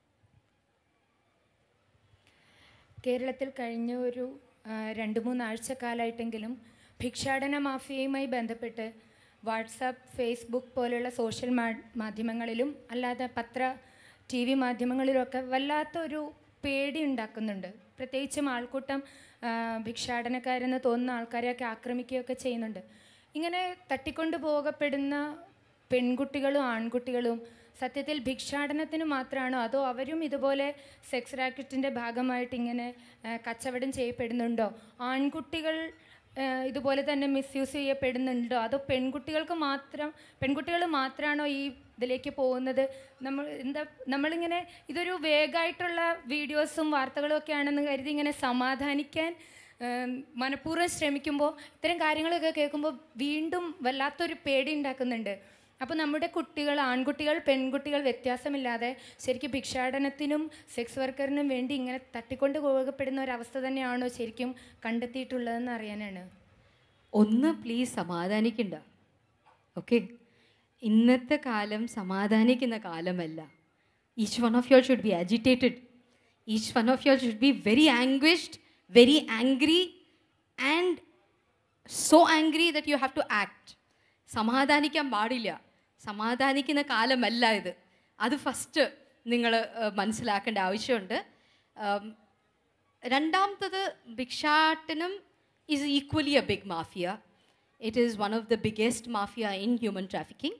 കേരളത്തിൽ കഴിഞ്ഞ ഒരു ആ, രണ്ട് മൂന്നാഴ്ചക്കാലമായിട്ടെങ്കിലും ഭിക്ഷാടന മാഫിയയുമായി ബന്ധപ്പെട്ട് വാട്സാപ്പ് ഫേസ്ബുക്ക് പോലെയുള്ള സോഷ്യൽ മാ- മാധ്യമങ്ങളിലും അല്ലാതെ പത്ര ടി വി മാധ്യമങ്ങളിലുമൊക്കെ വല്ലാത്തൊരു പേടി ഉണ്ടാക്കുന്നുണ്ട് പ്രത്യേകിച്ചും ആൾക്കൂട്ടം ആ, ഭിക്ഷാടനക്കാരെന്ന് തോന്നുന്ന ആൾക്കാരെയൊക്കെ ആക്രമിക്കുകയൊക്കെ ചെയ്യുന്നുണ്ട് ഇങ്ങനെ തട്ടിക്കൊണ്ടു പോകപ്പെടുന്ന പെൺകുട്ടികളും ആൺകുട്ടികളും സത്യത്തിൽ ഭിക്ഷാടനത്തിന് മാത്രമാണോ അതോ അവരും ഇതുപോലെ സെക്സ് റാക്കറ്റിൻ്റെ ഭാഗമായിട്ട് ഇങ്ങനെ ആ, കച്ചവടം ചെയ്യപ്പെടുന്നുണ്ടോ ആൺകുട്ടികൾ ആ, ഇതുപോലെ തന്നെ മിസ്യൂസ് ചെയ്യപ്പെടുന്നുണ്ടോ അതോ പെൺകുട്ടികൾക്ക് മാത്രം പെൺകുട്ടികൾ മാത്രമാണോ ഈ ഇതിലേക്ക് പോകുന്നത് നമ്മൾ എന്താ നമ്മളിങ്ങനെ ഇതൊരു വേഗമായിട്ടുള്ള വീഡിയോസും വാർത്തകളും ഒക്കെ ആണെന്ന് കരുതി ഇങ്ങനെ സമാധാനിക്കാൻ ഏം, മനഃപൂർവ്വം ശ്രമിക്കുമ്പോൾ ഇത്തരം കാര്യങ്ങളൊക്കെ കേൾക്കുമ്പോൾ വീണ്ടും വല്ലാത്തൊരു പേടി ഉണ്ടാക്കുന്നുണ്ട് അപ്പോൾ നമ്മുടെ കുട്ടികൾ ആൺകുട്ടികൾ പെൺകുട്ടികൾ വ്യത്യാസമില്ലാതെ ശരിക്കും ഭിക്ഷാടനത്തിനും സെക്സ് വർക്കറിനും വേണ്ടി ഇങ്ങനെ തട്ടിക്കൊണ്ട് പോകപ്പെടുന്ന ഒരവസ്ഥ തന്നെയാണോ ശരിക്കും കണ്ടെത്തിയിട്ടുള്ളതെന്ന് അറിയാനാണ് ഒന്ന് പ്ലീസ് സമാധാനിക്കണ്ട ഓക്കെ ഇന്നത്തെ കാലം സമാധാനിക്കുന്ന കാലമല്ല each one of y'all should be agitated each one of y'all should be very anguished very angry and so angry that you have to act സമാധാനിക്കാൻ പാടില്ല സമാധാനിക്കുന്ന കാലമല്ല ഇത് അത് ഫസ്റ്റ് നിങ്ങൾ മനസ്സിലാക്കേണ്ട ആവശ്യമുണ്ട് ഉം, രണ്ടാമത്തത് ഭിക്ഷാടനം is equally a big mafia it is one of the biggest mafia in human trafficking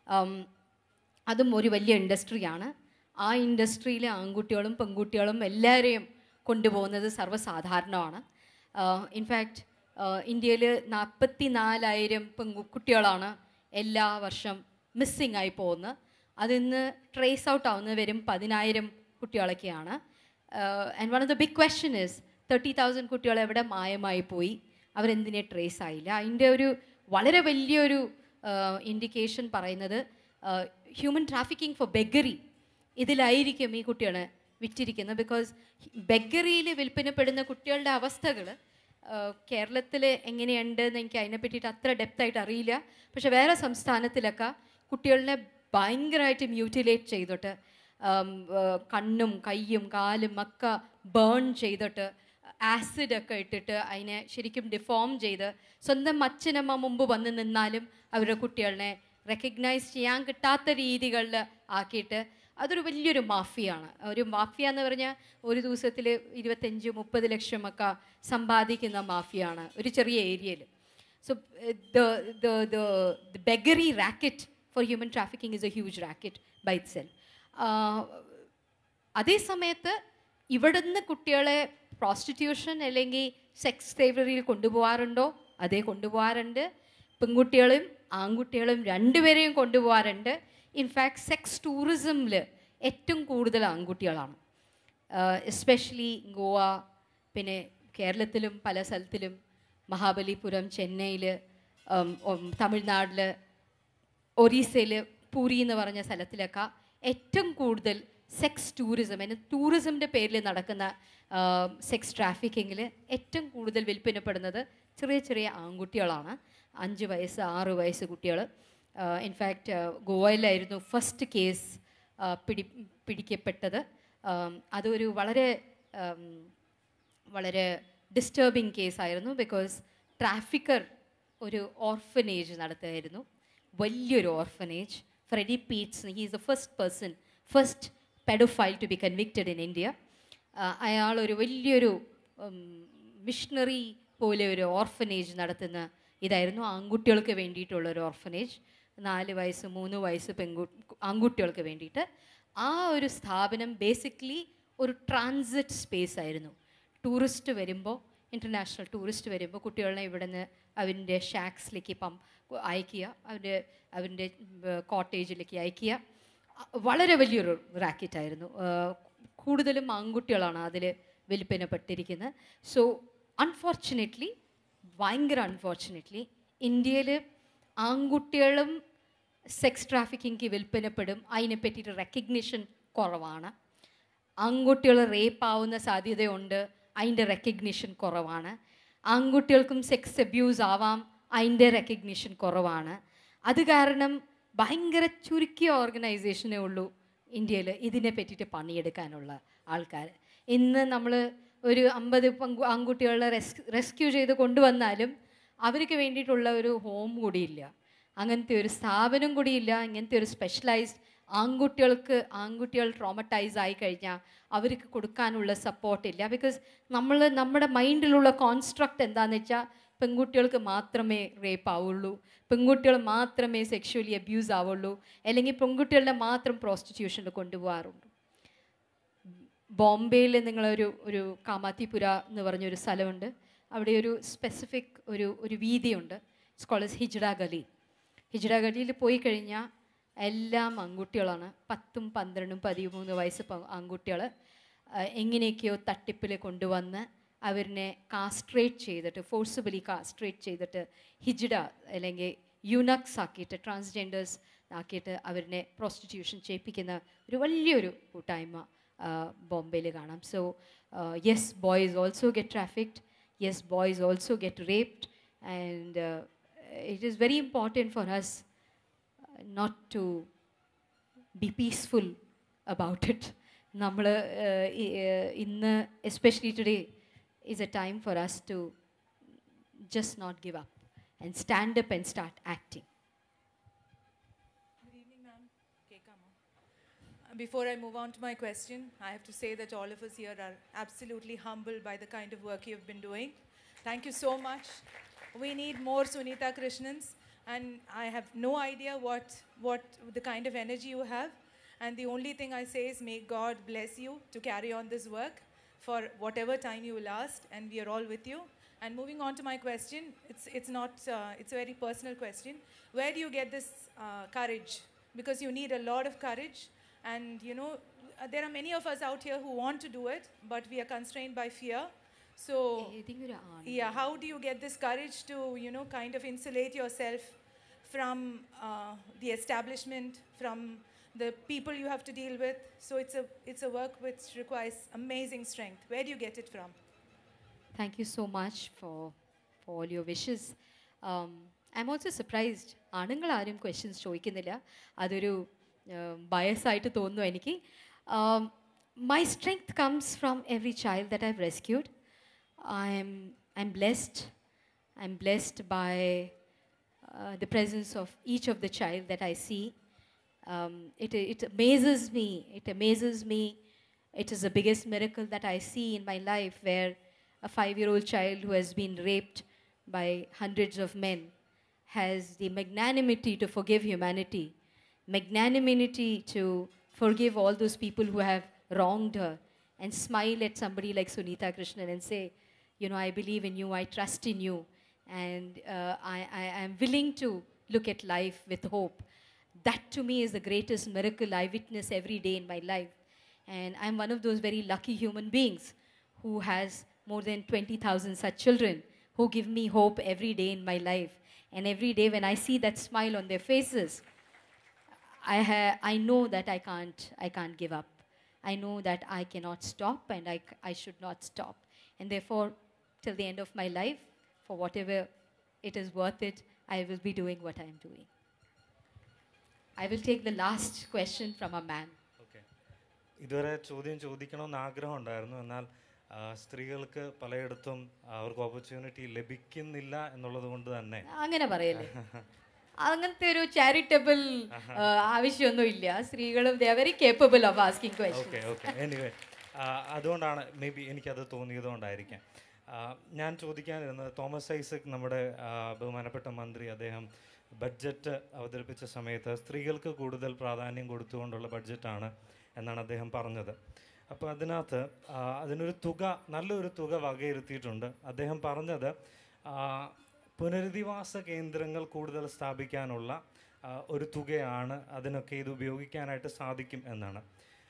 അതും ഒരു വലിയ ഇൻഡസ്ട്രിയാണ് ആ ഇൻഡസ്ട്രിയിൽ ആൺകുട്ടികളും പെൺകുട്ടികളും എല്ലാവരെയും കൊണ്ടുപോകുന്നത് സർവ്വസാധാരണമാണ് ഇൻഫാക്റ്റ് ഇന്ത്യയിൽ നാൽപ്പത്തി നാലായിരം പെൺകുട്ടികളാണ് എല്ലാ വർഷം മിസ്സിങ് ആയി പോകുന്നത് അതിന്ന് ട്രേസ് ഔട്ട് ആവുന്നത് വരും പതിനായിരം കുട്ടികളൊക്കെയാണ് and one of the big question is thirty thousand കുട്ടികൾ എവിടെ മായമായി പോയി അവരെന്തിനെ ട്രേസ് ആയില്ല അതിൻ്റെ ഒരു വളരെ വലിയൊരു ഇൻഡിക്കേഷൻ പറയുന്നത് ഹ്യൂമൻ ട്രാഫിക്കിംഗ് ഫോർ ബെഗറി ഇതിലായിരിക്കും ഈ കുട്ടികളെ വിറ്റിരിക്കുന്നത് ബിക്കോസ് ബെഗറിയിൽ വിൽപ്പനപ്പെടുന്ന കുട്ടികളുടെ അവസ്ഥകൾ കേരളത്തിൽ എങ്ങനെയുണ്ട് എന്ന് എനിക്ക് അതിനെ പറ്റിയിട്ട് അത്ര ഡെപ്തായിട്ട് അറിയില്ല പക്ഷെ വേറെ സംസ്ഥാനത്തിലൊക്കെ കുട്ടികളെ ഭയങ്കരമായിട്ട് മ്യൂട്ടിലേറ്റ് ചെയ്തിട്ട് ഉം, ഏർ, കണ്ണും കയ്യും കാലും ഒക്കെ ബേൺ ചെയ്തിട്ട് ആസിഡൊക്കെ ഇട്ടിട്ട് അതിനെ ശരിക്കും ഡിഫോം ചെയ്ത് സ്വന്തം അച്ഛനമ്മ മുമ്പ് വന്ന് നിന്നാലും അവരുടെ കുട്ടികളെ റെക്കഗ്നൈസ് ചെയ്യാൻ കിട്ടാത്ത രീതികളിൽ ആക്കിയിട്ട് അതൊരു വലിയൊരു മാഫിയാണ് ഒരു മാഫിയ എന്ന് പറഞ്ഞാൽ ഒരു ദിവസത്തിൽ ഇരുപത്തഞ്ച് മുപ്പത് ലക്ഷമൊക്കെ സമ്പാദിക്കുന്ന മാഫിയാണ് ഒരു ചെറിയ ഏരിയയിൽ so the the the the beggary racket for human trafficking is a huge racket buy it sell അതേ സമയത്ത് ഇവിടുന്ന് കുട്ടികളെ പ്രോസ്റ്റിറ്റ്യൂഷൻ അല്ലെങ്കിൽ സെക്സ് സ്ലേവറിയിൽ കൊണ്ടുപോകാറുണ്ടോ അതേ കൊണ്ടുപോകാറുണ്ട് പെൺകുട്ടികളും ആൺകുട്ടികളും രണ്ടുപേരെയും കൊണ്ടുപോകാറുണ്ട് ഇൻഫാക്ട് സെക്സ് ടൂറിസമിൽ ഏറ്റവും കൂടുതൽ ആൺകുട്ടികളാണ് എസ്പെഷ്യലി ഗോവ പിന്നെ കേരളത്തിലും പല സ്ഥലത്തിലും മഹാബലിപുരം ചെന്നൈയിൽ തമിഴ്നാട്ടിൽ ഒറീസയിൽ പൂരി എന്ന് പറഞ്ഞ സ്ഥലത്തിലൊക്കെ ഏറ്റവും കൂടുതൽ സെക്സ് ടൂറിസം എന്ന ടൂറിസമിൻ്റെ പേരിൽ നടക്കുന്ന സെക്സ് ട്രാഫിക്കിങ്ങിൽ ഏറ്റവും കൂടുതൽ വിൽപ്പനപ്പെടുന്നത് ചെറിയ ചെറിയ ആൺകുട്ടികളാണ് അഞ്ച് വയസ്സ് ആറ് വയസ്സ് കുട്ടികൾ ഇൻഫാക്റ്റ് ഗോവയിലായിരുന്നു ഫസ്റ്റ് കേസ് പിടി പിടിക്കപ്പെട്ടത് ആം, അതൊരു വളരെ ആം, വളരെ ഡിസ്റ്റർബിങ് കേസായിരുന്നു ബിക്കോസ് ട്രാഫിക്കർ ഒരു ഓർഫനേജ് നടത്തുമായിരുന്നു വലിയൊരു orphanage Freddy Peats he is the first person first paedophile to be convicted in India അയാൾ ഒരു വലിയൊരു മിഷണറി പോലെ ഒരു ഓർഫനേജ് നടത്തുന്ന ഇതായിരുന്നു ആൺകുട്ടികൾക്ക് വേണ്ടിയിട്ടുള്ള ഒരു ഓർഫനേജ് നാല് വയസ്സ് മൂന്ന് വയസ്സ് പെൺകു ആൺകുട്ടികൾക്ക് വേണ്ടിയിട്ട് ആ ഒരു സ്ഥാപനം ബേസിക്കലി ഒരു ട്രാൻസിറ്റ് സ്പേസ് ആയിരുന്നു ടൂറിസ്റ്റ് വരുമ്പോൾ ഇൻ്റർനാഷണൽ ടൂറിസ്റ്റ് വരുമ്പോൾ കുട്ടികളെ ഇവിടെ നിന്ന് അവൻ്റെ ഷാക്സിലേക്ക് പം അയക്കുക അവൻ്റെ അവൻ്റെ കോട്ടേജിലേക്ക് അയക്കുക അ- വളരെ വലിയൊരു റാക്കറ്റായിരുന്നു കൂടുതലും ആൺകുട്ടികളാണ് അതിൽ വിൽപ്പനപ്പെട്ടിരിക്കുന്നത് സോ അൺഫോർച്ചുനേറ്റ്ലി ഭയങ്കര അൺഫോർച്ചുനേറ്റ്ലി ഇന്ത്യയിൽ ആൺകുട്ടികളും സെക്സ് ട്രാഫിക്കിംഗ് വിൽപ്പനപ്പെടും അതിനെ പറ്റിയിട്ട് റെക്കഗ്നിഷൻ കുറവാണ് ആൺകുട്ടികൾ റേപ്പ് ആവുന്ന സാധ്യതയുണ്ട് അതിൻ്റെ റെക്കഗ്നിഷൻ കുറവാണ് ആൺകുട്ടികൾക്കും സെക്സ് അബ്യൂസ് ആവാം അതിൻ്റെ റെക്കഗ്നിഷൻ കുറവാണ് അത് കാരണം ഭയങ്കര ചുരുക്കിയ ഓർഗനൈസേഷനേ ഉള്ളൂ ഇന്ത്യയിൽ ഇതിനെ പറ്റിയിട്ട് പണിയെടുക്കാനുള്ള ആൾക്കാർ ഇന്ന് നമ്മൾ ഒരു അമ്പത് പങ്കു ആൺകുട്ടികളെ റെസ് റെസ്ക്യൂ ചെയ്ത് കൊണ്ടുവന്നാലും അവർക്ക് വേണ്ടിയിട്ടുള്ള ഒരു ഹോം കൂടിയില്ല അങ്ങനത്തെ ഒരു സ്ഥാപനം കൂടിയില്ല ഇങ്ങനത്തെ ഒരു സ്പെഷ്യലൈസ്ഡ് ആൺകുട്ടികൾക്ക് ആൺകുട്ടികൾ ട്രോമറ്റൈസ് ആയി കഴിഞ്ഞാൽ അവർക്ക് കൊടുക്കാനുള്ള സപ്പോർട്ട് ഇല്ല ബിക്കോസ് നമ്മൾ നമ്മുടെ മൈൻഡിലുള്ള കോൺസ്ട്രക്റ്റ് എന്താണെന്ന് വെച്ചാൽ പെൺകുട്ടികൾക്ക് മാത്രമേ റേപ്പ് ആവുള്ളൂ പെൺകുട്ടികൾ മാത്രമേ സെക്ഷുവലി അബ്യൂസ് ആവുള്ളൂ അല്ലെങ്കിൽ പെൺകുട്ടികളുടെ മാത്രം പ്രോസ്റ്റിറ്റ്യൂഷനിൽ കൊണ്ടുപോകാറുള്ളൂ ബോംബെയിൽ നിങ്ങളൊരു ഒരു കാമാത്തിപുര എന്ന് പറഞ്ഞൊരു സ്ഥലമുണ്ട് അവിടെ ഒരു സ്പെസിഫിക് ഒരു ഒരു വീതിയുണ്ട് സ്കോളേഴ്സ് ഹിജ്ഡ ഗലി ഹിജ്ഡ ഗലിയിൽ പോയി കഴിഞ്ഞാൽ എല്ലാം ആൺകുട്ടികളാണ് പത്തും പന്ത്രണ്ടും പതിമൂന്ന് വയസ്സ് പ- ആൺകുട്ടികൾ എങ്ങനെയൊക്കെയോ തട്ടിപ്പിൽ കൊണ്ടുവന്ന് അവരിനെ കാസ്ട്രേറ്റ് ചെയ്തിട്ട് ഫോഴ്സിബലി കാസ്ട്രേറ്റ് ചെയ്തിട്ട് ഹിജ്ഡ അല്ലെങ്കിൽ യുനക്സ് ആക്കിയിട്ട് ട്രാൻസ്ജെൻഡേഴ്സ് ആക്കിയിട്ട് അവരിനെ പ്രോസ്റ്റിറ്റ്യൂഷൻ ചെയ്യിപ്പിക്കുന്ന ഒരു വലിയൊരു കൂട്ടായ്മ ബോംബെയിൽ കാണാം so yes boys also get trafficked yes boys also get raped and it is very important for us not to be peaceful about it. നമ്മൾ ഇന്ന് especially today is a time for us to just not give up and stand up and start acting Good evening, ma'am. Okay, come on. Uh, Before I move on to my question, I have to say that all of us here are absolutely humbled by the kind of work you've been doing. Thank you so much. We need more Sunita Krishnans, and I have no idea what, what the kind of energy you have. And the only thing I say is, may God bless you to carry on this work for whatever time you last, and we are all with you. And moving on to my question, it's, it's not, uh, it's a very personal question. Where do you get this uh, courage? Because you need a lot of courage. And, you know, uh, there are many of us out here who want to do it, but we are constrained by fear. So, ഏതെങ്കിലും ഒരു ആണ് yeah, how do you get this courage to, you know, kind of insulate yourself from uh, the establishment, from the people you have to deal with? So it's a, it's a work which requires amazing strength. Where do you get it from? Thank you so much for, for all your wishes. Um, I'm also surprised. ആണുങ്ങൾ ആരും ക്വസ്റ്റ്യൻസ് ചോദിക്കുന്നില്ല അതൊരു ബയസായിട്ട് തോന്നുന്നു എനിക്ക് my strength comes from every child that I've rescued I'm I'm blessed I'm blessed by the presence of each of the child that I see. Um, it, it amazes me. It amazes me. It is the biggest miracle that I see in my life where a five year old child who has been raped by hundreds of men has the magnanimity to forgive humanity, magnanimity to forgive all those people who have wronged her, and smile at somebody like Sunita Krishnan and say, You know, I believe in you, I trust in you, and uh, I, I am willing to look at life with hope. That to me is the greatest miracle I witness every day in my life. And I'm one of those very lucky human beings who has more than 20,000 such children who give me hope every day in my life. And every day when I see that smile on their faces, I, ha- I know that I can't, I can't give up. I know that I cannot stop and I, c- I should not stop. And therefore, till the end of my life, for whatever it is worth it, I will be doing what I am doing. I will take the last question from a man. Okay ഇതുവരെ ചോദ്യം ചോദിക്കണമെന്ന് ആഗ്രഹം ഉണ്ടായിരുന്നു എന്നാൽ ആ, സ്ത്രീകൾക്ക് പലയിടത്തും അവർക്ക് ഓപ്പർച്യൂണിറ്റി ലഭിക്കുന്നില്ല എന്നുള്ളത് കൊണ്ട് തന്നെ അങ്ങനെ പറയല്ലേ അങ്ങനത്തെ ഒരു ചാരിറ്റബിൾ ആവശ്യമൊന്നുമില്ല സ്ത്രീകളും they very capable of asking question okay okay anyway അതുകൊണ്ടാണ് മേ ബി എനിക്കത് തോന്നിയത് കൊണ്ടായിരിക്കാം ആ, ഞാൻ ചോദിക്കാനിരുന്നത് തോമസ് ഐസക് നമ്മുടെ ആ, ബഹുമാനപ്പെട്ട മന്ത്രി അദ്ദേഹം ബഡ്ജറ്റ് അവതരിപ്പിച്ച സമയത്ത് സ്ത്രീകൾക്ക് കൂടുതൽ പ്രാധാന്യം കൊടുത്തുകൊണ്ടുള്ള ബഡ്ജറ്റാണ് എന്നാണ് അദ്ദേഹം പറഞ്ഞത് അപ്പോൾ അതിനകത്ത് ആ, അതിനൊരു തുക നല്ലൊരു തുക വകയിരുത്തിയിട്ടുണ്ട് അദ്ദേഹം പറഞ്ഞത് ആ, പുനരധിവാസ കേന്ദ്രങ്ങൾ കൂടുതൽ സ്ഥാപിക്കാനുള്ള ആ, ഒരു തുകയാണ് അതിനൊക്കെ ഇത് ഉപയോഗിക്കാനായിട്ട് സാധിക്കും എന്നാണ്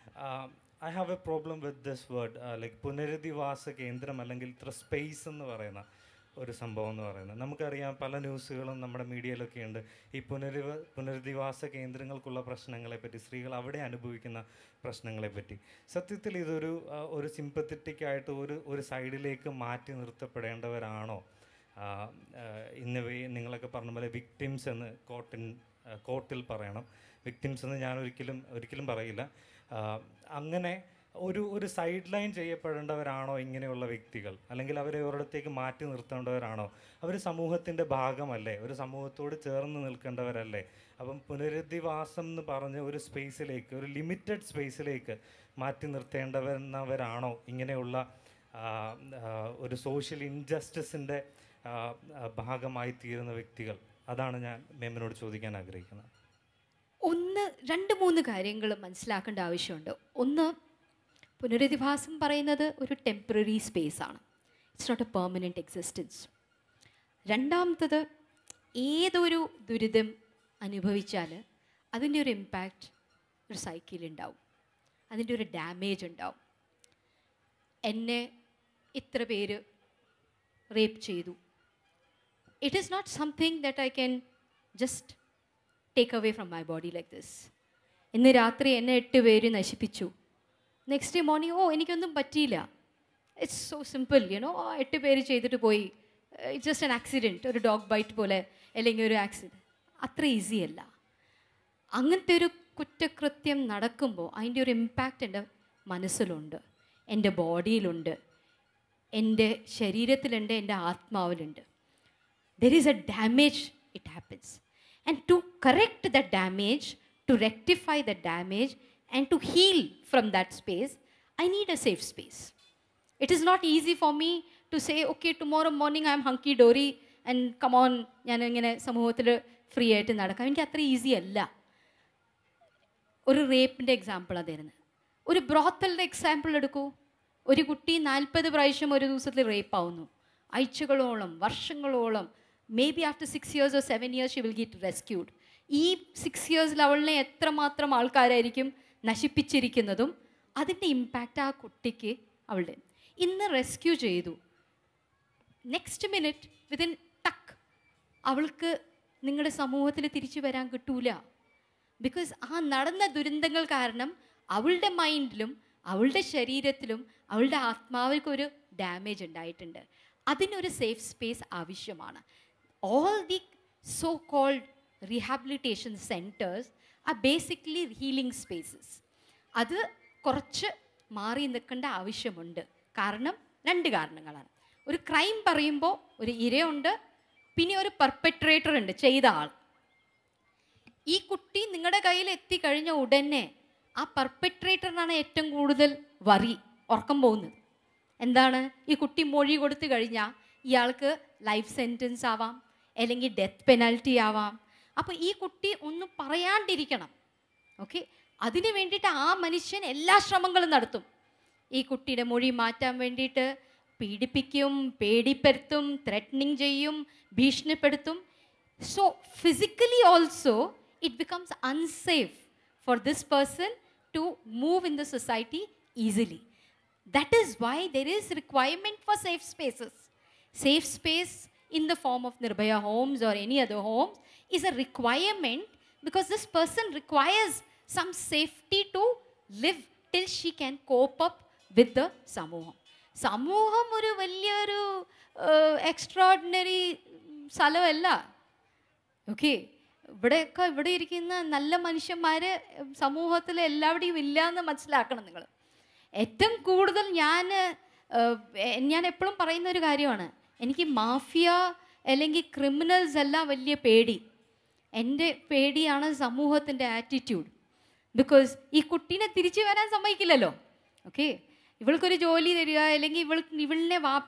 I have a problem with this word like പുനരധിവാസ കേന്ദ്രം അല്ലെങ്കിൽ ഇത്ര സ്പേസ് എന്ന് പറയുന്ന ഒരു സംഭവം എന്ന് പറയുന്നത് നമുക്കറിയാം പല ന്യൂസുകളും നമ്മുടെ മീഡിയയിലൊക്കെ ഉണ്ട് ഈ പുനരവ പുനരധിവാസ കേന്ദ്രങ്ങൾക്കുള്ള പ്രശ്നങ്ങളെ പറ്റി സ്ത്രീകൾ അവിടെ അനുഭവിക്കുന്ന പ്രശ്നങ്ങളെ പറ്റി സത്യത്തിൽ ഇതൊരു ആ, ഒരു സിമ്പത്തറ്റിക് ആയിട്ട് ഒരു ഒരു സൈഡിലേക്ക് മാറ്റി നിർത്തപ്പെടേണ്ടവരാണോ ആഹ് ആഹ് ഇന്ന് വേ- നിങ്ങളൊക്കെ പറഞ്ഞ പോലെ വിക്ടിംസ് എന്ന് കോർട്ടിൻ കോർട്ടിൽ പറയണം വിക്ടിംസ് എന്ന് ഞാൻ ഒരിക്കലും ഒരിക്കലും പറയില്ല ആഹ് അങ്ങനെ ഒരു ഒരു സൈഡ് ലൈൻ ചെയ്യപ്പെടേണ്ടവരാണോ ഇങ്ങനെയുള്ള വ്യക്തികൾ അല്ലെങ്കിൽ അവരെ ഒരിടത്തേക്ക് മാറ്റി നിർത്തേണ്ടവരാണോ അവർ സമൂഹത്തിൻ്റെ ഭാഗമല്ലേ ഒരു സമൂഹത്തോട് ചേർന്ന് നിൽക്കേണ്ടവരല്ലേ അപ്പം പുനരധിവാസം എന്ന് പറഞ്ഞ ഒരു സ്പേസിലേക്ക് ഒരു ലിമിറ്റഡ് സ്പേസിലേക്ക് മാറ്റി നിർത്തേണ്ടവരാണോ ഇങ്ങനെയുള്ള ആ, ആ, ഒരു സോഷ്യൽ ഇൻജസ്റ്റിസിൻ്റെ ഭാഗമായി തീരുന്ന വ്യക്തികൾ അതാണ് ഞാൻ മേമിനോട് ചോദിക്കാൻ ആഗ്രഹിക്കുന്നത് ഒന്ന് രണ്ട് മൂന്ന് കാര്യങ്ങൾ മനസ്സിലാക്കേണ്ട ആവശ്യമുണ്ട് ഒന്ന് പുനരധിവാസം പറയുന്നത് ഒരു ടെമ്പററി സ്പേസ് ആണ് it's not a permanent existence രണ്ടാമത്തത് ഏതൊരു ദുരിതം അനുഭവിച്ചാൽ അതിൻ്റെ ഒരു ഇമ്പാക്റ്റ് ഒരു സൈക്കിൾ ഉണ്ടാവും അതിൻ്റെ ഒരു ഡാമേജ് ഉണ്ടാവും എന്നെ ഇത്ര പേര് റേപ്പ് ചെയ്തു it is not something that I can just take away from my body like this ഇന്ന് രാത്രി എന്നെ എട്ട് പേര് നശിപ്പിച്ചു നെക്സ്റ്റ് ഡേ മോർണിംഗ് ഓ എനിക്കൊന്നും പറ്റിയില്ല ഇറ്റ്സ് സോ സിമ്പിൾ യുനോ ആ എട്ട് പേര് ചെയ്തിട്ട് പോയി ഇറ്റ്സ് ജസ്റ്റ് ആൻ ആക്സിഡൻറ്റ് ഒരു ഡോഗ് ബൈറ്റ് പോലെ അല്ലെങ്കിൽ ഒരു ആക്സിഡൻറ്റ് അത്ര ഈസി അല്ല അങ്ങനത്തെ ഒരു കുറ്റകൃത്യം നടക്കുമ്പോൾ അതിൻ്റെ ഒരു ഇമ്പാക്റ്റ് എൻ്റെ മനസ്സിലുണ്ട് എൻ്റെ ബോഡിയിലുണ്ട് എൻ്റെ ശരീരത്തിലുണ്ട് എൻ്റെ ആത്മാവിലുണ്ട് there is a damage it happens and to correct the damage to rectify the damage and to heal from that space i need a safe space it is not easy for me to say okay tomorrow morning i am hunky dory and come on ഞാൻ ഇങ്ങനെ സമൂഹത്തിൽ ഫ്രീ ആയിട്ട് നടക്കാം എനിക്ക് അത്ര ഈസി അല്ല ഒരു റേപ്പിൻ്റെ എക്സാമ്പിൾ അതായിരുന്നു ഒരു ബ്രോത്തലിൻ്റെ എക്സാമ്പിൾ എടുക്കൂ ഒരു കുട്ടി നാൽപ്പത് പ്രാവശ്യം ഒരു ദിവസത്തിൽ റേപ്പ് ആവുന്നു ആഴ്ചകളോളം വർഷങ്ങളോളം maybe after six years or seven years she will get rescued ഈ സിക്സ് ഇയേഴ്സിൽ അവളിനെ എത്രമാത്രം ആൾക്കാരായിരിക്കും നശിപ്പിച്ചിരിക്കുന്നതും അതിൻ്റെ ഇമ്പാക്റ്റ് ആ കുട്ടിക്ക് അവളുടെ ഇന്ന് റെസ്ക്യൂ ചെയ്തു നെക്സ്റ്റ് മിനിറ്റ് വിതിൻ ടക്ക് അവൾക്ക് നിങ്ങളുടെ സമൂഹത്തിൽ തിരിച്ചു വരാൻ കിട്ടൂല ബിക്കോസ് ആ നടന്ന ദുരന്തങ്ങൾ കാരണം അവളുടെ മൈൻഡിലും അവളുടെ ശരീരത്തിലും അവളുടെ ആത്മാവിൽക്ക് ഒരു ഡാമേജ് ഉണ്ടായിട്ടുണ്ട് അതിനൊരു സേഫ് സ്പേസ് ആവശ്യമാണ് all the so called rehabilitation centres ആ ബേസിക്കലി ഹീലിംഗ് സ്പേസസ് അത് കുറച്ച് മാറി നിൽക്കേണ്ട ആവശ്യമുണ്ട് കാരണം രണ്ട് കാരണങ്ങളാണ് ഒരു ക്രൈം പറയുമ്പോൾ ഒരു ഇരയുണ്ട് പിന്നെ ഒരു പെർപ്പട്രേറ്റർ ഉണ്ട് ചെയ്ത ആൾ ഈ കുട്ടി നിങ്ങളുടെ കയ്യിൽ എത്തിക്കഴിഞ്ഞ ഉടനെ ആ പെർപ്പട്രേറ്ററിനാണ് ഏറ്റവും കൂടുതൽ വറി ഉറക്കം പോകുന്നത് എന്താണ് ഈ കുട്ടി മൊഴി കൊടുത്തു കഴിഞ്ഞാൽ ഇയാൾക്ക് ലൈഫ് സെൻറ്റൻസ് ആവാം അല്ലെങ്കിൽ ഡെത്ത് പെനാൽറ്റി ആവാം അപ്പോൾ ഈ കുട്ടി ഒന്നും പറയാണ്ടിരിക്കണം ഓക്കെ അതിന് വേണ്ടിയിട്ട് ആ മനുഷ്യൻ എല്ലാ ശ്രമങ്ങളും നടത്തും ഈ കുട്ടിയുടെ മൊഴി മാറ്റാൻ വേണ്ടിയിട്ട് പീഡിപ്പിക്കും പേടിപ്പെടുത്തും ത്രെറ്റനിങ് ചെയ്യും ഭീഷണിപ്പെടുത്തും so physically also it becomes unsafe for this person to move in the society easily that is why there is requirement for safe spaces safe space in the form of nirbhaya homes or any other homes is a requirement because this person requires some safety to live till she can cope up with the സമൂഹം സമൂഹം ഒരു വലിയൊരു എക്സ്ട്രോഡിനറി സ്ഥലമല്ല ഓക്കെ ഇവിടെയൊക്കെ ഇവിടെ ഇരിക്കുന്ന നല്ല മനുഷ്യന്മാർ സമൂഹത്തിൽ എല്ലാവിടെയും ഇല്ല എന്ന് മനസ്സിലാക്കണം നിങ്ങൾ ഏറ്റവും കൂടുതൽ ഞാൻ ഞാൻ എപ്പോഴും പറയുന്ന ഒരു കാര്യമാണ് എനിക്ക് മാഫിയ അല്ലെങ്കിൽ ക്രിമിനൽസ് എല്ലാം വലിയ പേടി എൻ്റെ പേടിയാണ് സമൂഹത്തിൻ്റെ ആറ്റിറ്റ്യൂഡ് ബിക്കോസ് ഈ കുട്ടീനെ തിരിച്ചു വരാൻ സമ്മതിക്കില്ലല്ലോ ഓക്കെ ഇവൾക്കൊരു ജോലി തരിക അല്ലെങ്കിൽ ഇവൾ ഇവളിനെ വാ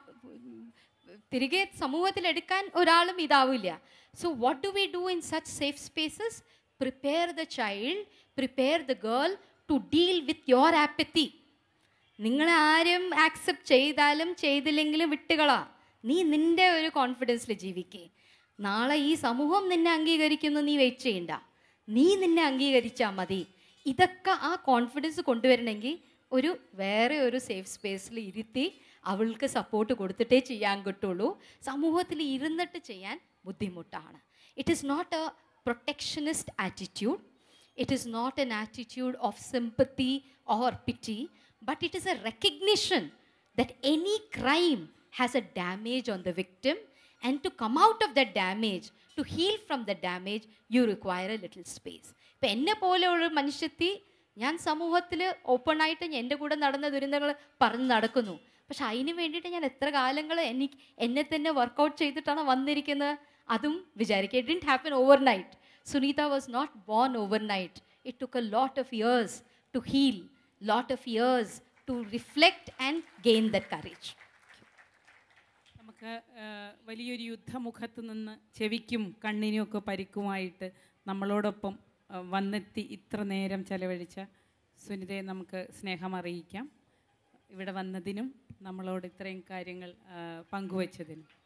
തിരികെ സമൂഹത്തിൽ എടുക്കാൻ ഒരാളും ഇതാവില്ല so what do we do in such safe spaces prepare the child prepare the girl to deal with your ആപ്പത്തി നിങ്ങളെ ആരും ആക്സെപ്റ്റ് ചെയ്താലും ചെയ്തില്ലെങ്കിലും വിട്ടുകളാ നീ നിന്റെ ഒരു കോൺഫിഡൻസിൽ ജീവിക്കേ നാളെ ഈ സമൂഹം നിന്നെ അംഗീകരിക്കുന്നു നീ വെയിറ്റ് ചെയ്യണ്ട നീ നിന്നെ അംഗീകരിച്ചാൽ മതി ഇതൊക്കെ ആ കോൺഫിഡൻസ് കൊണ്ടുവരണമെങ്കിൽ ഒരു വേറെ ഒരു സേഫ് സ്പേസിൽ ഇരുത്തി അവൾക്ക് സപ്പോർട്ട് കൊടുത്തിട്ടേ ചെയ്യാൻ കിട്ടുള്ളൂ സമൂഹത്തിൽ ഇരുന്നിട്ട് ചെയ്യാൻ ബുദ്ധിമുട്ടാണ് it is not a protectionist attitude It is not an attitude of sympathy or pity, but it is a recognition that any crime has a damage on the victim, and to come out of that damage, to heal from the damage, you require a little space. ഇപ്പം എന്നെ പോലെ ഒരു മനുഷ്യത്തി ഞാൻ സമൂഹത്തിൽ ഓപ്പണായിട്ട് എൻ്റെ കൂടെ നടന്ന ദുരന്തങ്ങൾ പറഞ്ഞ് നടക്കുന്നു പക്ഷെ അതിന് വേണ്ടിയിട്ട് ഞാൻ എത്ര കാലങ്ങൾ എനിക്ക് എന്നെ തന്നെ വർക്കൗട്ട് ചെയ്തിട്ടാണ് വന്നിരിക്കുന്നത് അതും വിചാരിക്കുക it didn't happen overnight Sunita was not born overnight. It took a lot of years to heal, lot of years to reflect and gain that courage. നമുക്ക് ആ, വലിയൊരു യുദ്ധമുഖത്ത് നിന്ന് ചെവിക്കും കണ്ണിനും ഒക്കെ പരിക്കുമായിട്ട് നമ്മളോടൊപ്പം ആ, വന്നെത്തി ഇത്ര നേരം ചെലവഴിച്ച സുനിതയെ നമുക്ക് സ്നേഹം അറിയിക്കാം ഇവിടെ വന്നതിനും നമ്മളോട് ഇത്രയും കാര്യങ്ങൾ ആ, പങ്കുവച്ചതിനും